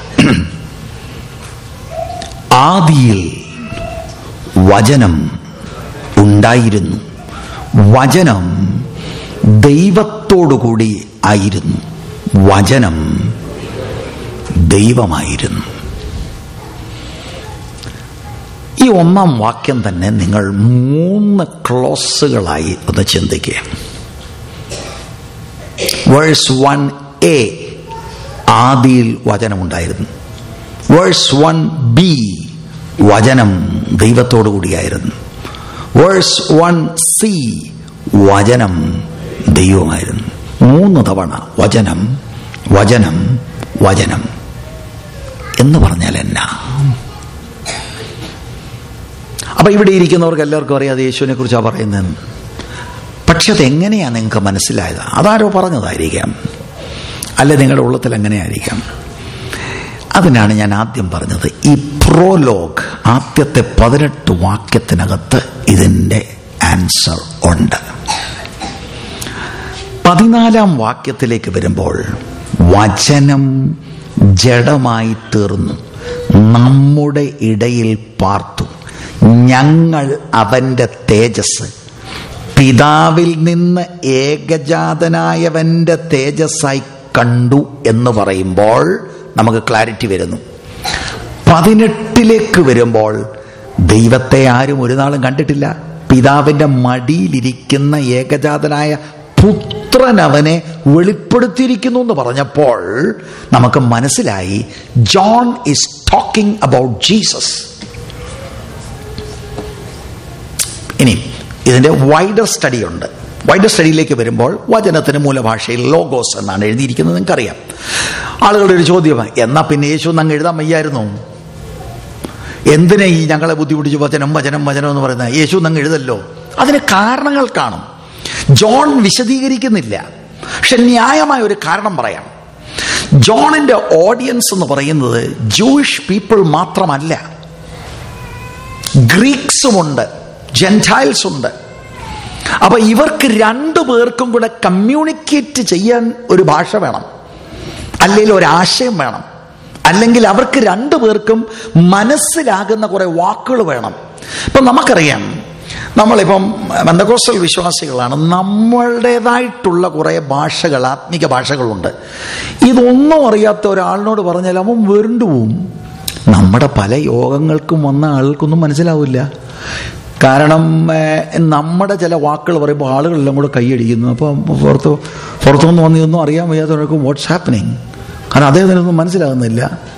[SPEAKER 6] ആദിയിൽ വചനം ഉണ്ടായിരുന്നു വചനം ദൈവത്തോടുകൂടി ആയിരുന്നു വചനം ദൈവമായിരുന്നു ഈ ഒന്നാം വാക്യം തന്നെ നിങ്ങൾ മൂന്ന് ക്ലോസുകളായി ഒന്ന് ചിന്തിക്കുക വേഴ്സ് വൺ എ ആദിയിൽ വചനമുണ്ടായിരുന്നു വേഴ്സ് വൺ ബി വചനം ദൈവത്തോടു കൂടിയായിരുന്നു വേഴ്സ് വൺ സി വചനം ദൈവമായിരുന്നു മൂന്ന് തവണ വചനം വചനം വചനം എന്ന് പറഞ്ഞാൽ എന്നാ അപ്പൊ ഇവിടെ ഇരിക്കുന്നവർക്ക് എല്ലാവർക്കും അറിയാം അത് യേശുവിനെ കുറിച്ചാണ് പറയുന്നതെന്ന് പക്ഷെ അതെങ്ങനെയാ നിങ്ങൾക്ക് മനസ്സിലായത് അതാരോ പറഞ്ഞതായിരിക്കാം അല്ലെ നിങ്ങളുടെ ഉള്ളത്തിൽ എങ്ങനെയായിരിക്കാം അതിനാണ് ഞാൻ ആദ്യം പറഞ്ഞത് ഈ പ്രോലോഗ് ആദ്യത്തെ പതിനെട്ട് വാക്യത്തിനകത്ത് ഇതിൻ്റെ ആൻസർ ഉണ്ട് പതിനാലാം വാക്യത്തിലേക്ക് വരുമ്പോൾ വചനം ജഡമായി തീർന്നു നമ്മുടെ ഇടയിൽ പാർത്തു ഞങ്ങൾ അവന്റെ തേജസ് പിതാവിൽ നിന്ന് ഏകജാതനായവന്റെ തേജസ്സായി കണ്ടു എന്ന് പറയുമ്പോൾ നമുക്ക് ക്ലാരിറ്റി വരുന്നു പതിനെട്ടിലേക്ക് വരുമ്പോൾ ദൈവത്തെ ആരും ഒരു നാളും കണ്ടിട്ടില്ല പിതാവിന്റെ മടിയിലിരിക്കുന്ന ഏകജാതനായ പുത്രൻ അവനെ വെളിപ്പെടുത്തിയിരിക്കുന്നു എന്ന് പറഞ്ഞപ്പോൾ നമുക്ക് മനസ്സിലായി John is talking about Jesus ഇനി ഇതിന്റെ വൈഡർ സ്റ്റഡി ഉണ്ട് വൈഡർ സ്റ്റഡിയിലേക്ക് വരുമ്പോൾ വചനത്തിന് മൂലഭാഷയിൽ ലോഗോസ് എന്നാണ് എഴുതിയിരിക്കുന്നത് നിങ്ങൾക്കറിയാം ആളുകളുടെ ഒരു ചോദ്യമാണ് എന്നാ പിന്നെ യേശു അങ്ങ് എഴുതാൻ വയ്യായിരുന്നു എന്തിനാ ഈ ഞങ്ങളെ ബുദ്ധിമുട്ടിച്ച് വചനം വചനം വചനം എന്ന് പറയുന്നത് യേശു അങ്ങ് എഴുതല്ലോ അതിന് കാരണങ്ങൾ കാണും ജോൺ വിശദീകരിക്കുന്നില്ല പക്ഷെ ന്യായമായ ഒരു കാരണം പറയാം ജോണിന്റെ ഓഡിയൻസ് എന്ന് പറയുന്നത് ജൂയിഷ് പീപ്പിൾ മാത്രമല്ല ഗ്രീക്സുമുണ്ട് ജെൻറ്റൈൽസ് ഉണ്ട് അപ്പൊ ഇവർക്ക് രണ്ടു പേർക്കും കൂടെ കമ്മ്യൂണിക്കേറ്റ് ചെയ്യാൻ ഒരു ഭാഷ വേണം അല്ലെങ്കിൽ ഒരു ആശയം വേണം അല്ലെങ്കിൽ അവർക്ക് രണ്ടു പേർക്കും മനസ്സിലാകുന്ന കുറെ വാക്കുകൾ വേണം ഇപ്പൊ നമുക്കറിയാം നമ്മളിപ്പം ബന്ധകോസ്റ്റൽ വിശ്വാസികളാണ് നമ്മളുടേതായിട്ടുള്ള കുറെ ഭാഷകൾ ആത്മീക ഭാഷകളുണ്ട് ഇതൊന്നും അറിയാത്ത ഒരാളിനോട് പറഞ്ഞാൽ അവൻ വെറുണ്ടു പോവും നമ്മുടെ പല യോഗങ്ങൾക്കും വന്ന ആൾക്കൊന്നും മനസ്സിലാവില്ല കാരണം ഏഹ്, നമ്മുടെ ചില വാക്കുകൾ പറയുമ്പോൾ ആളുകളെല്ലാം കൂടെ കൈയടിക്കുന്നു അപ്പം പുറത്ത് പുറത്തുനിന്ന് വന്ന് ഇതൊന്നും അറിയാൻ വയ്യാത്തവർക്ക് വാട്ട്സ് ഹാപ്പനിങ് കാരണം അദ്ദേഹത്തിനൊന്നും മനസ്സിലാകുന്നില്ല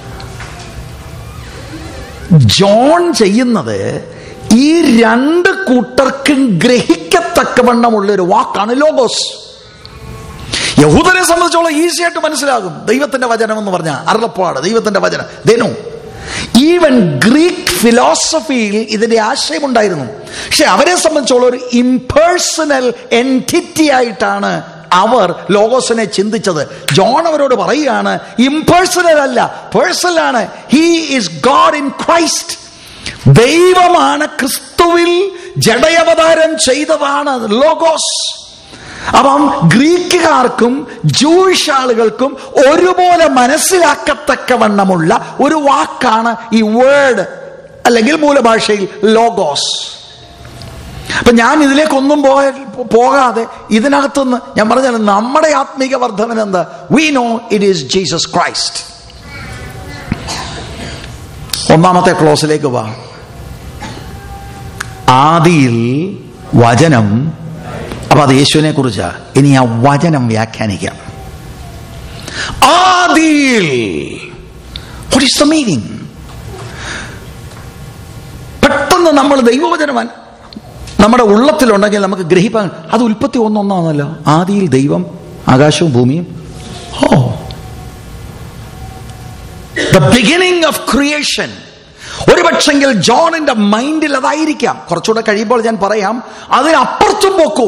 [SPEAKER 6] ജോൺ ചെയ്യുന്നത് ഈ രണ്ട് കൂട്ടർക്കും ഗ്രഹിക്കത്തക്കവണ്ണമുള്ള ഒരു വാക്കാണ് ലോഗോസ് യഹൂദനെ സംബന്ധിച്ചോളം ഈസി ആയിട്ട് മനസ്സിലാകും ദൈവത്തിന്റെ വചനം എന്ന് പറഞ്ഞ അരുളപ്പാട് ദൈവത്തിന്റെ വചനം ദേനു ഈവൻ ഗ്രീക്ക് ഫിലോസഫിയിൽ ഇതിന്റെ ആശയമുണ്ടായിരുന്നു പക്ഷെ അവരെ സംബന്ധിച്ചോളം ഒരു ഇംപേഴ്സണൽ എൻറ്റിറ്റി ആയിട്ടാണ് അവർ ലോഗോസിനെ ചിന്തിച്ചത് ജോൺ അവരോട് പറയുകയാണ് ഇംപേഴ്സണൽ അല്ല പേഴ്സണൽ ആണ് he is God in Christ ദൈവമാണ് ക്രിസ്തുവിൽ ജഡയവതാരം ചെയ്തതാണ് ലോഗോസ് അപ്പം ഗ്രീക്കുകാർക്കും ജൂയിഷ് ആളുകൾക്കും ഒരുപോലെ മനസ്സിലാക്കത്തക്കവണ്ണമുള്ള ഒരു വാക്കാണ് ഈ വേർഡ് അല്ലെങ്കിൽ മൂലഭാഷയിൽ ലോഗോസ് അപ്പൊ ഞാൻ ഇതിലേക്കൊന്നും പോയ പോകാതെ ഇതിനകത്തുനിന്ന് ഞാൻ പറഞ്ഞാൽ നമ്മുടെ ആത്മീക വർദ്ധന എന്താ we know it is Jesus Christ ഒന്നാമത്തെ ക്ലോസിലേക്ക് വാ ആദിയിൽ വചനം അപ്പൊ അത് യേശുവിനെ കുറിച്ചാ ഇനി ആ വചനം വ്യാഖ്യാനിക്കാം ആദിയിൽ വാട്ട് ഈസ് ദ മീനിങ് പെട്ടെന്ന് നമ്മൾ ദൈവവചനം അൻ- നമ്മുടെ ഉള്ളത്തിലുണ്ടെങ്കിൽ നമുക്ക് ഗ്രഹിപ്പാൻ അത് ഉൽപ്പത്തി ഒന്നൊന്നാണല്ലോ ആദിയിൽ ദൈവം ആകാശവും ഭൂമിയും oh the beginning of creation ഒരുപക്ഷെങ്കിൽ ജോണിന്റെ മൈൻഡിൽ അതായിരിക്കാം കുറച്ചുകൂടെ കഴിയുമ്പോൾ ഞാൻ പറയാം അതിനപ്പുറത്തും പോക്കൂ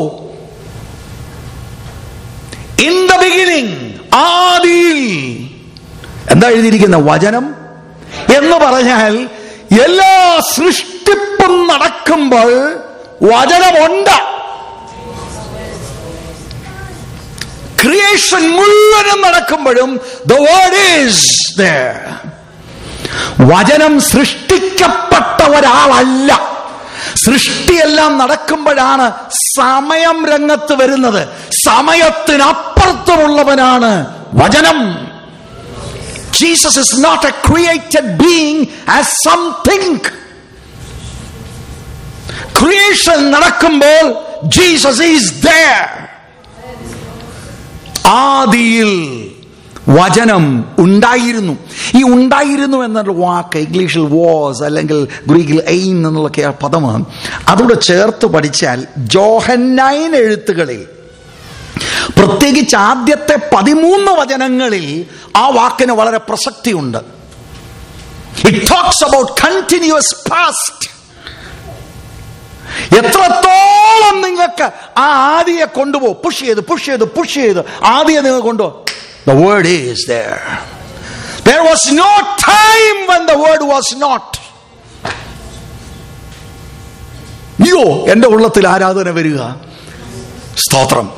[SPEAKER 6] ഇൻ ദ ബിഗിനിങ് ആദിയിൽ എന്താ എഴുതിയിരിക്കുന്ന വചനം എന്ന് പറഞ്ഞാൽ എല്ലാ സൃഷ്ടിപ്പും നടക്കുമ്പോൾ വചനമുണ്ട് ക്രിയേഷൻ മുഴുവനും നടക്കുമ്പോഴും ദ വേർഡ് ഈസ് വചനം സൃഷ്ടിക്കപ്പെട്ട ഒരാളല്ല സൃഷ്ടിയെല്ലാം നടക്കുമ്പോഴാണ് സമയം രംഗത്ത് വരുന്നത് സമയത്തിനപ്പുറത്തുമുള്ളവനാണ് വചനം Jesus is not a created being as something creation നടക്കുമ്പോൾ ജീസസ് ഈസ് ദർ ആദിയിൽ വചനം ഉണ്ടായിരുന്നു ഈ ഉണ്ടായിരുന്നു എന്നുള്ള വാക്ക് ഇംഗ്ലീഷിൽ വാസ് അല്ലെങ്കിൽ ഗ്രീക്കിൽ എയിൻ എന്നുള്ളൊക്കെ ആ പദം അതുകൂടെ ചേർത്ത് പഠിച്ചാൽ ജോഹന്നൈൻ എഴുത്തുകളിൽ പ്രത്യേകിച്ച് ആദ്യത്തെ പതിമൂന്ന് വചനങ്ങളിൽ ആ വാക്കിന് വളരെ പ്രസക്തിയുണ്ട് it talks about continuous past എത്രത്തോളം നിങ്ങൾക്ക് ആ ആദിയെ കൊണ്ടുപോകും പുഷ് ചെയ്ത് പുഷ് ചെയ്ത് പുഷ് ചെയ്ത് ആദിയെ നിങ്ങൾ കൊണ്ടുപോകും the word is there there was no time when the word was not അയ്യോ എന്റെ ഉള്ളത്തിൽ ആരാധന വരിക സ്തോത്രം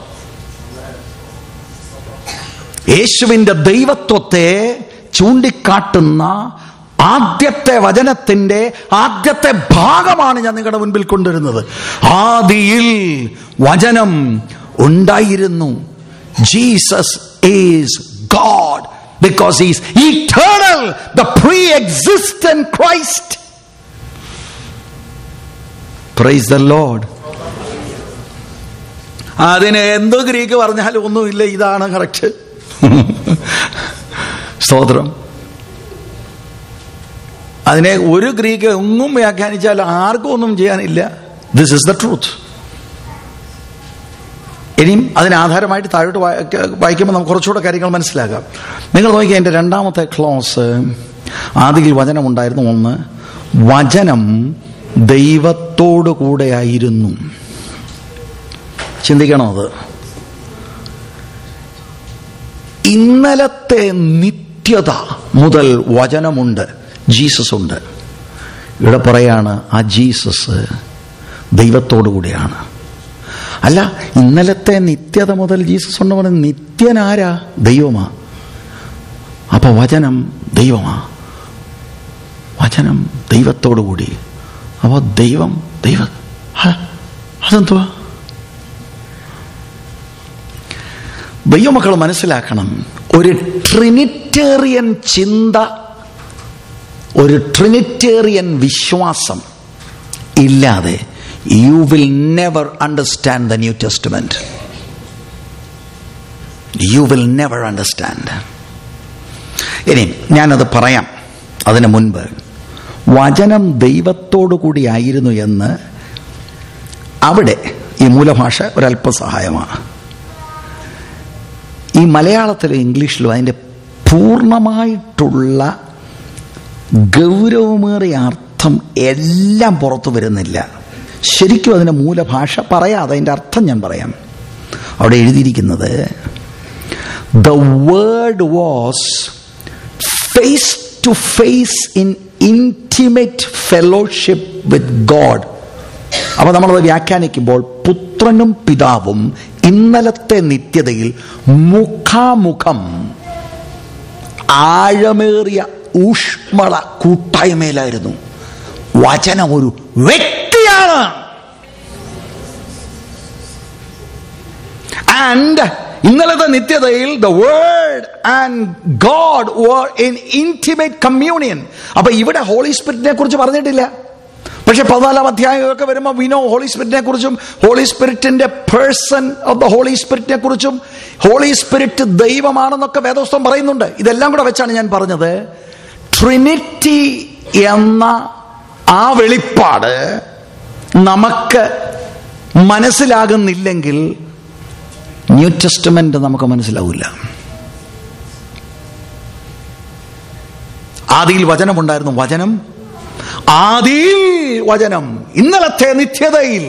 [SPEAKER 6] യേശുവിന്റെ ദൈവത്വത്തെ ചൂണ്ടിക്കാട്ടുന്ന ആദ്യത്തെ വചനത്തിന്റെ ആദ്യത്തെ ഭാഗമാണ് ഞാൻ നിങ്ങളുടെ മുൻപിൽ കൊണ്ടുവരുന്നത് ആദിയിൽ വചനം ഉണ്ടായിരുന്നു Jesus is God because is eternal the pre existent Christ praise the Lord അതിന് എന്തോ ഗ്രീക്ക് പറഞ്ഞാലും ഒന്നുമില്ല ഇതാണ് കറക്റ്റ് സ്തോത്രം അതിനെ ഒരു ഗ്രീക്ക് ഒന്നും വ്യാഖ്യാനിച്ചാൽ ആർക്കും ഒന്നും ചെയ്യാനില്ല ദിസ് ഇസ് ദ ട്രൂത്ത് ഇനിയും അതിന് ആധാരമായിട്ട് താഴോട്ട് വായിക്ക- വായിക്കുമ്പോൾ നമുക്ക് കുറച്ചുകൂടെ കാര്യങ്ങൾ മനസ്സിലാക്കാം നിങ്ങൾ നോക്കിയാൽ എൻ്റെ രണ്ടാമത്തെ ക്ലോസ് ആദിയിൽ വചനമുണ്ടായിരുന്നു ഒന്ന് വചനം ദൈവത്തോടു കൂടെയായിരുന്നു ചിന്തിക്കണോ അത് ഇന്നലത്തെ നിത്യത മുതൽ വചനമുണ്ട് ജീസസ് ഉണ്ട് ഇവിടെ പറയാണ് ആ ജീസസ് ദൈവത്തോടു കൂടിയാണ് അല്ല ഇന്നലത്തെ നിത്യത മുതൽ ജീസസ് ഉണ്ട് പറഞ്ഞ നിത്യനാരാ ദൈവമാ അപ്പൊ വചനം ദൈവമാ വചനം ദൈവത്തോടു കൂടി അപ്പോൾ ദൈവം ദൈവ ഹ, അതെന്തുവാ ദൈവമക്കൾ മനസ്സിലാക്കണം ഒരു ട്രിനിറ്റേറിയൻ ചിന്ത ഒരു ട്രിനിറ്റേറിയൻ വിശ്വാസം ഇല്ലാതെ you will never understand the New Testament you will never understand ഇനി ഞാനത് പറയാം അതിനു മുൻപ് വചനം ദൈവത്തോടു കൂടിയായിരുന്നു എന്ന് അവിടെ ഈ മൂലഭാഷ ഒരല്പ സഹായമാണ് ഈ മലയാളത്തിലും ഇംഗ്ലീഷിലും അതിൻ്റെ പൂർണ്ണമായിട്ടുള്ള ഗൗരവമേറിയ അർത്ഥം എല്ലാം പുറത്തു വരുന്നില്ല ശരിക്കും അതിൻ്റെ മൂലഭാഷ പറയാതെ അതിൻ്റെ അർത്ഥം ഞാൻ പറയാം അവിടെ എഴുതിയിരിക്കുന്നത് the word was face to face in intimate fellowship with God അപ്പൊ നമ്മളത് വ്യാഖ്യാനിക്കുമ്പോൾ പുത്രനും പിതാവും ഇന്നലത്തെ നിത്യതയിൽ മുഖാമുഖം ആഴമേറിയ ഊഷ്മള കൂട്ടായ്മയിലായിരുന്നു വചനം ഒരു വ്യക്തിയാണ് ആൻഡ് ഇന്നലത്തെ നിത്യതയിൽ the word and God were in intimate communion അപ്പൊ ഇവിടെ ഹോളി സ്പിരിറ്റിനെ കുറിച്ച് പറഞ്ഞിട്ടില്ല പക്ഷെ പതിനാലാം അധ്യായമൊക്കെ വരുമ്പോൾ വിനോ ഹോളി സ്പിരിറ്റിനെ കുറിച്ചും ഹോളി സ്പിരിറ്റിന്റെ പേഴ്സൺ ഓഫ് ദ ഹോളി സ്പിരിറ്റിനെ കുറിച്ചും ഹോളി സ്പിരിറ്റ് ദൈവമാണെന്നൊക്കെ വേദോസ്തം പറയുന്നുണ്ട് ഇതെല്ലാം കൂടെ വെച്ചാണ് ഞാൻ പറഞ്ഞത് ട്രിനിറ്റി എന്ന ആ വെളിപ്പാട് നമുക്ക് മനസ്സിലാകുന്നില്ലെങ്കിൽ ന്യൂ ടെസ്റ്റമെന്റ് നമുക്ക് മനസ്സിലാവില്ല ആദിയിൽ വചനമുണ്ടായിരുന്നു വചനം ആദിയിൽ വചനം ഇന്നലത്തെ നിത്യതയിൽ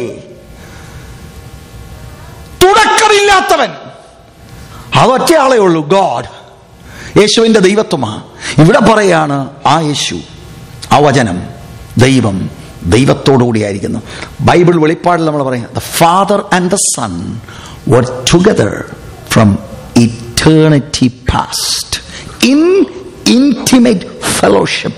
[SPEAKER 6] തുടക്കമില്ലാത്തവൻ അതൊറ്റയാളേ ഉള്ളൂ ഗോഡ് യേശുവിന്റെ ദൈവത്വമാ ഇവിടെ പറയാണ് ആ യേശു ആ വചനം ദൈവം ദൈവത്തോടുകൂടിയായിരിക്കുന്നു ബൈബിൾ വെളിപ്പാടിൽ നമ്മൾ പറയാം the father and the son were together from eternity past in intimate fellowship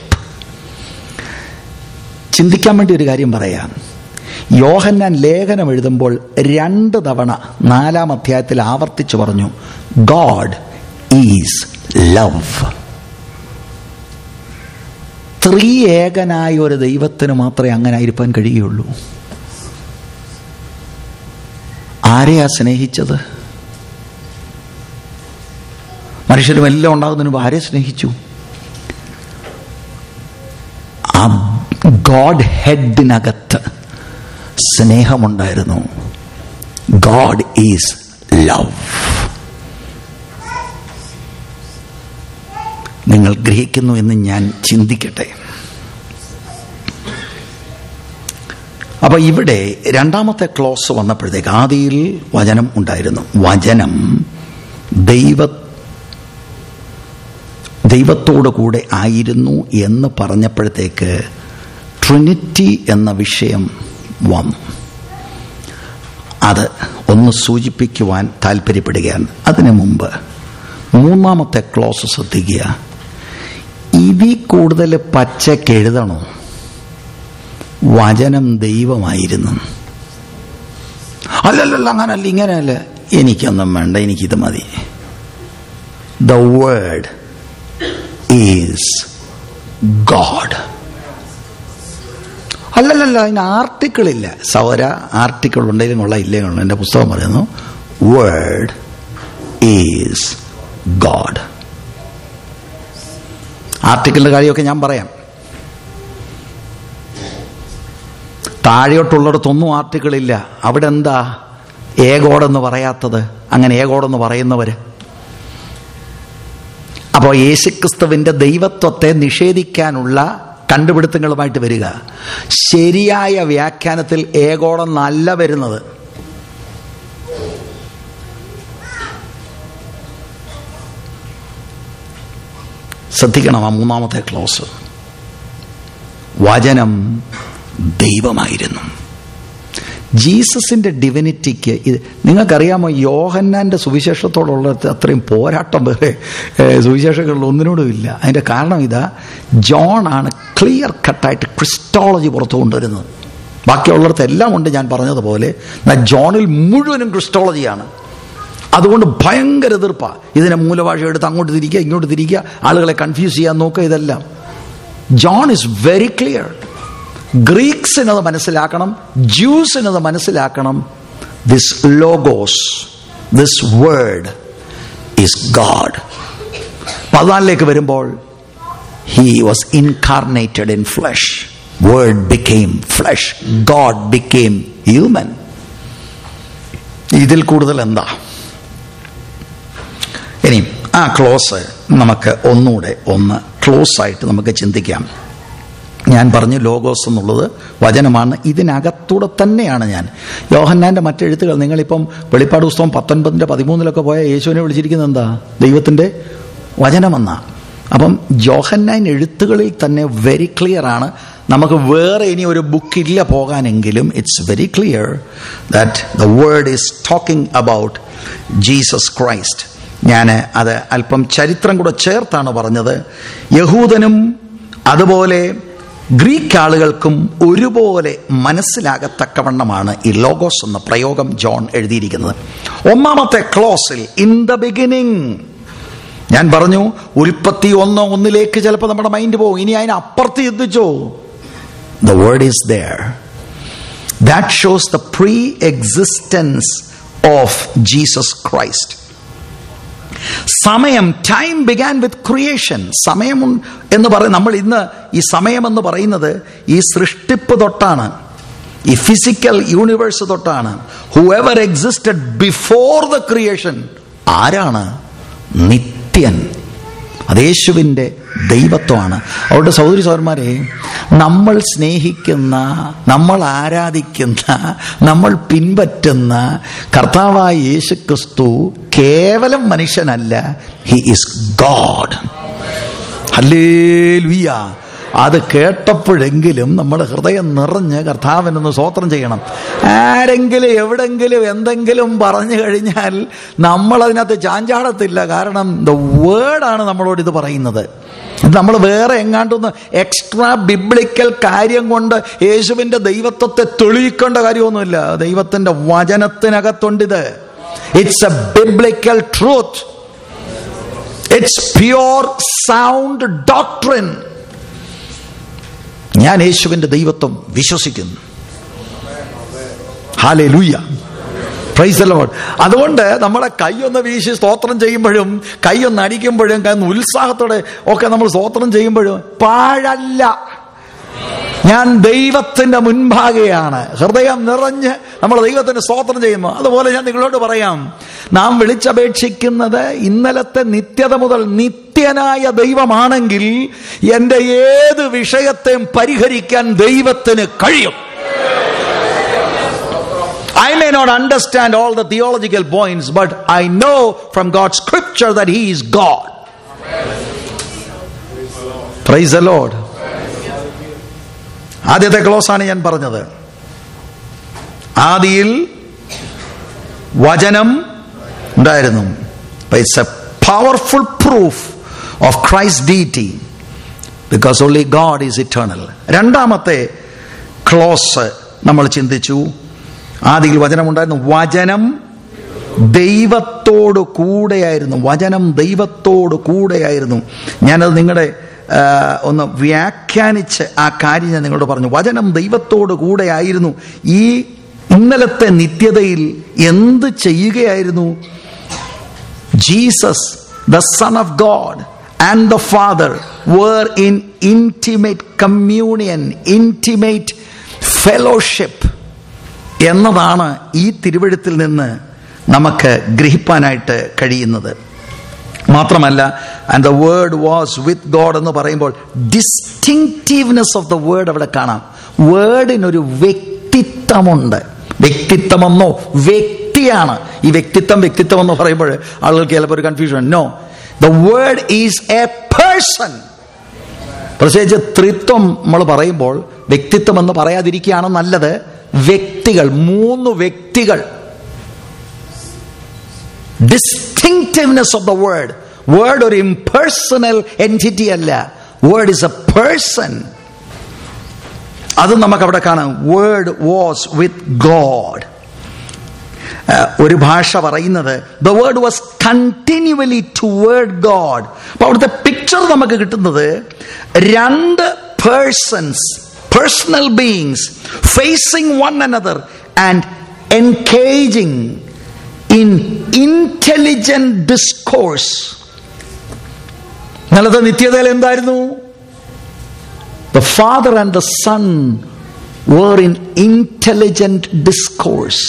[SPEAKER 6] ചിന്തിക്കാൻ വേണ്ടി ഒരു കാര്യം പറയാം യോഹന്നാൻ ലേഖനം എഴുതുമ്പോൾ രണ്ട് തവണ നാലാം അധ്യായത്തിൽ ആവർത്തിച്ചു പറഞ്ഞു ഗോഡ് ഈസ് ലവ് ത്രിയേകനായ ഒരു ദൈവത്തിന് മാത്രമേ അങ്ങനെ ആയിരിക്കാൻ കഴിയുള്ളൂ ആരെയാ സ്നേഹിച്ചത് മനുഷ്യരും എല്ലാം ഉണ്ടാകുന്നതിന് മുമ്പ് ആരെ സ്നേഹിച്ചു ആ ഗോഡ് ഹെഡിനകത്ത് സ്നേഹമുണ്ടായിരുന്നു ഗോഡ് ഈസ് ലവ് നിങ്ങൾ ഗ്രഹിക്കുന്നു എന്ന് ഞാൻ ചിന്തിക്കട്ടെ അപ്പൊ ഇവിടെ രണ്ടാമത്തെ ക്ലോസ് വന്നപ്പോഴത്തേക്ക് ആദിയിൽ വചനം ഉണ്ടായിരുന്നു വചനം ദൈവ ദൈവത്തോടു കൂടെ ആയിരുന്നു എന്ന് പറഞ്ഞപ്പോഴത്തേക്ക് ട്രിനിറ്റി എന്ന വിഷയം വന്നു അത് ഒന്ന് സൂചിപ്പിക്കുവാൻ താല്പര്യപ്പെടുകയാണ് അതിനു മുമ്പ് മൂന്നാമത്തെ ക്ലോസ് ശ്രദ്ധിക്കുക ഇതിൽ കൂടുതൽ പച്ചക്ക് എഴുതണോ വചനം ദൈവമായിരുന്നു അല്ലല്ലല്ല അങ്ങനല്ല ഇങ്ങനെയല്ല എനിക്കൊന്നും വേണ്ട എനിക്കിത് മതി ദ വേർഡ് ഈസ് ഗോഡ് അല്ലല്ലല്ല അതിന് ആർട്ടിക്കിൾ ഇല്ല സൗര ആർട്ടിക്കിൾ ഉണ്ടെങ്കിലും കൊള്ള ഇല്ലെങ്കിൽ കൊള്ള എൻ്റെ പുസ്തകം പറയുന്നു വേർഡ് ഈസ് ഗോഡ് ആർട്ടിക്കിളിന്റെ കാര്യമൊക്കെ ഞാൻ പറയാം താഴെയോട്ടുള്ളിടത്തൊന്നും ആർട്ടിക്കിൾ ഇല്ല അവിടെ എന്താ ഏകോടെന്ന് പറയാത്തത് അങ്ങനെ ഏകോടെന്ന് പറയുന്നവര് അപ്പോൾ യേശുക്രിസ്തുവിന്റെ ദൈവത്വത്തെ നിഷേധിക്കാനുള്ള കണ്ടുപിടുത്തങ്ങളുമായിട്ട് വരിക ശരിയായ വ്യാഖ്യാനത്തിൽ ഏകോളം നല്ല വരുന്നത് ശ്രദ്ധിക്കണം ആ മൂന്നാമത്തെ ക്ലോസ് വചനം ദൈവമായിരുന്നു ജീസസിന്റെ ഡിവിനിറ്റിക്ക് ഇത് നിങ്ങൾക്കറിയാമോ യോഹന്നാന്റെ സുവിശേഷത്തോടുള്ള അത്രയും പോരാട്ടം വേറെ ഏഹ്, സുവിശേഷങ്ങളിൽ ഒന്നിനോടും ഇല്ല അതിന്റെ കാരണം ഇതാ ജോൺ ആണ് ക്ലിയർ കട്ടായിട്ട് ക്രിസ്റ്റോളജി പുറത്തു കൊണ്ടുവരുന്നത് ബാക്കിയുള്ളിടത്ത് എല്ലാം ഉണ്ട് ഞാൻ പറഞ്ഞതുപോലെ എന്നാൽ ജോണിൽ മുഴുവനും ക്രിസ്റ്റോളജിയാണ് അതുകൊണ്ട് ഭയങ്കര എതിർപ്പാ ഇതിനെ മൂലഭാഷ എടുത്ത് അങ്ങോട്ട് തിരിക്കുക ഇങ്ങോട്ട് തിരിക്കുക ആളുകളെ കൺഫ്യൂസ് ചെയ്യാൻ നോക്കുക ഇതെല്ലാം ജോൺ ഇസ് വെരി ക്ലിയർ ഗ്രീക്സിനത് മനസ്സിലാക്കണം ജ്യൂസിനത് മനസ്സിലാക്കണം this logos this word is God പതിനാലിലേക്ക് വരുമ്പോൾ he was incarnated in flesh word became flesh God became human ഇതിൽ കൂടുതൽ എന്താ ഇനി ആ ക്ലോസ് നമുക്ക് ഒന്നുകൂടെ ഒന്ന് ക്ലോസ് ആയിട്ട് നമുക്ക് ചിന്തിക്കാം ഞാൻ പറഞ്ഞു ലോഗോസ് എന്നുള്ളത് വചനമാണ് ഇതിനകത്തൂടെ തന്നെയാണ് ഞാൻ യോഹന്നാന്റെ മറ്റെഴുത്തുകൾ നിങ്ങളിപ്പം വെളിപ്പാട് പുസ്തകം പത്തൊൻപതിന്റെ പതിമൂന്നിലൊക്കെ പോയ യേശുവിനെ വിളിച്ചിരിക്കുന്നത് എന്താ ദൈവത്തിന്റെ വചനമെന്നാ അപ്പം ജോഹന്നാൻ എഴുത്തുകളിൽ തന്നെ വെരി ക്ലിയർ ആണ് നമുക്ക് വേറെ ഇനി ഒരു ബുക്കില്ല പോകാനെങ്കിലും it's very clear that the word is talking about Jesus Christ ഞാൻ അത് അല്പം ചരിത്രം കൂടെ ചേർത്താണ് പറഞ്ഞത് യഹൂദനും അതുപോലെ ഗ്രീക്ക് ആളുകൾക്കും ഒരുപോലെ മനസ്സിലാകത്തക്കവണ്ണമാണ് ഈ ലോഗോസ് എന്ന പ്രയോഗം ജോൺ എഴുതിയിരിക്കുന്നത് ഒന്നാമത്തെ ക്ലോസിൽ ഇൻ ദ ബിഗിനിങ് ഞാൻ പറഞ്ഞു ഉൽപ്പത്തി ഒന്ന് ഒന്നിലേക്ക് ചിലപ്പോൾ നമ്മുടെ മൈൻഡ് പോകും ഇനി അതിന് അപ്പുറത്ത് ചിന്തിച്ചോ the word is there that shows the pre existence of Jesus Christ സമയം ടൈം ബിഗാൻ വിത്ത് ക്രിയേഷൻ സമയം ഉൺ- എന്ന് പറയും നമ്മൾ ഇന്ന് ഈ സമയം എന്ന് പറയുന്നത് ഈ സൃഷ്ടിപ്പ് തൊട്ടാണ് ഈ ഫിസിക്കൽ യൂണിവേഴ്സ് തൊട്ടാണ് who ever existed before the creation ആരാണ് നിത്യൻ അത് യേശുവിൻ്റെ ദൈവത്വമാണ് അവരുടെ സഹോദരി സഹോദരന്മാരെ നമ്മൾ സ്നേഹിക്കുന്ന നമ്മൾ ആരാധിക്കുന്ന നമ്മൾ പിൻപറ്റുന്ന കർത്താവായ യേശു ക്രിസ്തു കേവലം മനുഷ്യനല്ല ഹി ഇസ് ഗോഡ് ഹല്ലേലൂയ അത് കേട്ടപ്പോഴെങ്കിലും നമ്മുടെ ഹൃദയം നിറഞ്ഞ് കർത്താവിനൊന്ന് സ്വോത്രം ചെയ്യണം ആരെങ്കിലും എവിടെങ്കിലും എന്തെങ്കിലും പറഞ്ഞു കഴിഞ്ഞാൽ നമ്മൾ അതിനകത്ത് ചാഞ്ചാടത്തില്ല കാരണം ദ വേർഡാണ് നമ്മളോട് ഇത് പറയുന്നത് ഇത് നമ്മൾ വേറെ എങ്ങാണ്ടൊന്ന് എക്സ്ട്രാ ബിബ്ലിക്കൽ കാര്യം കൊണ്ട് യേശുവിന്റെ ദൈവത്വത്തെ തെളിയിക്കേണ്ട കാര്യമൊന്നുമില്ല ദൈവത്തിന്റെ വചനത്തിനകത്തുണ്ടിത് it's a biblical truth it's pure sound doctrine ഞാൻ യേശുവിന്റെ ദൈവത്വം വിശ്വസിക്കുന്നു ഹാലേ ലൂയ പ്രൈസ് ലോഡ് അതുകൊണ്ട് നമ്മളെ കൈയൊന്ന് വീശി സ്തോത്രം ചെയ്യുമ്പോഴും കൈയൊന്ന് അടിക്കുമ്പോഴും കൈ- ഉത്സാഹത്തോടെ ഒക്കെ നമ്മൾ സ്തോത്രം ചെയ്യുമ്പോഴും പാഴല്ല ഞാൻ ദൈവത്തിന്റെ മുൻപാകെയാണ് ഹൃദയം നിറഞ്ഞ് നമ്മൾ ദൈവത്തിന് സ്തോത്രം ചെയ്യുന്നു അതുപോലെ ഞാൻ നിങ്ങളോട് പറയാം നാം വിളിച്ചപേക്ഷിക്കുന്നത് ഇന്നലത്തെ നിത്യത മുതൽ നിത്യനായ ദൈവമാണെങ്കിൽ എന്റെ ഏത് വിഷയത്തെയും പരിഹരിക്കാൻ ദൈവത്തിന് കഴിയും I may not understand all the theological points, but I know from God's scripture that He is God. Praise the Lord. ആദ്യത്തെ ക്ലോസ് ആണ് ഞാൻ പറഞ്ഞത് ആദിയിൽ വചനം ഉണ്ടായിരുന്നു it's a powerful proof of Christ deity because only God is eternal രണ്ടാമത്തെ clause നമ്മൾ ചിന്തിച്ചു ആദിയിൽ വചനമുണ്ടായിരുന്നു വചനം ദൈവത്തോട് കൂടെയായിരുന്നു വചനം ദൈവത്തോട് കൂടെയായിരുന്നു ഞാനത് നിങ്ങളുടെ ആ, ഒന്ന് വ്യാഖ്യാനിച്ച് ആ കാര്യം ഞാൻ നിങ്ങളോട് പറഞ്ഞു വചനം ദൈവത്തോട് കൂടെയായിരുന്നു ഈ ഇന്നലത്തെ നിത്യതയിൽ എന്ത് ചെയ്യുകയായിരുന്നു Jesus the son of God and the father were in intimate communion intimate fellowship എന്നതാണ് ഈ തിരുവഴുത്തിൽ നിന്ന് നമുക്ക് ഗ്രഹിപ്പാനായിട്ട് കഴിയുന്നത് മാത്രമല്ല and the word was with God എന്ന് പറയുമ്പോൾ ഡിസ്റ്റിങ്റ്റീവ്നെസ് ഓഫ് ദ വേർഡ് അവിടെ കാണാം വേർഡിനൊരു വ്യക്തിത്വമുണ്ട് വ്യക്തിത്വമെന്നോ വ്യക്തിയാണ് ഈ വ്യക്തിത്വം വ്യക്തിത്വം എന്ന് പറയുമ്പോൾ ആളുകൾക്ക് ചിലപ്പോൾ ഒരു confusion no the word is a person പ്രത്യേകിച്ച് ത്രിത്വം നമ്മൾ പറയുമ്പോൾ വ്യക്തിത്വം എന്ന് പറയാതിരിക്കുകയാണ് നല്ലത് വ്യക്തികൾ മൂന്ന് വ്യക്തികൾ distinctiveness of the word word ഒരു ഇംപേഴ്സണൽ എൻറ്റിറ്റി അല്ല വേർഡ് ഇസ് എ പേഴ്സൺ അത് നമുക്ക് അവിടെ കാണാം വേർഡ് വാസ് വിത്ത് ഗോഡ് ഒരു ഭാഷ പറയുന്നത് the word was continually toward God അപ്പൊ അവിടുത്തെ പിക്ചർ നമുക്ക് കിട്ടുന്നത് രണ്ട് persons personal beings facing one another and engaging in intelligent discourse ഇന്നലത്തെ നിത്യതയിൽ എന്തായിരുന്നു the father and the son were in intelligent discourse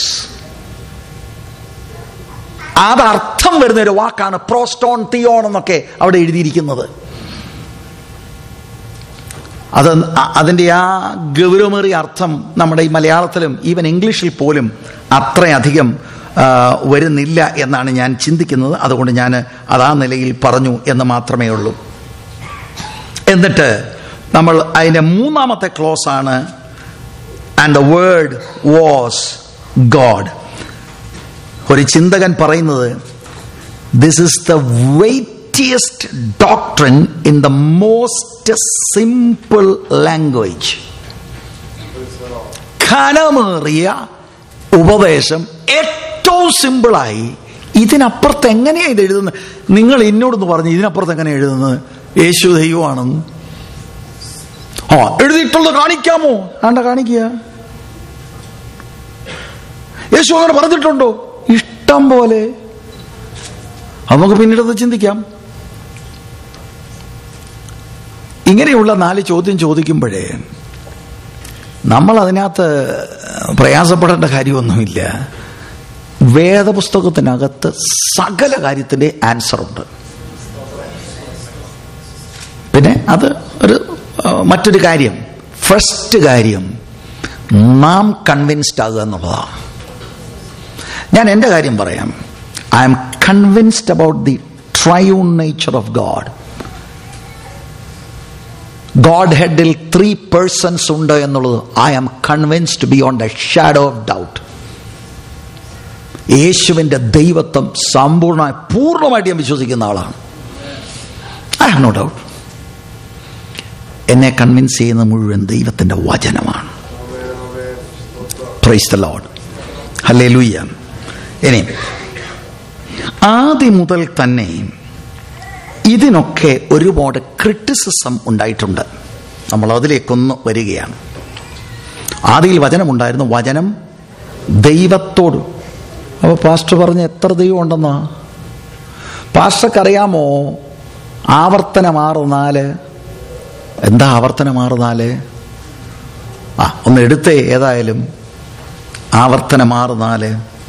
[SPEAKER 6] അത് അർത്ഥം വരുന്ന ഒരു വാക്കാണ് പ്രോസ്റ്റോൺ തിയോൺ എന്നൊക്കെ അവിടെ എഴുതിയിരിക്കുന്നത് അത് അ- അതിൻ്റെ ആ ഗൗരവമേറിയ അർത്ഥം നമ്മുടെ ഈ മലയാളത്തിലും ഈവൻ ഇംഗ്ലീഷിൽ പോലും അത്രയധികം ആ, വരുന്നില്ല എന്നാണ് ഞാൻ ചിന്തിക്കുന്നത് അതുകൊണ്ട് ഞാൻ അത് ആ നിലയിൽ പറഞ്ഞു എന്ന് മാത്രമേ ഉള്ളൂ എന്നിട്ട് നമ്മൾ അതിൻ്റെ മൂന്നാമത്തെ ക്ലോസ് ആണ് and the word was God ഒരു ചിന്തകൻ പറയുന്നത് this is the weightiest doctrine in the most simple language ഘനമേറിയ ഉപദേശം ഏറ്റവും സിമ്പിളായി ഇതിനപ്പുറത്ത് എങ്ങനെയാ ഇത് എഴുതുന്നത് നിങ്ങൾ എന്നോടൊന്ന് പറഞ്ഞു ഇതിനപ്പുറത്ത് എങ്ങനെ എഴുതുന്നത് യേശു ദൈവമാണെന്ന് ആ എഴുതിയിട്ടുള്ളത് കാണിക്കാമോ ആണ്ട കാണിക്കുക യേശു അങ്ങനെ പറഞ്ഞിട്ടുണ്ടോ ഇഷ്ടം പോലെ അത് നമുക്ക് പിന്നീട് അത് ചിന്തിക്കാം ഇങ്ങനെയുള്ള നാല് ചോദ്യം ചോദിക്കുമ്പോഴേ നമ്മൾ അതിനകത്ത് പ്രയാസപ്പെടേണ്ട കാര്യമൊന്നുമില്ല വേദപുസ്തകത്തിനകത്ത് സകല കാര്യത്തിൻ്റെ ആൻസർ ഉണ്ട് പിന്നെ അത് ഒരു ആ, മറ്റൊരു കാര്യം ഫസ്റ്റ് കാര്യം നാം കൺവിൻസ്ഡ് ആകുക എന്നുള്ളതാണ് ഞാൻ എൻ്റെ കാര്യം പറയാം I am convinced about the triune nature of God God ഹെഡിൽ ത്രീ പേഴ്സൺസ് ഉണ്ട് എന്നുള്ളത് I am convinced beyond a shadow of doubt യേശുവിൻ്റെ ദൈവത്വം സമ്പൂർണ്ണമായി പൂർണ്ണമായിട്ട് ഞാൻ വിശ്വസിക്കുന്ന ആളാണ് ഐ ഹാവ് നോ ഡൗട്ട് എന്നെ കൺവിൻസ് ചെയ്യുന്ന മുഴുവൻ ദൈവത്തിൻ്റെ വചനമാണ് പ്രൈസ് ദ ലോഡ് ഹല്ലേ ലൂയ്യ ഇനി ആദ്യം മുതൽ തന്നെ ഇതിനൊക്കെ ഒരുപാട് ക്രിറ്റിസിസം ഉണ്ടായിട്ടുണ്ട് നമ്മൾ അതിലേക്കൊന്ന് വരികയാണ് ആദിയിൽ വചനമുണ്ടായിരുന്നു വചനം ദൈവത്തോട് അപ്പോൾ പാസ്റ്റർ പറഞ്ഞ എത്ര ദൈവം ഉണ്ടെന്നാ പാസ്റ്റർക്ക് അറിയാമോ ആവർത്തനം ആറ് നാല് എന്താ ആവർത്തനം ആറ് നാല് ആ ഒന്ന് എടുത്തേ ഏതായാലും ആവർത്തനം ആറ് നാല്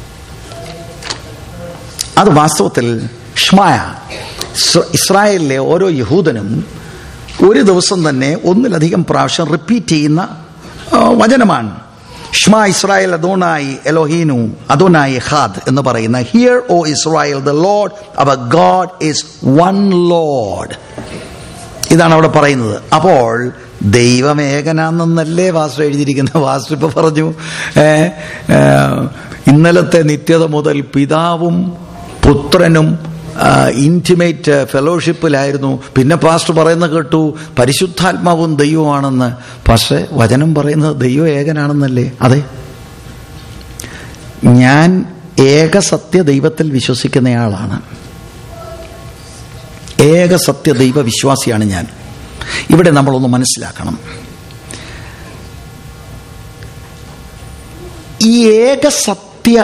[SPEAKER 6] അത് വാസ്തവത്തിൽ ഷ്മായ ഇസ്ര- ഇസ്രായേലിലെ ഓരോ യഹൂദനും ഒരു ദിവസം തന്നെ ഒന്നിലധികം പ്രാവശ്യം റിപ്പീറ്റ് ചെയ്യുന്ന ആ, വചനമാണ് ഷ്മാ ഇസ്രായേൽ അദോനായി എലോഹീനു അദോനായി ഹാദ് എന്ന് പറയുന്ന hear O Israel the Lord our God is one Lord ഇതാണ് അവിടെ പറയുന്നത് അപ്പോൾ ദൈവം ഏകനാണെന്നല്ലേ വാസ്റ്റർ എഴുതിയിരിക്കുന്നത് വാസ്റ്റർ ഇപ്പൊ പറഞ്ഞു ഏ, ഏ, ഇന്നലത്തെ നിത്യത മുതൽ പിതാവും പുത്രനും ഇന്റിമേറ്റ് ഫെലോഷിപ്പിലായിരുന്നു പിന്നെ പാസ്റ്റർ പറയുന്നത് കേട്ടു പരിശുദ്ധാത്മാവും ദൈവമാണെന്ന് പക്ഷേ വചനം പറയുന്നത് ദൈവം ഏകനാണെന്നല്ലേ അതെ ഞാൻ ഏകസത്യ ദൈവത്തിൽ വിശ്വസിക്കുന്നയാളാണ് ഏക സത്യ ദൈവ വിശ്വാസിയാണ് ഞാൻ ഇവിടെ നമ്മളൊന്ന് മനസ്സിലാക്കണം ഈ ഏക സത്യ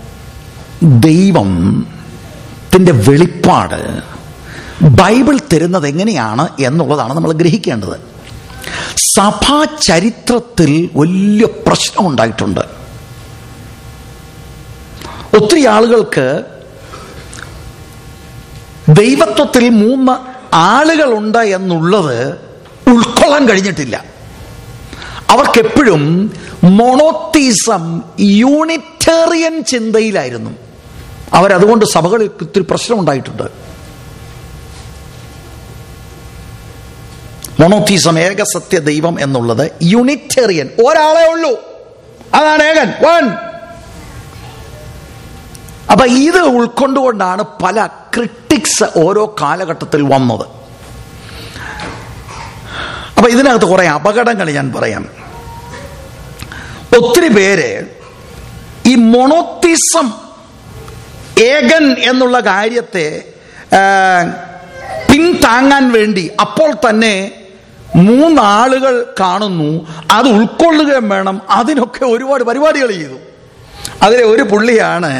[SPEAKER 6] ദൈവത്തിന്റെ വെളിപ്പാട് ബൈബിൾ തരുന്നത് എങ്ങനെയാണ് എന്നുള്ളതാണ് നമ്മൾ ഗ്രഹിക്കേണ്ടത് സഭാ ചരിത്രത്തിൽ വലിയ പ്രശ്നം ഉണ്ടായിട്ടുണ്ട് ഒത്തിരി ആളുകൾക്ക് ദൈവത്വത്തിൽ മൂന്ന് ആളുകളുണ്ട് എന്നുള്ളത് ഉൾക്കൊള്ളാൻ കഴിഞ്ഞിട്ടില്ല അവർക്കെപ്പോഴും മൊണോത്തീസം യൂണിറ്റേറിയൻ ചിന്തയിലായിരുന്നു അവരതുകൊണ്ട് സഭകളിൽ ഒത്തിരി പ്രശ്നമുണ്ടായിട്ടുണ്ട് മൊണോത്തീസം ഏകസത്യ ദൈവം എന്നുള്ളത് യൂണിറ്റേറിയൻ ഒരാളെ ഉള്ളൂ അതാണ് ഏകൻ വൺ അപ്പൊ ഇത് ഉൾക്കൊണ്ടുകൊണ്ടാണ് പല ക്രിട്ടിക്സ് ഓരോ കാലഘട്ടത്തിൽ വന്നത് അപ്പൊ ഇതിനകത്ത് കുറെ അപകടങ്ങൾ ഞാൻ പറയാം ഒത്തിരി പേര് ഈ മൊണോത്തിസം ഏകൻ എന്നുള്ള കാര്യത്തെ ആ, പിന്താങ്ങാൻ വേണ്ടി അപ്പോൾ തന്നെ മൂന്നാളുകൾ കാണുന്നു അത് ഉൾക്കൊള്ളുകയും വേണം അതിനൊക്കെ ഒരുപാട് പരിപാടികൾ ചെയ്തു അതിലെ ഒരു പുള്ളിയാണ്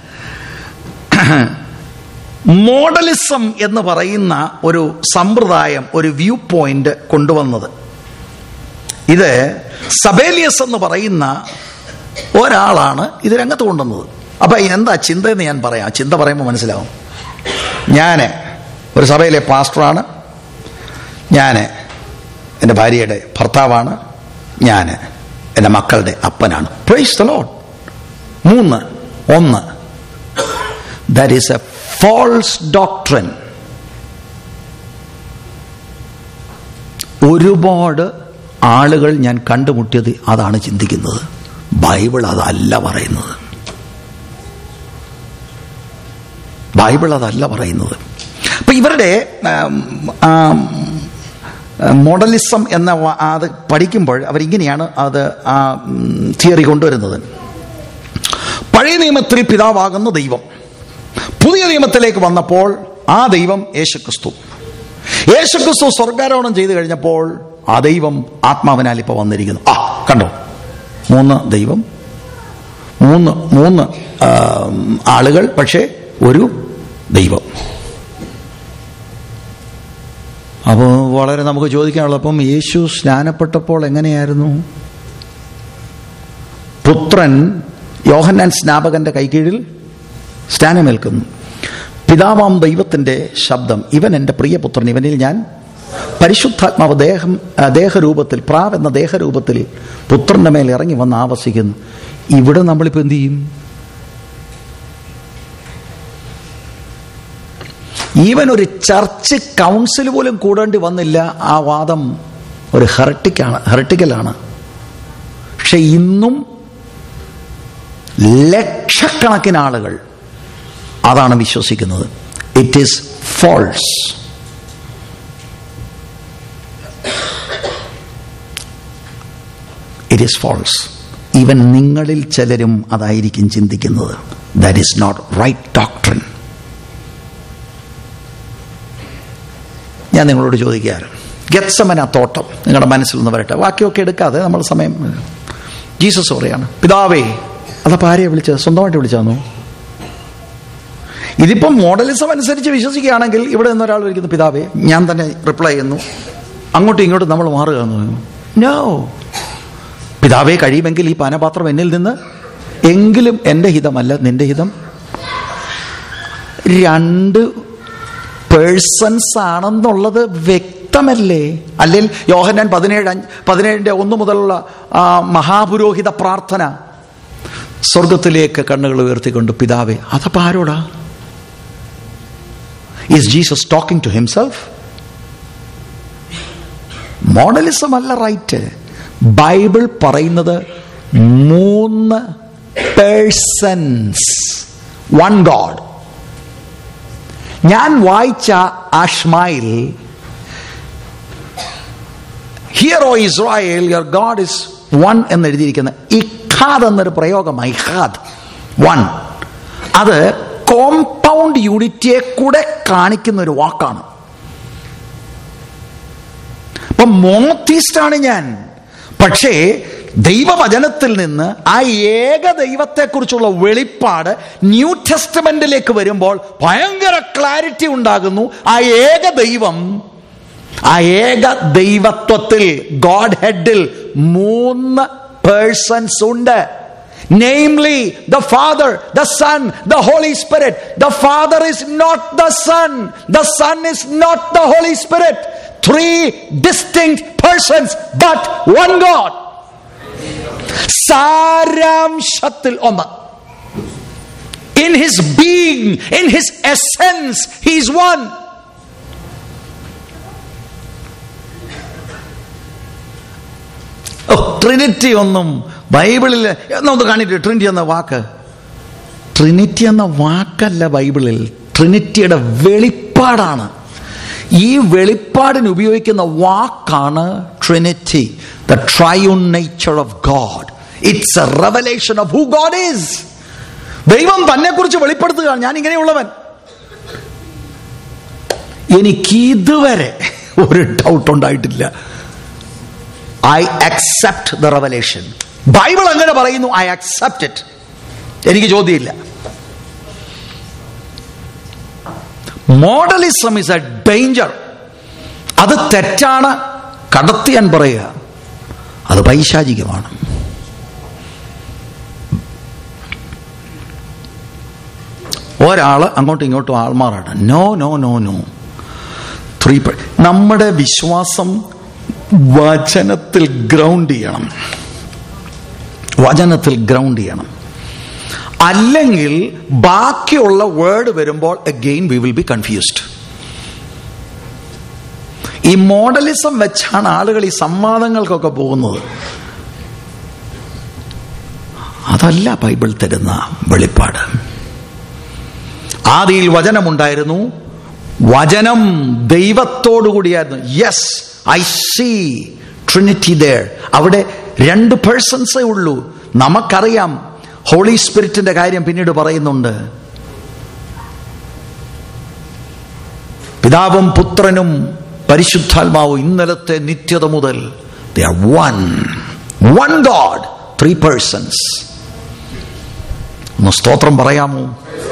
[SPEAKER 6] മോഡലിസം എന്ന് പറയുന്ന ഒരു സമ്പ്രദായം ഒരു വ്യൂ പോയിന്റ് കൊണ്ടുവന്നത് ഇത് സബേലിയസ് എന്ന് പറയുന്ന ഒരാളാണ് ഇത് രംഗത്ത് കൊണ്ടുവന്നത് അപ്പൊ എന്താ ചിന്ത എന്ന് ഞാൻ പറയാം ആ ചിന്ത പറയുമ്പോൾ മനസ്സിലാവും ഞാൻ ഒരു സഭയിലെ പാസ്റ്ററാണ് ഞാൻ എൻ്റെ ഭാര്യയുടെ ഭർത്താവാണ് ഞാൻ എൻ്റെ മക്കളുടെ അപ്പനാണ് പ്രൈസ് ദ ലോഡ് മൂന്ന് ഒന്ന് that is a false doctrine ഒരുപാട് ആളുകൾ ഞാൻ കണ്ടുമുട്ടിയത് അതാണ് ചിന്തിക്കുന്നത് ബൈബിൾ അതല്ല പറയുന്നത് ബൈബിൾ അതല്ല പറയുന്നത് അപ്പൊ ഇവരുടെ ആം, ആം, മോഡലിസം എന്ന വ- അത് പഠിക്കുമ്പോൾ അവരിങ്ങനെയാണ് അത് ആ തിയറി കൊണ്ടുവരുന്നത് പഴയ നിയമത്തിൽ പിതാവാകുന്ന ദൈവം പുതിയ നിയമത്തിലേക്ക് വന്നപ്പോൾ ആ ദൈവം യേശുക്രിസ്തു യേശുക്രിസ്തു സ്വർഗാരോഹണം ചെയ്തു കഴിഞ്ഞപ്പോൾ ആ ദൈവം ആത്മാവിനാൽ ഇപ്പൊ വന്നിരിക്കുന്നു ആ കണ്ടോ മൂന്ന് ദൈവം മൂന്ന് മൂന്ന് ആ, ആളുകൾ പക്ഷേ ഒരു ദൈവം അപ്പോൾ വളരെ നമുക്ക് ചോദിക്കാനുള്ളത് അപ്പം യേശു സ്നാനപ്പെട്ടപ്പോൾ എങ്ങനെയായിരുന്നു പുത്രൻ യോഹന്നാൻ സ്നാപകന്റെ കൈകീഴിൽ സ്നാനമേൽക്കുന്നു പിതാവാം ദൈവത്തിന്റെ ശബ്ദം ഇവൻ എൻ്റെ പ്രിയപുത്രൻ ഇവനിൽ ഞാൻ പരിശുദ്ധാത്മാവ് ദേഹം ആ, ദേഹരൂപത്തിൽ പ്രാവ് എന്ന ദേഹരൂപത്തിൽ പുത്രന്റെ മേൽ ഇറങ്ങി വന്ന് ആവസിക്കുന്നു ഇവിടെ നമ്മളിപ്പോൾ എന്ത് ചെയ്യും ഈവൻ ഒരു ചർച്ച് കൗൺസിൽ പോലും കൂടേണ്ടി വന്നില്ല ആ വാദം ഒരു ഹെറട്ടിക്കാണ് ഹെറട്ടിക്കലാണ് പക്ഷെ ഇന്നും ലക്ഷക്കണക്കിന് ആളുകൾ അതാണ് വിശ്വസിക്കുന്നത് it is false it is false even നിങ്ങളിൽ ചിലരും അതായിരിക്കും ചിന്തിക്കുന്നത് that is not right doctor ഞാൻ നിങ്ങളോട് ചോദിക്കുകയാണ് ഗത്സമന തോട്ടം നിങ്ങളുടെ മനസ്സിൽ നിന്ന് വരട്ടെ ബാക്കിയൊക്കെ എടുക്കാതെ നമ്മൾ സമയം ജീസസ് പറയാണ് പിതാവേ അതപ്പോൾ ആരെയാ വിളിച്ചത് സ്വന്തമായിട്ട് വിളിച്ചാന്നു ഇതിപ്പം മോഡലിസം അനുസരിച്ച് വിശ്വസിക്കുകയാണെങ്കിൽ ഇവിടെ നിന്ന് ഒരാൾ വിളിക്കുന്നു പിതാവേ ഞാൻ തന്നെ റിപ്ലൈ ചെയ്യുന്നു അങ്ങോട്ടും ഇങ്ങോട്ടും നമ്മൾ മാറുക എന്ന് പറയുന്നു നോ പിതാവേ കഴിയുമെങ്കിൽ ഈ പാനപാത്രം എന്നിൽ നിന്ന് എങ്കിലും എൻ്റെ ഹിതമല്ല നിന്റെ ഹിതം രണ്ട് പേഴ്സൺസ് ആണെന്നുള്ളത് വ്യക്തമാണ് വ്യക്തമല്ലേ അല്ലെങ്കിൽ യോഹന്നാൻ പതിനേഴ് അഞ്ച് പതിനേഴിന്റെ ഒന്ന് മുതലുള്ള ആ മഹാപുരോഹിത പ്രാർത്ഥന സ്വർഗത്തിലേക്ക് കണ്ണുകൾ ഉയർത്തിക്കൊണ്ട് പിതാവേ അതപ്പോ ആരോടാ is Jesus talking to himself modalism അല്ല റൈറ്റ് ബൈബിൾ പറയുന്നത് മൂന്ന് പേഴ്സൺസ് വൺ ഗോഡ് ഞാൻ വായിച്ച ആഷ്മായിൽ hear O Israel your God is one എന്ന് എഴുതിയിരിക്കുന്ന ഇഖാദ് എന്നൊരു പ്രയോഗമാണ് ഇഖാദ് വൺ അത് കോമ്പൗണ്ട് യൂണിറ്റിയെ കൂടെ കാണിക്കുന്ന ഒരു വാക്കാണ് അപ്പൊ മോണോത്തീസ്റ്റാണ് ഞാൻ പക്ഷേ ദൈവവചനത്തിൽ നിന്ന് ആ ഏക ദൈവത്തെക്കുറിച്ചുള്ള വെളിപ്പാട് ന്യൂ ടെസ്റ്റമെന്റിലേക്ക് വരുമ്പോൾ ഭയങ്കര ക്ലാരിറ്റി ഉണ്ടാകുന്നു ആ ഏക ദൈവം ആ ഏക ദൈവത്വത്തിൽ ഗോഡ് ഹെഡിൽ മൂന്ന് പേഴ്സൺസ് ഉണ്ട് Namely, the Father, the Son, the Holy Spirit. The Father is not the Son. The Son is not the Holy Spirit. Three distinct persons, but one God. സാരാംശത്തിൽ ഒന്ന് in his being in his essence he's one trinity ഒന്നും ബൈബിളിൽ എന്നൊന്ന് കാണിട്ട് Trinity എന്ന വാക്ക് Trinity എന്ന വാക്കല്ല ബൈബിളിൽ ട്രിനിറ്റിയുടെ വെളിപ്പാടാണ് ഈ വെളിപ്പാടിന് ഉപയോഗിക്കുന്ന വാക്കാണ് trinity the triune nature of God it's a revelation of who God is ദൈവം തന്നെ കുറിച്ച് വെളിപ്പെടുത്തുകയാണ് ഞാൻ ഇങ്ങനെയുള്ളവൻ എനിക്ക് ഇതുവരെ ഒരു ഡൗട്ട് ഉണ്ടായിട്ടില്ല I accept the revelation Bible അങ്ങനെ പറയുന്നു ഐ അക്സെപ്റ്റ് ഇറ്റ് എനിക്ക് ചോദ്യമില്ല മോഡലിസം ഇസ് എ ഡേഞ്ചർ അത് തെറ്റാണ് കടത്തിയാൻ പറയുക അത് പൈശാചികമാണ് ഒരാള് അങ്ങോട്ടും ഇങ്ങോട്ടും ആൾമാറാണ് no no no no three നമ്മുടെ വിശ്വാസം വചനത്തിൽ ഗ്രൗണ്ട് ചെയ്യണം വചനത്തിൽ ഗ്രൗണ്ട് ചെയ്യണം അല്ലെങ്കിൽ ബാക്കിയുള്ള വേർഡ് വരുമ്പോൾ again we will be confused ഈ മോഡലിസം വെച്ചാണ് ആളുകൾ ഈ സംവാദങ്ങൾക്കൊക്കെ പോകുന്നത് അതല്ല ബൈബിൾ തരുന്ന വെളിപ്പാട് ആദിയിൽ വചനമുണ്ടായിരുന്നു വചനം ദൈവത്തോടുകൂടിയായിരുന്നു yes I see trinity there അവിടെ രണ്ട് പേഴ്സൺസേ ഉള്ളൂ നമുക്കറിയാം ഹോളി സ്പിരിറ്റിന്റെ കാര്യം പിന്നീട് പറയുന്നുണ്ട് പിതാവും പുത്രനും പരിശുദ്ധാത്മാവും ഇന്നലത്തെ നിത്യത മുതൽ they are one one God three persons ഒന്ന് സ്തോത്രം പറയാമോ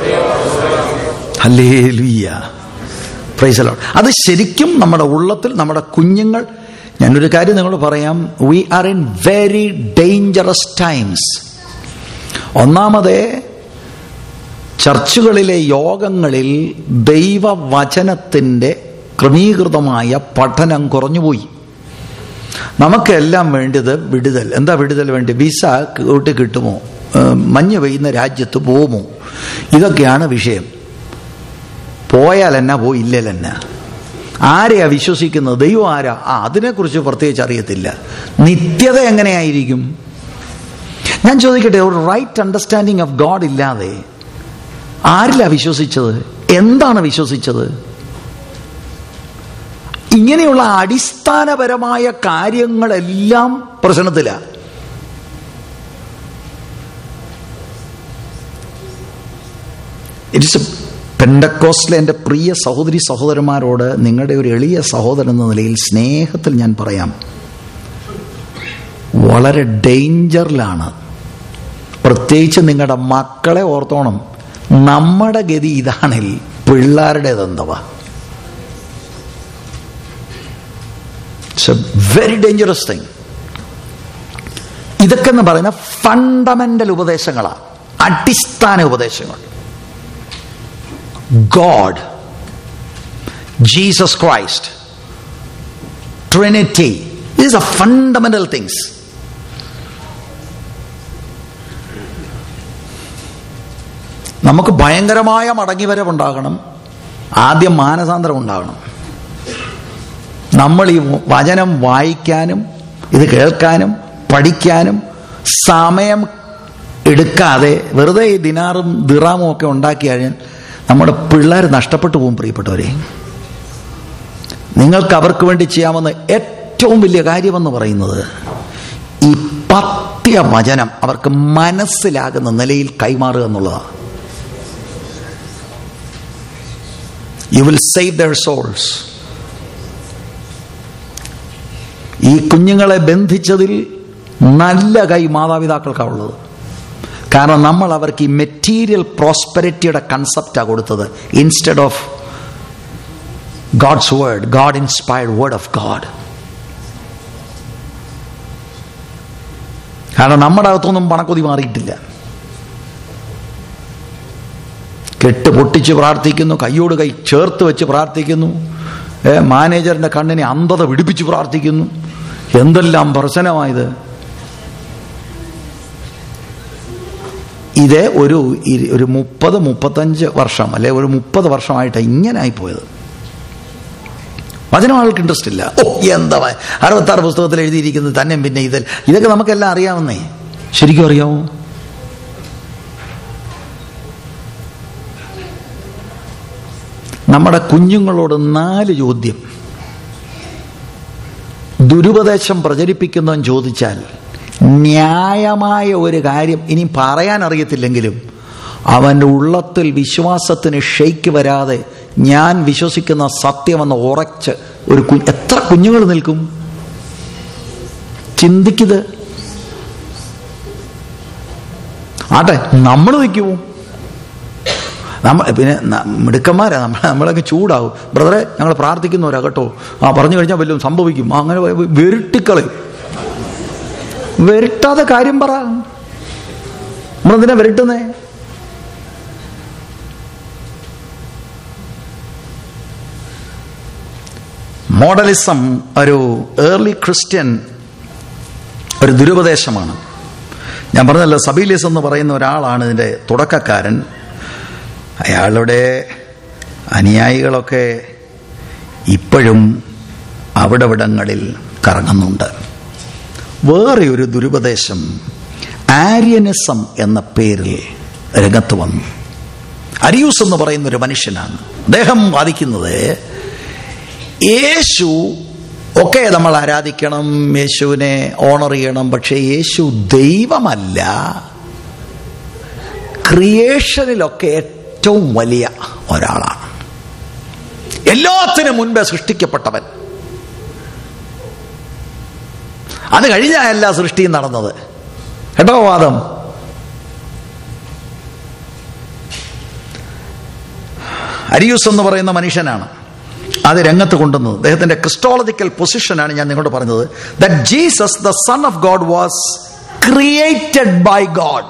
[SPEAKER 6] ഹല്ലേലൂയ്യ പ്രൈസ് ലോർഡ് അത് ശരിക്കും നമ്മുടെ ഉള്ളത്തിൽ നമ്മുടെ കുഞ്ഞുങ്ങൾ ഞാനൊരു കാര്യം നിങ്ങൾ പറയാം we are in very dangerous times ഒന്നാമത് ചർച്ചുകളിലെ യോഗങ്ങളിൽ ദൈവവചനത്തിൻ്റെ ക്രമീകൃതമായ പഠനം കുറഞ്ഞുപോയി നമുക്കെല്ലാം വേണ്ടത് വിടുതൽ എന്താ വിടുതൽ വേണ്ടി വിസ കൂട്ടി കിട്ടുമോ ഏഹ് മഞ്ഞ് പെയ്യുന്ന രാജ്യത്ത് പോകുമോ ഇതൊക്കെയാണ് വിഷയം പോയാൽ എന്നാ പോയില്ലേൽ എന്നാ ആരെയാ വിശ്വസിക്കുന്നത് ദൈവം ആരാ ആ അതിനെക്കുറിച്ച് പ്രത്യേകിച്ച് അറിയത്തില്ല നിത്യത എങ്ങനെയായിരിക്കും ഞാൻ ചോദിക്കട്ടെ ഒരു റൈറ്റ് അണ്ടർസ്റ്റാൻഡിങ് ഓഫ് ഗോഡ് ഇല്ലാതെ ആരിലാ വിശ്വസിച്ചത് എന്താണ് വിശ്വസിച്ചത് ഇങ്ങനെയുള്ള അടിസ്ഥാനപരമായ കാര്യങ്ങളെല്ലാം പ്രശ്നത്തിലാണ് ഇറ്റ്സ് പെൻഡക്കോസ്റ്റിലെ എൻ്റെ പ്രിയ സഹോദരി സഹോദരന്മാരോട് നിങ്ങളുടെ ഒരു എളിയ സഹോദരൻ എന്ന നിലയിൽ സ്നേഹത്തിൽ ഞാൻ പറയാം വളരെ ഡേഞ്ചറിലാണ് പ്രത്യേകിച്ച് നിങ്ങളുടെ മക്കളെ ഓർത്തോണം നമ്മുടെ ഗതി ഇതാണെങ്കിൽ പിള്ളേരുടേതെന്തവ it's a very dangerous thing ഇതൊക്കെ എന്ന് പറയുന്ന ഫണ്ടമെന്റൽ ഉപദേശങ്ങളാണ് അടിസ്ഥാന ഉപദേശങ്ങൾ God, Jesus Christ, trinity these are fundamental things നമുക്ക് ഭയങ്കരമായ മടങ്ങിവരവുണ്ടാകണം ആദ്യം മാനസാന്തരം ഉണ്ടാകണം നമ്മൾ ഈ വചനം വായിക്കാനും ഇത് കേൾക്കാനും പഠിക്കാനും സമയം എടുക്കാതെ വെറുതെ ഈ ദിനാറും ദിറാമും ഒക്കെ ഉണ്ടാക്കി കഴിഞ്ഞാൽ നമ്മുടെ പിള്ളേർ നഷ്ടപ്പെട്ടു പോകും പ്രിയപ്പെട്ടവരെ നിങ്ങൾക്ക് അവർക്ക് വേണ്ടി ചെയ്യാവുന്ന ഏറ്റവും വലിയ കാര്യമെന്ന് പറയുന്നത് ഈ പത്യവചനം അവർക്ക് മനസ്സിലാകുന്ന നിലയിൽ കൈമാറുക എന്നുള്ളതാണ് you will save their souls ഈ കുഞ്ഞുങ്ങളെ ബന്ധിച്ചതിൽ നല്ല കൈ മാതാപിതാക്കൾക്കാണുള്ളത് കാരണം നമ്മൾ അവർക്ക് ഈ മെറ്റീരിയൽ പ്രോസ്പെരിറ്റിയുടെ കൺസെപ്റ്റാണ് കൊടുത്തത് instead of God's word God inspired word of God കാരണം നമ്മുടെ അകത്തൊന്നും പണക്കൊതി മാറിയിട്ടില്ല കെട്ട് പൊട്ടിച്ച് പ്രാർത്ഥിക്കുന്നു കൈയോട് കൈ ചേർത്ത് വെച്ച് പ്രാർത്ഥിക്കുന്നു ഏ, മാനേജറിന്റെ കണ്ണിനെ അന്ധത പിടിപ്പിച്ച് പ്രാർത്ഥിക്കുന്നു എന്തെല്ലാം പ്രശ്നമായത് ഇത് ഒരു ഇ- ഒരു മുപ്പത് മുപ്പത്തഞ്ച് വർഷം അല്ലെ ഒരു മുപ്പത് വർഷമായിട്ട് ഇങ്ങനെ ആയിപ്പോയത് വചനം ആൾക്ക് ഇൻട്രസ്റ്റ് ഇല്ല ഓ എന്താ അറുപത്തി ആറ് പുസ്തകത്തിൽ എഴുതിയിരിക്കുന്നത് തന്നെ പിന്നെ ഇതിൽ ഇതൊക്കെ നമുക്കെല്ലാം അറിയാവുന്നേ ശരിക്കും അറിയാമോ നമ്മുടെ കുഞ്ഞുങ്ങളോട് നാല് ചോദ്യം ദുരുപദേശം പ്രചരിപ്പിക്കുന്നവൻ ചോദിച്ചാൽ ന്യായമായ ഒരു കാര്യം ഇനി പറയാൻ അറിയത്തില്ലെങ്കിലും അവൻ്റെ ഉള്ളത്തിൽ വിശ്വാസത്തിന് ഷെയ്ക്ക് വരാതെ ഞാൻ വിശ്വസിക്കുന്ന സത്യമെന്ന് ഉറച്ച് ഒരു കു എത്ര കുഞ്ഞുങ്ങൾ നിൽക്കും ചിന്തിക്കത് ആട്ടെ നമ്മൾ നിൽക്കുമോ നമ്മ പിന്നെ ന- മിടുക്കന്മാരാ നമ്മൾ നമ്മളൊക്കെ ചൂടാവും ബ്രദറെ ഞങ്ങൾ പ്രാർത്ഥിക്കുന്നവരാ കേട്ടോ ആ പറഞ്ഞു കഴിഞ്ഞാൽ വല്ലതും സംഭവിക്കും ആ, അങ്ങനെ വ- വെരുട്ടിക്കളെ വെരുട്ടാതെ കാര്യം പറ നമ്മളെന്തിനാ വെരുട്ടുന്നേ മോഡലിസം ഒരു ഏർലി ക്രിസ്ത്യൻ ഒരു ദുരുപദേശമാണ് ഞാൻ പറഞ്ഞല്ലോ സബീലിയസ് എന്ന് പറയുന്ന ഒരാളാണ് ഇതിൻ്റെ തുടക്കക്കാരൻ അയാളുടെ അനുയായികളൊക്കെ ഇപ്പോഴും അവിടവിടങ്ങളിൽ കറങ്ങുന്നുണ്ട് വേറെ ഒരു ദുരുപദേശം ആര്യനിസം എന്ന പേരിൽ രംഗത്ത് വന്നു അരിയൂസ് എന്ന് പറയുന്ന ഒരു മനുഷ്യനാണ് അദ്ദേഹം വാദിക്കുന്നത് യേശു ഒക്കെ നമ്മൾ ആരാധിക്കണം യേശുവിനെ ഓണർ ചെയ്യണം പക്ഷേ യേശു ദൈവമല്ല ക്രിയേഷനിലൊക്കെ ഏറ്റവും വലിയ ഒരാളാണ് എല്ലാത്തിനും മുൻപേ സൃഷ്ടിക്കപ്പെട്ടവൻ അത് കഴിഞ്ഞല്ല സൃഷ്ടിയും നടന്നത് കേട്ടോ വാദം അരിയൂസ് എന്ന് പറയുന്ന മനുഷ്യനാണ് അത് രംഗത്ത് കൊണ്ടുവന്നത് അദ്ദേഹത്തിന്റെ ക്രിസ്റ്റോളജിക്കൽ പൊസിഷനാണ് ഞാൻ നിങ്ങളോട് പറഞ്ഞത് that Jesus the son of God was created by God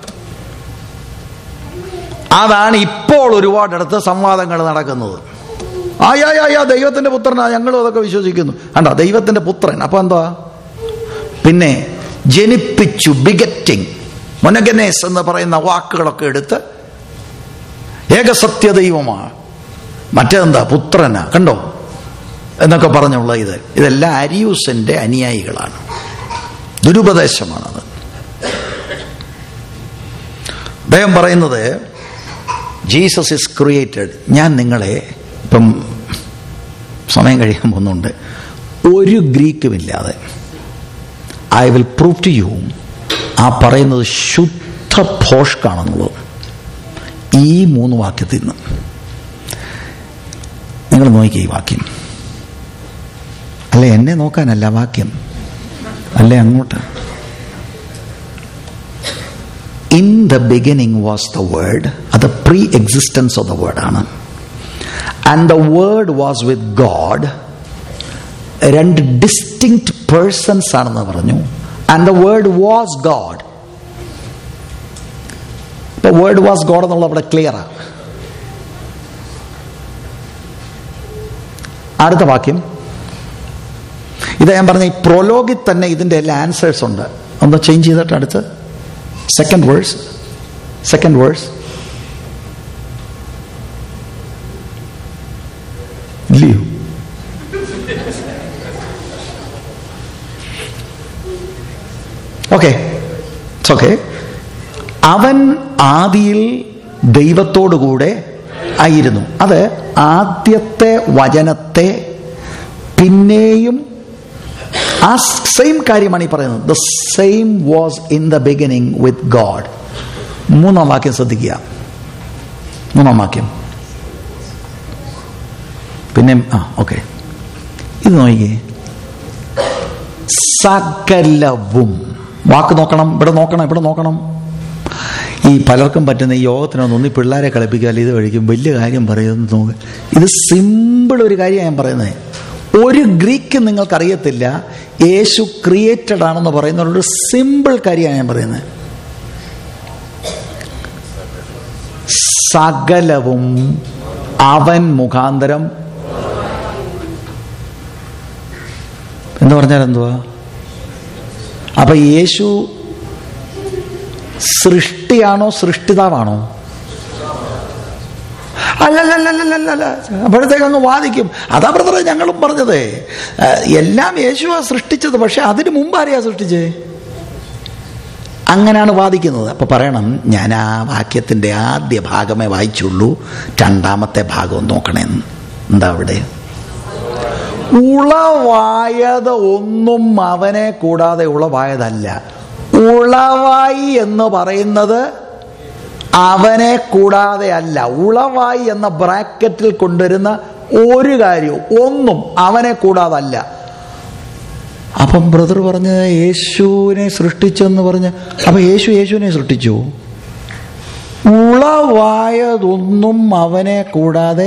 [SPEAKER 6] അതാണ് ഇപ്പോൾ ഒരുപാടിടത്ത് സംവാദങ്ങൾ നടക്കുന്നത് ആയാ ദൈവത്തിന്റെ പുത്രനാ ഞങ്ങളും അതൊക്കെ വിശ്വസിക്കുന്നു കണ്ടോ ദൈവത്തിന്റെ പുത്രൻ അപ്പൊ എന്താ പിന്നെ ജനിപ്പിച്ചു ബിഗറ്റിംഗ് മൊനഗനേസ് എന്ന് പറയുന്ന വാക്കുകളൊക്കെ എടുത്ത് ഏകസത്യ ദൈവമാണ് മറ്റേതെന്താ പുത്രനാ കണ്ടോ എന്നൊക്കെ പറഞ്ഞുള്ള ഇത് ഇതെല്ലാം അരിയൂസിന്റെ അനുയായികളാണ് ദുരുപദേശമാണത് അദ്ദേഹം പറയുന്നത് ജീസസ് ഇസ് ക്രിയേറ്റഡ് ഞാൻ നിങ്ങളെ ഇപ്പം സമയം കഴിയാൻ പോകുന്നുണ്ട് ഒരു ഗ്രീക്കുമില്ലാതെ I will prove to you ആ പറയുന്നത് ശുദ്ധ ഭോഷ്കാണെന്നുള്ളത് ഈ മൂന്ന് വാക്യത്തിൽ നിന്ന് നിങ്ങൾ നോക്കിയ ഈ വാക്യം അല്ലെ എന്നെ നോക്കാനല്ല വാക്യം അല്ലേ അങ്ങോട്ട് in the beginning was the word അത് pre existence of the word ആണ് and the word was with God രണ്ട് ഡിസ്റ്റിങ്ക്ട് പേഴ്സൺസ് ആണെന്ന് പറഞ്ഞു and the word was God ഇപ്പൊ വേർഡ് വാസ് ഗോഡ് എന്നുള്ള അവിടെ ക്ലിയർ ആണ് അടുത്ത വാക്യം ഇത് ഞാൻ പറഞ്ഞ ഈ പ്രൊലോഗിൽ തന്നെ ഇതിന്റെ എല്ലാ ആൻസേഴ്സ് ഉണ്ട് ഒന്ന് ചേഞ്ച് ചെയ്തിട്ട് അടുത്ത് സെക്കൻഡ് വേഴ്സ് സെക്കൻഡ് വേഴ്സ് ഇല്ലയോ ഓക്കെ ഓക്കെ അവൻ ആദിയിൽ ദൈവത്തോടുകൂടെ ആയിരുന്നു അത് ആദ്യത്തെ വചനത്തെ പിന്നെയും ആ സെയിം കാര്യമാണ് ഈ പറയുന്നത് the same was in the beginning with God മൂന്നാം വാക്യം ശ്രദ്ധിക്കുക മൂന്നാം വാക്യം പിന്നെ ആ ഓക്കെ ഇത് നോക്കിക്കേ സകലവും വാക്ക് നോക്കണം ഇവിടെ നോക്കണം ഇവിടെ നോക്കണം ഈ പലർക്കും പറ്റുന്ന ഈ യോഗത്തിനൊന്നും ഈ പിള്ളേരെ കളിപ്പിക്കാൻ ഇത് കഴിക്കും വലിയ കാര്യം പറയുന്നത് നോക്ക് ഇത് സിമ്പിൾ ഒരു കാര്യമാണ് ഞാൻ പറയുന്നത് ഒരു ഗ്രീക്ക് നിങ്ങൾക്കറിയത്തില്ല യേശു ക്രിയേറ്റഡ് ആണെന്ന് പറയുന്ന ഒരു സിമ്പിൾ കാര്യമാണ് ഞാൻ പറയുന്നത് സകലവും അവൻ മുഖാന്തരം എന്ന് പറഞ്ഞാൽ എന്തുവാ അപ്പൊ യേശു സൃഷ്ടിയാണോ സൃഷ്ടിതാവാണോ അല്ലല്ലല്ലല്ലല്ല അപ്പോഴത്തേക്ക് അങ്ങ് വാദിക്കും അതാ ബ്രദറെ ഞങ്ങളും പറഞ്ഞത് ഏഹ്, എല്ലാം യേശുവാ സൃഷ്ടിച്ചത് പക്ഷെ അതിന് മുമ്പ് ആരെയാ സൃഷ്ടിച്ചേ അങ്ങനെയാണ് വാദിക്കുന്നത് അപ്പൊ പറയണം ഞാൻ ആ വാക്യത്തിന്റെ ആദ്യ ഭാഗമേ വായിച്ചുള്ളൂ രണ്ടാമത്തെ ഭാഗം നോക്കണേന്ന് എന്താ അവിടെ ഉളവായത് ഒന്നും അവനെ കൂടാതെ ഉളവായതല്ല ഉളവായി എന്ന് പറയുന്നത് അവനെ കൂടാതെ അല്ല ഉളവായി എന്ന ബ്രാക്കറ്റിൽ കൊണ്ടുവരുന്ന ഒരു കാര്യവും ഒന്നും അവനെ കൂടാതല്ല അപ്പം ബ്രദർ പറഞ്ഞ് യേശുവിനെ സൃഷ്ടിച്ചെന്ന് പറഞ്ഞ് അപ്പൊ യേശു യേശുവിനെ സൃഷ്ടിച്ചു ഉളവായതൊന്നും അവനെ കൂടാതെ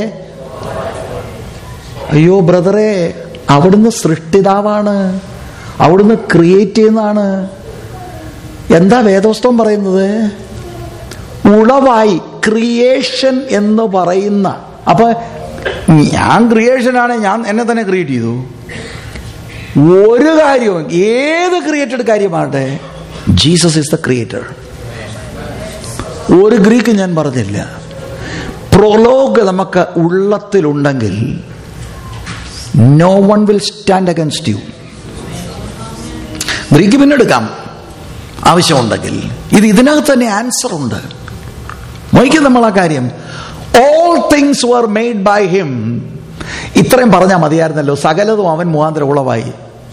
[SPEAKER 6] അയ്യോ ബ്രദറെ അവിടുന്ന് സൃഷ്ടിതാവാണ് അവിടുന്ന് ക്രിയേറ്റ് ചെയ്യുന്നതാണ് എന്താ വേദോസ്തവം പറയുന്നത് ഉളവായി ക്രിയേഷൻ എന്ന് പറയുന്ന അപ്പൊ ഞാൻ ക്രിയേഷനാണ് ഞാൻ എന്നെ തന്നെ ക്രിയേറ്റ് ചെയ്തു ഒരു കാര്യവും ഏത് ക്രിയേറ്റഡ് കാര്യമാകട്ടെ ജീസസ് ഇസ് ദ ക്രിയേറ്റർ ഒരു ഗ്രീക്ക് ഞാൻ പറഞ്ഞില്ല പ്രൊലോഗ് നമുക്ക് ഉള്ളത്തിലുണ്ടെങ്കിൽ no one will stand against you Greek പിന്നെടുക്കാം ആവശ്യമുണ്ടെങ്കിൽ ഇത് ഇതിനകത്ത് തന്നെ ആൻസർ ഉണ്ട് നോക്കിയ നമ്മൾ ആ കാര്യം all things were made by him ഇത്രയും പറഞ്ഞാൽ മതിയായിരുന്നല്ലോ സകലതും അവൻ മുഖാന്തരം ഉളവായി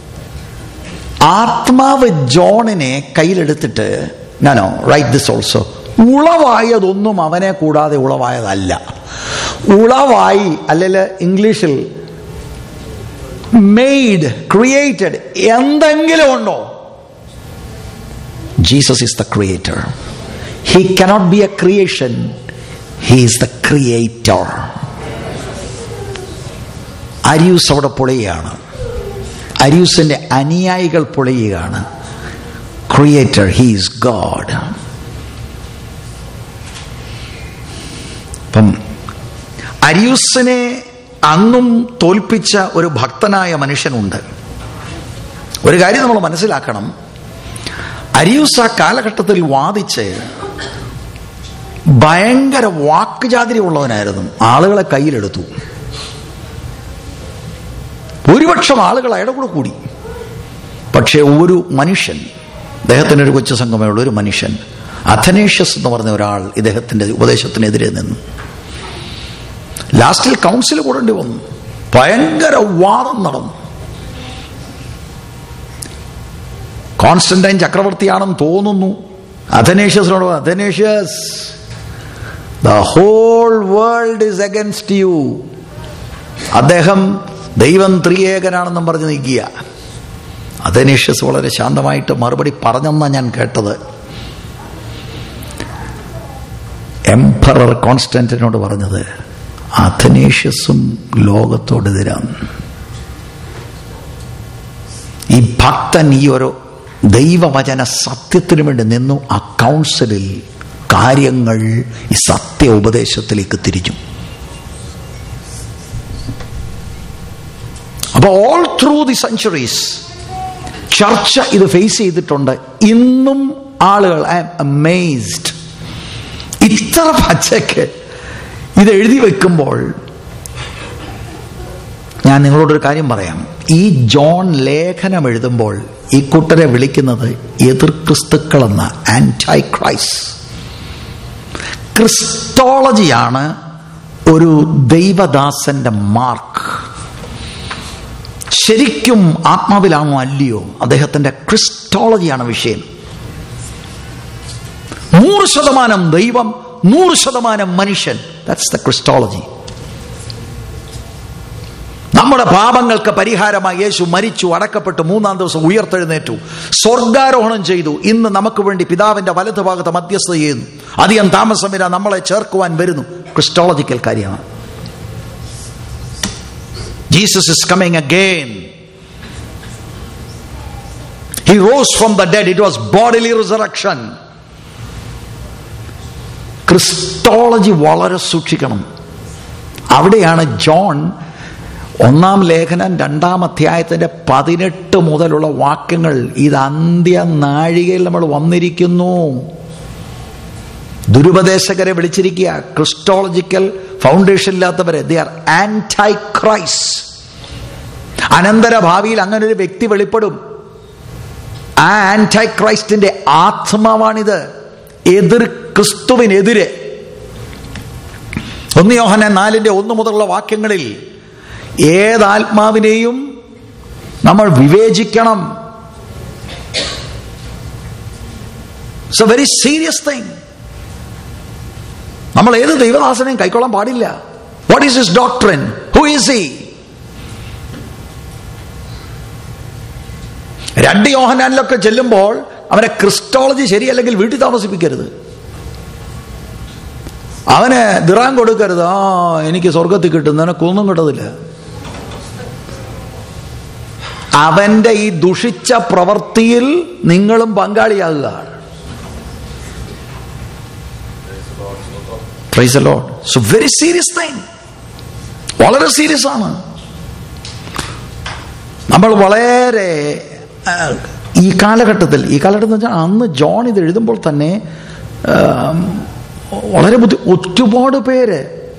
[SPEAKER 6] ആത്മാവ് ജോണിനെ കയ്യിലെടുത്തിട്ട് ഞാനോ റൈറ്റ് ദിസ് ഓൾസോ ഉളവായതൊന്നും അവനെ കൂടാതെ ഉളവായതല്ല ഉളവായി അല്ലെങ്കിൽ ഇംഗ്ലീഷിൽ മെയ്ഡ് ക്രിയേറ്റഡ് എന്തെങ്കിലും ഉണ്ടോ Jesus is the creator he cannot be a creation he is the creator Arius അവിടെ പൊളിയാണ് അരിയൂസിന്റെ അനുയായികൾ പൊളിയുകയാണ് ക്രിയേറ്റർ ഹി ഈസ് ഗോഡ് അപ്പം അരിയൂസിനെ അന്നും തോൽപ്പിച്ച ഒരു ഭക്തനായ മനുഷ്യനുണ്ട് ഒരു കാര്യം നമ്മൾ മനസ്സിലാക്കണം അരിയൂസ് ആ കാലഘട്ടത്തിൽ വാദിച്ച് ഭയങ്കര വാക്കുചാതിര്യമുള്ളവനായിരുന്നു ആളുകളെ കയ്യിലെടുത്തു ഭൂരിപക്ഷം ആളുകൾ അയാളുടെ കൂടെ കൂടി പക്ഷേ ഒരു മനുഷ്യൻ അദ്ദേഹത്തിന് ഒരു കൊച്ചു സംഘമേ ഉള്ള ഒരു മനുഷ്യൻ അഥനേഷ്യസ് എന്ന് പറഞ്ഞ ഒരാൾ ഇദ്ദേഹത്തിന്റെ ഉപദേശത്തിനെതിരെ നിന്നു ലാസ്റ്റിൽ കൗൺസിൽ കൂടേണ്ടി വന്നു ഭയങ്കര വാദം നടന്നു കോൺസ്റ്റന്റൈൻ ചക്രവർത്തിയാണെന്ന് തോന്നുന്നു അഥനേഷ്യസിനോട് Athanasius the whole world is against you അദ്ദേഹം ദൈവം ത്രിയേകനാണെന്നും പറഞ്ഞ് നിൽക്കുക അഥനേഷ്യസ് വളരെ ശാന്തമായിട്ട് മറുപടി പറഞ്ഞെന്നാണ് ഞാൻ കേട്ടത് എംപറർ കോൺസ്റ്റന്റിനോട് പറഞ്ഞത് അഥനേഷ്യസും ലോകത്തോടെതിരാണ് ഈ ഭക്തൻ ഈ ഒരു ദൈവവചന സത്യത്തിനു വേണ്ടി നിന്നു ആ കൗൺസിലിൽ കാര്യങ്ങൾ ഈ സത്യ ഉപദേശത്തിലേക്ക് തിരിച്ചു അപ്പൊ അപ്പൊ ഓൾ ത്രൂ ദി സെഞ്ചുറീസ് ചർച്ച ഇത് ഫേസ് ചെയ്തിട്ടുണ്ട് ഇന്നും ആളുകൾ ഐ എം അമേസ്ഡ് ഇത്ര പച്ചക്ക് ഇത് എഴുതി വെക്കുമ്പോൾ ഞാൻ നിങ്ങളോടൊരു കാര്യം പറയാം ഈ ജോൺ ലേഖനം എഴുതുമ്പോൾ ഈ കൂട്ടരെ വിളിക്കുന്നത് എതിർ ക്രിസ്തുക്കളെന്ന ആന്റൈ ക്രൈസ് ക്രിസ്റ്റോളജിയാണ് ഒരു ദൈവദാസന്റെ മാർക്ക് ശരിക്കും ആത്മാവിലാണോ അല്ലയോ അദ്ദേഹത്തിന്റെ ക്രിസ്റ്റോളജിയാണ് വിഷയം നൂറ് ശതമാനം ദൈവം നൂറ് ശതമാനം മനുഷ്യൻ ദാറ്റ്സ് ദ ക്രിസ്റ്റോളജി നമ്മുടെ പാപങ്ങൾക്ക് പരിഹാരമായി യേശു മരിച്ചു അടക്കപ്പെട്ടു മൂന്നാം ദിവസം ഉയർത്തെഴുന്നേറ്റു സ്വർഗാരോഹണം ചെയ്തു ഇന്ന് നമുക്ക് വേണ്ടി പിതാവിന്റെ വലതു ഭാഗത്ത് മധ്യസ്ഥ ചെയ്യുന്നു അധികം താമസമില്ല നമ്മളെ ചേർക്കുവാൻ വരുന്നു ക്രിസ്റ്റോളജിക്കൽ കാര്യമാണ് Jesus is coming again he rose from the dead it was bodily resurrection christology വളരെ സൂക്ഷിക്കണം അവിടെയാണ് ജോൺ ഒന്നാം ലേഖനം രണ്ടാം അധ്യായത്തിന്റെ പതിനെട്ട് മുതലുള്ള വാക്യങ്ങൾ ഇത് അന്ത്യ നാഴികയിൽ നമ്മൾ വന്നിരിക്കുന്നു ദുരുപദേശകരെ വിളിച്ചിരിക്കുക ക്രിസ്റ്റോളജിക്കൽ ഫൗണ്ടേഷൻ ഇല്ലാത്തവരെ ദേ ആർ ആന്റൈ ക്രൈസ് അനന്തര ഭാവിയിൽ അങ്ങനെ ഒരു വ്യക്തി വെളിപ്പെടും ആ ആന്റൈ ക്രൈസ്റ്റിന്റെ ആത്മാവാണിത് എതിർ ക്രിസ്തുവിനെതിരെ ഒന്ന് യോഹന നാലിന്റെ ഒന്ന് മുതലുള്ള വാക്യങ്ങളിൽ ഏതാത്മാവിനെയും നമ്മൾ വിവേചിക്കണം it's a very serious thing നമ്മൾ ഏത് ദൈവദാസനെയും കൈക്കൊള്ളാൻ പാടില്ല what is his doctrine who is he രണ്ട് യോഹനാനിലൊക്കെ ചെല്ലുമ്പോൾ അവനെ ക്രിസ്റ്റോളജി ശരിയല്ലെങ്കിൽ വീട്ടിൽ താമസിപ്പിക്കരുത് അവന് ദിറാൻ കൊടുക്കരുത് ആ എനിക്ക് സ്വർഗത്തിൽ കിട്ടും നിനക്കൊന്നും കിട്ടത്തില്ല അവന്റെ ഈ ദുഷിച്ച പ്രവൃത്തിയിൽ നിങ്ങളും പങ്കാളിയാകുക praise Lord so very serious thing വളരെ സീരിയസ് ആണ് നമ്മൾ വളരെ ആ, ഈ കാലഘട്ടത്തിൽ ഈ കാലഘട്ടത്തിൽ എന്ന് വെച്ചാൽ അന്ന് ജോൺ ഇത് എഴുതുമ്പോൾ തന്നെ ആ, വളരെ ബുദ്ധി ഒരുപാട് പേര്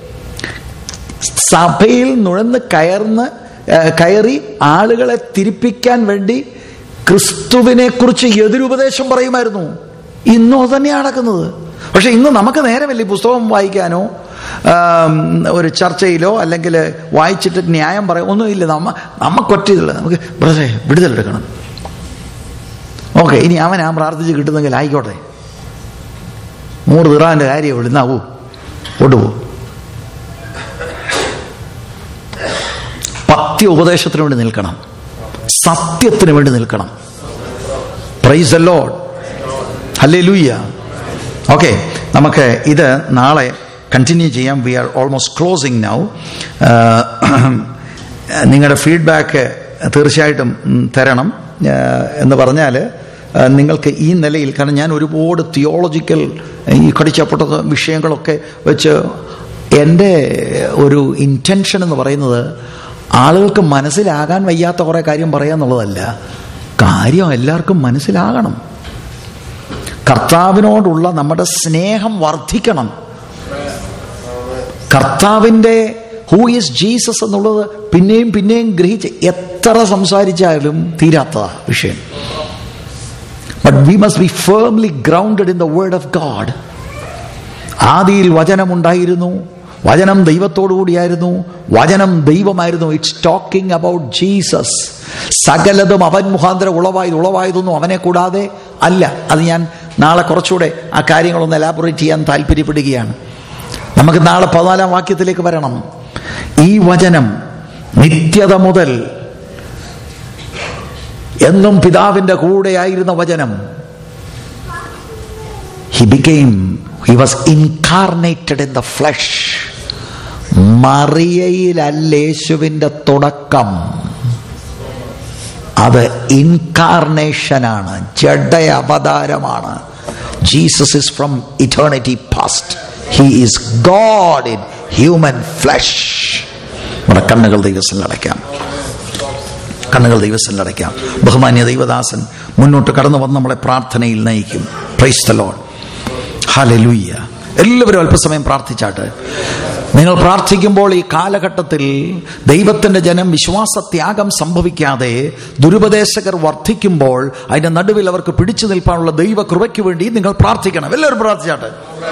[SPEAKER 6] സഭയിൽ നുഴന്ന് കയർന്ന് ആ, കയറി ആളുകളെ തിരിപ്പിക്കാൻ വേണ്ടി ക്രിസ്തുവിനെ കുറിച്ച് എതിരുപദേശം പറയുമായിരുന്നു ഇന്നും അത് തന്നെയാണ് നടക്കുന്നത് പക്ഷെ ഇന്ന് നമുക്ക് നേരമില്ല ഈ പുസ്തകം വായിക്കാനോ ആം, ഒരു ചർച്ചയിലോ അല്ലെങ്കിൽ വായിച്ചിട്ട് ന്യായം പറയാം ഒന്നുമില്ല നമ്മ നമുക്കൊറ്റയില്ല നമുക്ക് ബ്രദറെ വിടുതലെടുക്കണം ഓക്കെ ഇനി അവൻ ആ പ്രാർത്ഥിച്ച് കിട്ടുന്നെങ്കിൽ ആയിക്കോട്ടെ നൂറ് തിറാന്റെ കാര്യം വിടുന്നാവൂ കൊണ്ടുപോ പത്യ ഉപദേശത്തിന് വേണ്ടി നിൽക്കണം സത്യത്തിന് വേണ്ടി നിൽക്കണം പ്രൈസ് ലോഡ് അല്ലേ ലൂയ്യ ഓക്കെ നമുക്ക് ഇത് നാളെ കണ്ടിന്യൂ ചെയ്യാം we are almost closing now നിങ്ങളുടെ ഫീഡ്ബാക്ക് തീർച്ചയായിട്ടും ഉം, തരണം ആ, എന്ന് പറഞ്ഞാൽ ആ, നിങ്ങൾക്ക് ഈ നിലയിൽ കാരണം ഞാൻ ഒരുപാട് തിയോളജിക്കൽ ഈ കടിച്ചപ്പെട്ട വിഷയങ്ങളൊക്കെ വെച്ച് എൻ്റെ ഒരു ഇൻറ്റൻഷൻ എന്ന് പറയുന്നത് ആളുകൾക്ക് മനസ്സിലാകാൻ വയ്യാത്ത കുറേ കാര്യം പറയാന്നുള്ളതല്ല കാര്യം എല്ലാവർക്കും മനസ്സിലാകണം കർത്താവിനോടുള്ള നമ്മുടെ സ്നേഹം വർദ്ധിക്കണം കർത്താവിൻ്റെ ഹൂ ഈസ് ജീസസ് എന്നുള്ളത് പിന്നെയും പിന്നെയും ഗ്രഹിച്ച് എത്ര സംസാരിച്ചാലും തീരാത്ത വിഷയം but we must be firmly grounded in the word of God ആദിയിൽ വചനമുണ്ടായിരുന്നു വചനം ദൈവത്തോടുകൂടിയായിരുന്നു വചനം ദൈവമായിരുന്നു ഇറ്റ്സ് ടോക്കിംഗ് അബൌട്ട് ജീസസ് സകലതും അവൻ മുഖാന്തരം ഉളവായത് ഉളവായതൊന്നും അവനെ കൂടാതെ അല്ല അത് ഞാൻ നാളെ കുറച്ചുകൂടെ ആ കാര്യങ്ങളൊന്ന് എലാബറേറ്റ് ചെയ്യാൻ താല്പര്യപ്പെടുകയാണ് നമുക്ക് നാളെ പതിനാലാം വാക്യത്തിലേക്ക് വരണം ഈ വചനം നിത്യത മുതൽ എന്നും പിതാവിന്റെ കൂടെയായിരുന്ന വചനം he became he was incarnated in the flesh മറിയയിലല്ല യേശുവിന്റെ തുടക്കം അത് ഇൻകാർണേഷനാണ് ജഡ അവതാരമാണ് Jesus is from eternity past he is God in human flesh നമ്മുടെ കണ്ണുകൾ ദൈവത്തിൽ അടയ്ക്കാം കണ്ണുകൾ ദൈവസ്ഥനിൽ അടയ്ക്കാം ബഹുമാന്യ ദൈവദാസൻ മുന്നോട്ട് കടന്നു വന്ന് നമ്മളെ പ്രാർത്ഥനയിൽ നയിക്കും പ്രൈസ് ദ ലോഡ് ഹാലലൂയ്യ എല്ലാവരും അല്പസമയം പ്രാർത്ഥിച്ചാട്ട് നിങ്ങൾ പ്രാർത്ഥിക്കുമ്പോൾ ഈ കാലഘട്ടത്തിൽ ദൈവത്തിന്റെ ജനം വിശ്വാസത്യാഗം സംഭവിക്കാതെ ദുരുപദേശകർ വർദ്ധിക്കുമ്പോൾ അതിന്റെ നടുവിൽ അവർക്ക് പിടിച്ചു നിൽക്കാനുള്ള ദൈവ കൃപയ്ക്ക് വേണ്ടി നിങ്ങൾ പ്രാർത്ഥിക്കണം എല്ലാവരും പ്രാർത്ഥിച്ചാട്ടെ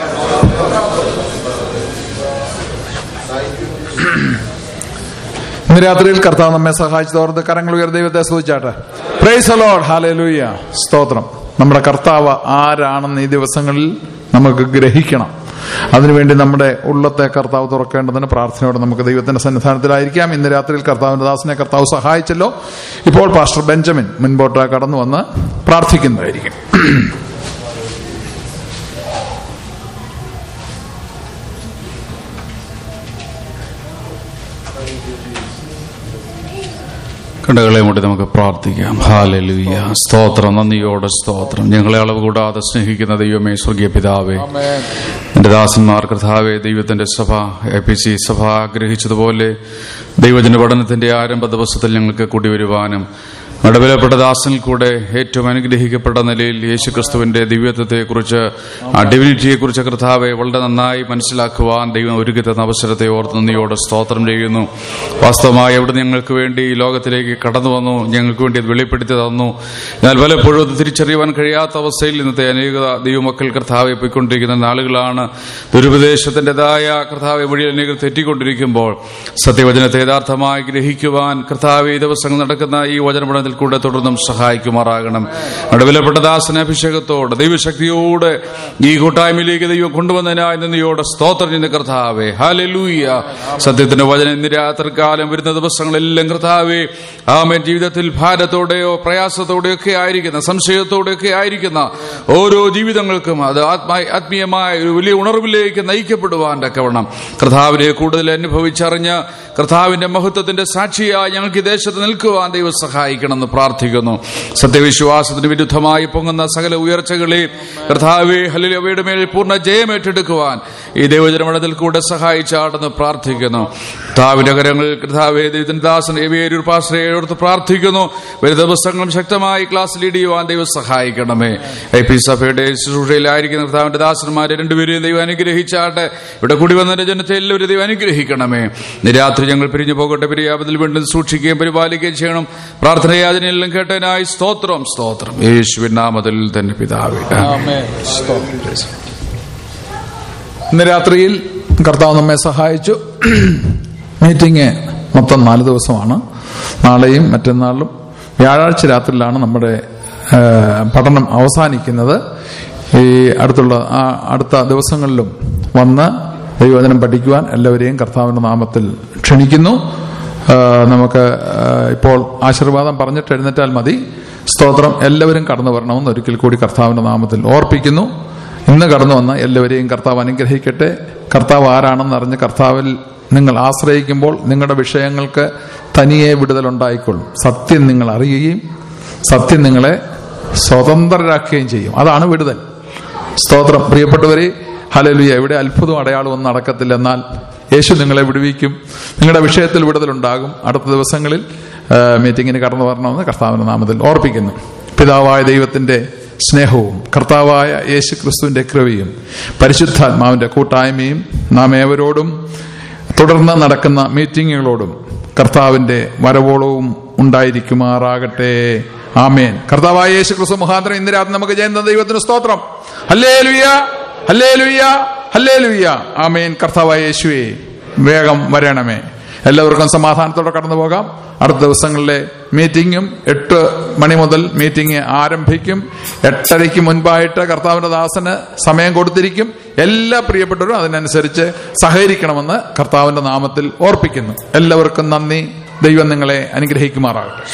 [SPEAKER 1] ഇന്ന് രാത്രിയിൽ കർത്താവ് നമ്മെ സഹായിച്ചതോർത്ത് കരങ്ങൾ ഉയർ ദൈവത്തെ സൂചിച്ചാട്ടെ പ്രൈസ് അലോഡ് ഹാലലൂയ സ്തോത്രം നമ്മുടെ കർത്താവ് ആരാണെന്ന് ഈ ദിവസങ്ങളിൽ നമുക്ക് ഗ്രഹിക്കണം അതിനുവേണ്ടി നമ്മുടെ ഉള്ളത്തെ കർത്താവ് തുറക്കേണ്ടതിന് പ്രാർത്ഥനയോടെ നമുക്ക് ദൈവത്തിന്റെ സന്നിധാനത്തിലായിരിക്കാം ഇന്ന് രാത്രിയിൽ കർത്താവിന്റെ ദാസനെ കർത്താവ് സഹായിച്ചല്ലോ ഇപ്പോൾ പാസ്റ്റർ ബെഞ്ചമിൻ മുൻപോട്ട് കടന്നു വന്ന് പ്രാർത്ഥിക്കുന്നതായിരിക്കും
[SPEAKER 7] കണ്ടകളെ മുട്ടി നമുക്ക് പ്രാർത്ഥിക്കാം ഹാലലുയ്യ സ്തോത്രം നന്ദിയോടെ സ്തോത്രം ഞങ്ങളെ അളവ് കൂടാതെ സ്നേഹിക്കുന്ന ദൈവമേ സ്വർഗീയ പിതാവേ എന്റെ ദാസന്മാർ കർത്താവെ ദൈവത്തിന്റെ സഭ എ പി സി സഭ ആഗ്രഹിച്ചതുപോലെ ദൈവജന പഠനത്തിന്റെ ആരംഭ ദിവസത്തിൽ ഞങ്ങൾക്ക് കൂടി വരുവാനും ഇടവിലപ്പെട്ട ദാസനിൽ കൂടെ ഏറ്റവും അനുഗ്രഹിക്കപ്പെട്ട നിലയിൽ യേശുക്രിസ്തുവിന്റെ ദിവ്യത്വത്തെക്കുറിച്ച് ആ ഡിവിനിറ്റിയെക്കുറിച്ച് കർത്താവെ വളരെ നന്നായി മനസ്സിലാക്കുവാൻ ദൈവം ഒരുക്കി തന്ന അവസരത്തെ ഓർത്ത് നന്ദിയോടെ സ്തോത്രം ചെയ്യുന്നു വാസ്തവമായി അവിടെ ഞങ്ങൾക്ക് വേണ്ടി ഈ ലോകത്തിലേക്ക് കടന്നു വന്നു ഞങ്ങൾക്ക് വേണ്ടി അത് വെളിപ്പെടുത്തി തന്നു എന്നാൽ പലപ്പോഴും അത് തിരിച്ചറിയുവാൻ കഴിയാത്ത അവസ്ഥയിൽ ഇന്നത്തെ അനേക ദൈവമക്കൾ കർത്താവെ പോയിക്കൊണ്ടിരിക്കുന്ന നാളുകളാണ് ദുരുപദേശത്തിൻ്റെതായ കർത്താവെ വഴി അനേകർ തെറ്റിക്കൊണ്ടിരിക്കുമ്പോൾ സത്യവചനത്തെ യഥാർത്ഥമായി ഗ്രഹിക്കുവാൻ കർത്താവ് ഈ ദിവസങ്ങൾ നടക്കുന്ന ഈ വചനപഠനത്തിൽ കൂടെ തുടർന്നും സഹായിക്കുമാറാകണം നമ്മുടെ വിലപ്പെട്ട ദാസന അഭിഷേകത്തോടെ ദൈവശക്തിയോടെ ഈ കൂട്ടായ്മയിലേക്ക് ദൈവം കൊണ്ടുവന്നതിനായി നന്ദിയോടെ സ്തോത്രം ചെയ്യുന്ന കർത്താവെ ഹാലലൂയ സത്യത്തിന്റെ വചനം ഇന്ന് രാത്രികാലം വരുന്ന ദിവസങ്ങളെല്ലാം കർത്താവെ ആമേൻ ജീവിതത്തിൽ ഭാരത്തോടെയോ പ്രയാസത്തോടെയോ ഒക്കെ ആയിരിക്കുന്ന സംശയത്തോടെയൊക്കെ ആയിരിക്കുന്ന ഓരോ ജീവിതങ്ങൾക്കും അത് ആത്മാ ആത്മീയമായ ഒരു വലിയ ഉണർവിലേക്ക് നയിക്കപ്പെടുവാൻ തക്കവണ്ണം കർത്താവിനെ കൂടുതൽ അനുഭവിച്ചറിഞ്ഞ് കർത്താവിന്റെ മഹത്വത്തിന്റെ സാക്ഷിയായി ഞങ്ങൾക്ക് ഈ ദേശത്ത് നിൽക്കുവാൻ ദൈവം സഹായിക്കണമെന്ന് പ്രാർത്ഥിക്കുന്നു സത്യവിശ്വാസത്തിന് വിരുദ്ധമായി പൊങ്ങുന്ന സകല ഉയർച്ചകളെ കർത്താവെ ഹല്ലേലൂയ അവയുടെ മേൽ പൂർണ്ണ ജയം ഏറ്റെടുക്കുവാൻ ഈ ദൈവജനമണത്തിൽ കൂടെ സഹായിച്ചാടെന്ന് പ്രാർത്ഥിക്കുന്നു കർത്താവിന്റെ കരങ്ങൾ കർത്താവെ ദൈവത്തിന്റെ ദാസൻ എവിയൊരു പാശ്രയോർത്ത് പ്രാർത്ഥിക്കുന്നു വരും ദിവസങ്ങളും ശക്തമായി ക്ലാസ് ലീഡ് ചെയ്യുവാൻ ദൈവം സഹായിക്കണമേ ഐ പി സഭയുടെ ശുശ്രൂഷയിലായിരിക്കുന്ന കർത്താവിന്റെ ദാസന്മാരെ രണ്ടുപേരെയും ദൈവം അനുഗ്രഹിച്ചാട്ടെ ഇവിടെ കൂടി വന്ന ജനത്തെ എല്ലാവരും ദൈവം അനുഗ്രഹിക്കണമേ ഇന്ന് രാത്രി ഞങ്ങൾ പിരിഞ്ഞു പോകട്ടെ പിരിയാപതിൽ വീണ്ടും സൂക്ഷിക്കുകയും പരിപാലിക്കുകയും ചെയ്യണം പ്രാർത്ഥനയാതിനെല്ലാം കേട്ടതിനായി സ്തോത്രം സ്തോത്രം യേശുവിൻ നാമത്തിൽ തന്നെ പിതാവേ
[SPEAKER 1] ഇന്ന് രാത്രിയിൽ കർത്താവ് നമ്മെ സഹായിച്ചു മീറ്റിംഗ് മൊത്തം നാല് ദിവസമാണ് നാളെയും മറ്റന്നാളും വ്യാഴാഴ്ച രാത്രിയിലാണ് നമ്മുടെ ആ, പഠനം അവസാനിക്കുന്നത് ഈ അടുത്തുള്ള ആ അടുത്ത ദിവസങ്ങളിലും വന്ന് ദൈവവചനം പഠിക്കുവാൻ എല്ലാവരെയും കർത്താവിന്റെ നാമത്തിൽ ക്ഷണിക്കുന്നു ആ, നമുക്ക് ആ, ഇപ്പോൾ ആശീർവാദം പറഞ്ഞിട്ട് എഴുന്നേറ്റാൽ മതി സ്തോത്രം എല്ലാവരും കടന്നു വരണമെന്ന് ഒരിക്കൽ കൂടി കർത്താവിന്റെ നാമത്തിൽ ഓർപ്പിക്കുന്നു ഇന്ന് കടന്നു വന്ന എല്ലാവരെയും കർത്താവ് അനുഗ്രഹിക്കട്ടെ കർത്താവ് ആരാണെന്ന് അറിഞ്ഞ് കർത്താവിൽ നിങ്ങൾ ആശ്രയിക്കുമ്പോൾ നിങ്ങളുടെ വിഷയങ്ങൾക്ക് തനിയെ വിടുതലുണ്ടായിക്കൊള്ളും സത്യം നിങ്ങൾ അറിയുകയും സത്യം നിങ്ങളെ സ്വതന്ത്രരാക്കുകയും ചെയ്യും അതാണ് വിടുതൽ സ്തോത്രം പ്രിയപ്പെട്ടവരെ ഹലലുയ ഇവിടെ അത്ഭുതം അടയാളമൊന്നും നടക്കത്തില്ല എന്നാൽ യേശു നിങ്ങളെ വിടുവിക്കും നിങ്ങളുടെ വിഷയത്തിൽ വിടുതലുണ്ടാകും അടുത്ത ദിവസങ്ങളിൽ ആ, മീറ്റിങ്ങിന് കടന്നു വരണമെന്ന് കർത്താവിന്റെ നാമത്തിൽ ഓർപ്പിക്കുന്നു പിതാവായ ദൈവത്തിന്റെ സ്നേഹവും കർത്താവായ യേശു ക്രിസ്തുവിന്റെ കൃപയും പരിശുദ്ധാത്മാവിന്റെ കൂട്ടായ്മയും നാം ഏവരോടും തുടർന്ന് നടക്കുന്ന മീറ്റിങ്ങുകളോടും കർത്താവിന്റെ വരവോളവും ഉണ്ടായിരിക്കുമാറാകട്ടെ ആമേൻ കർത്താവായ യേശു ക്രിസ്തു മുഖാന്തരം ഇന്ന് രാത്രി നമുക്ക് ചെയ്യുന്ന ദൈവത്തിന് സ്തോത്രം ഹല്ലേ ലുയ്യ ഹല്ലേ ലുയ്യ ഹല്ലേ ലുയ്യ ആമേൻ കർത്താവായ യേശുവേ വേഗം വരണമേ എല്ലാവർക്കും സമാധാനത്തോടെ കടന്നു പോകാം അടുത്ത ദിവസങ്ങളിലെ മീറ്റിംഗും എട്ട് മണി മുതൽ മീറ്റിംഗ് ആരംഭിക്കും എട്ടരയ്ക്ക് മുൻപായിട്ട് കർത്താവിന്റെ ദാസന് സമയം കൊടുത്തിരിക്കും എല്ലാ പ്രിയപ്പെട്ടവരും അതിനനുസരിച്ച് സഹകരിക്കണമെന്ന് കർത്താവിന്റെ നാമത്തിൽ ഓർപ്പിക്കുന്നു എല്ലാവർക്കും നന്ദി ദൈവം നിങ്ങളെ അനുഗ്രഹിക്കുമാറാകട്ടെ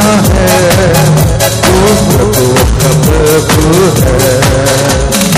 [SPEAKER 3] है वो प्रभु का प्रभु है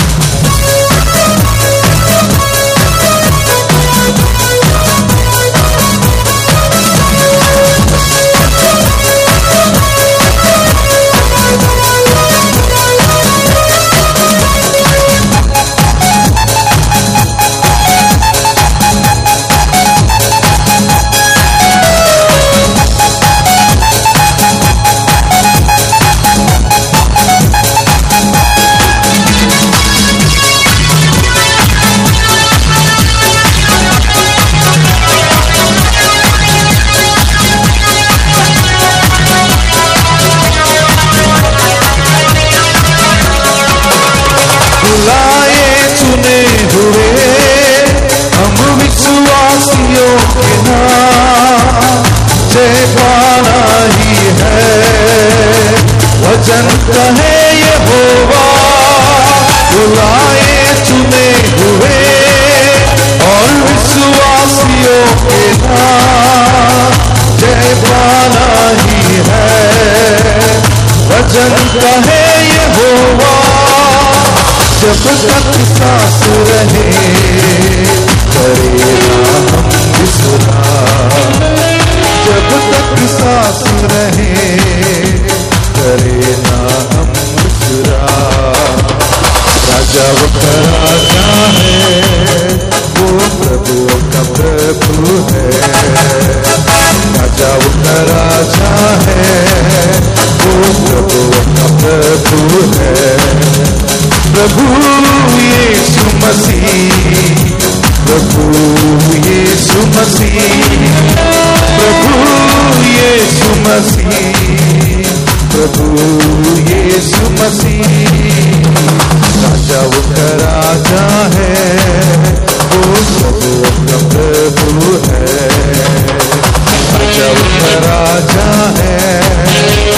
[SPEAKER 3] बुलाए चुने हुए हम विश्वासियों के नाम जय पाना ही है वचन कहे ये होगा बुलाए चुने हुए और विश्वासियों के नाम जय पाना ही है वचन कहे ये होगा जब तक सांस रहे करेगा हम विसरा जब तक सांस रहे करेगा हम विसरा राजा वो का राजा है वो प्रभु का प्रभु है राजा वो का राजा है वो प्रभु का प्रभु है प्रभु यीशु मसीह प्रभु यीशु मसीह प्रभु यीशु मसीह प्रभु यीशु मसीह राजा वो का राजा है वो प्रभु का प्रभु है राजा वो का राजा है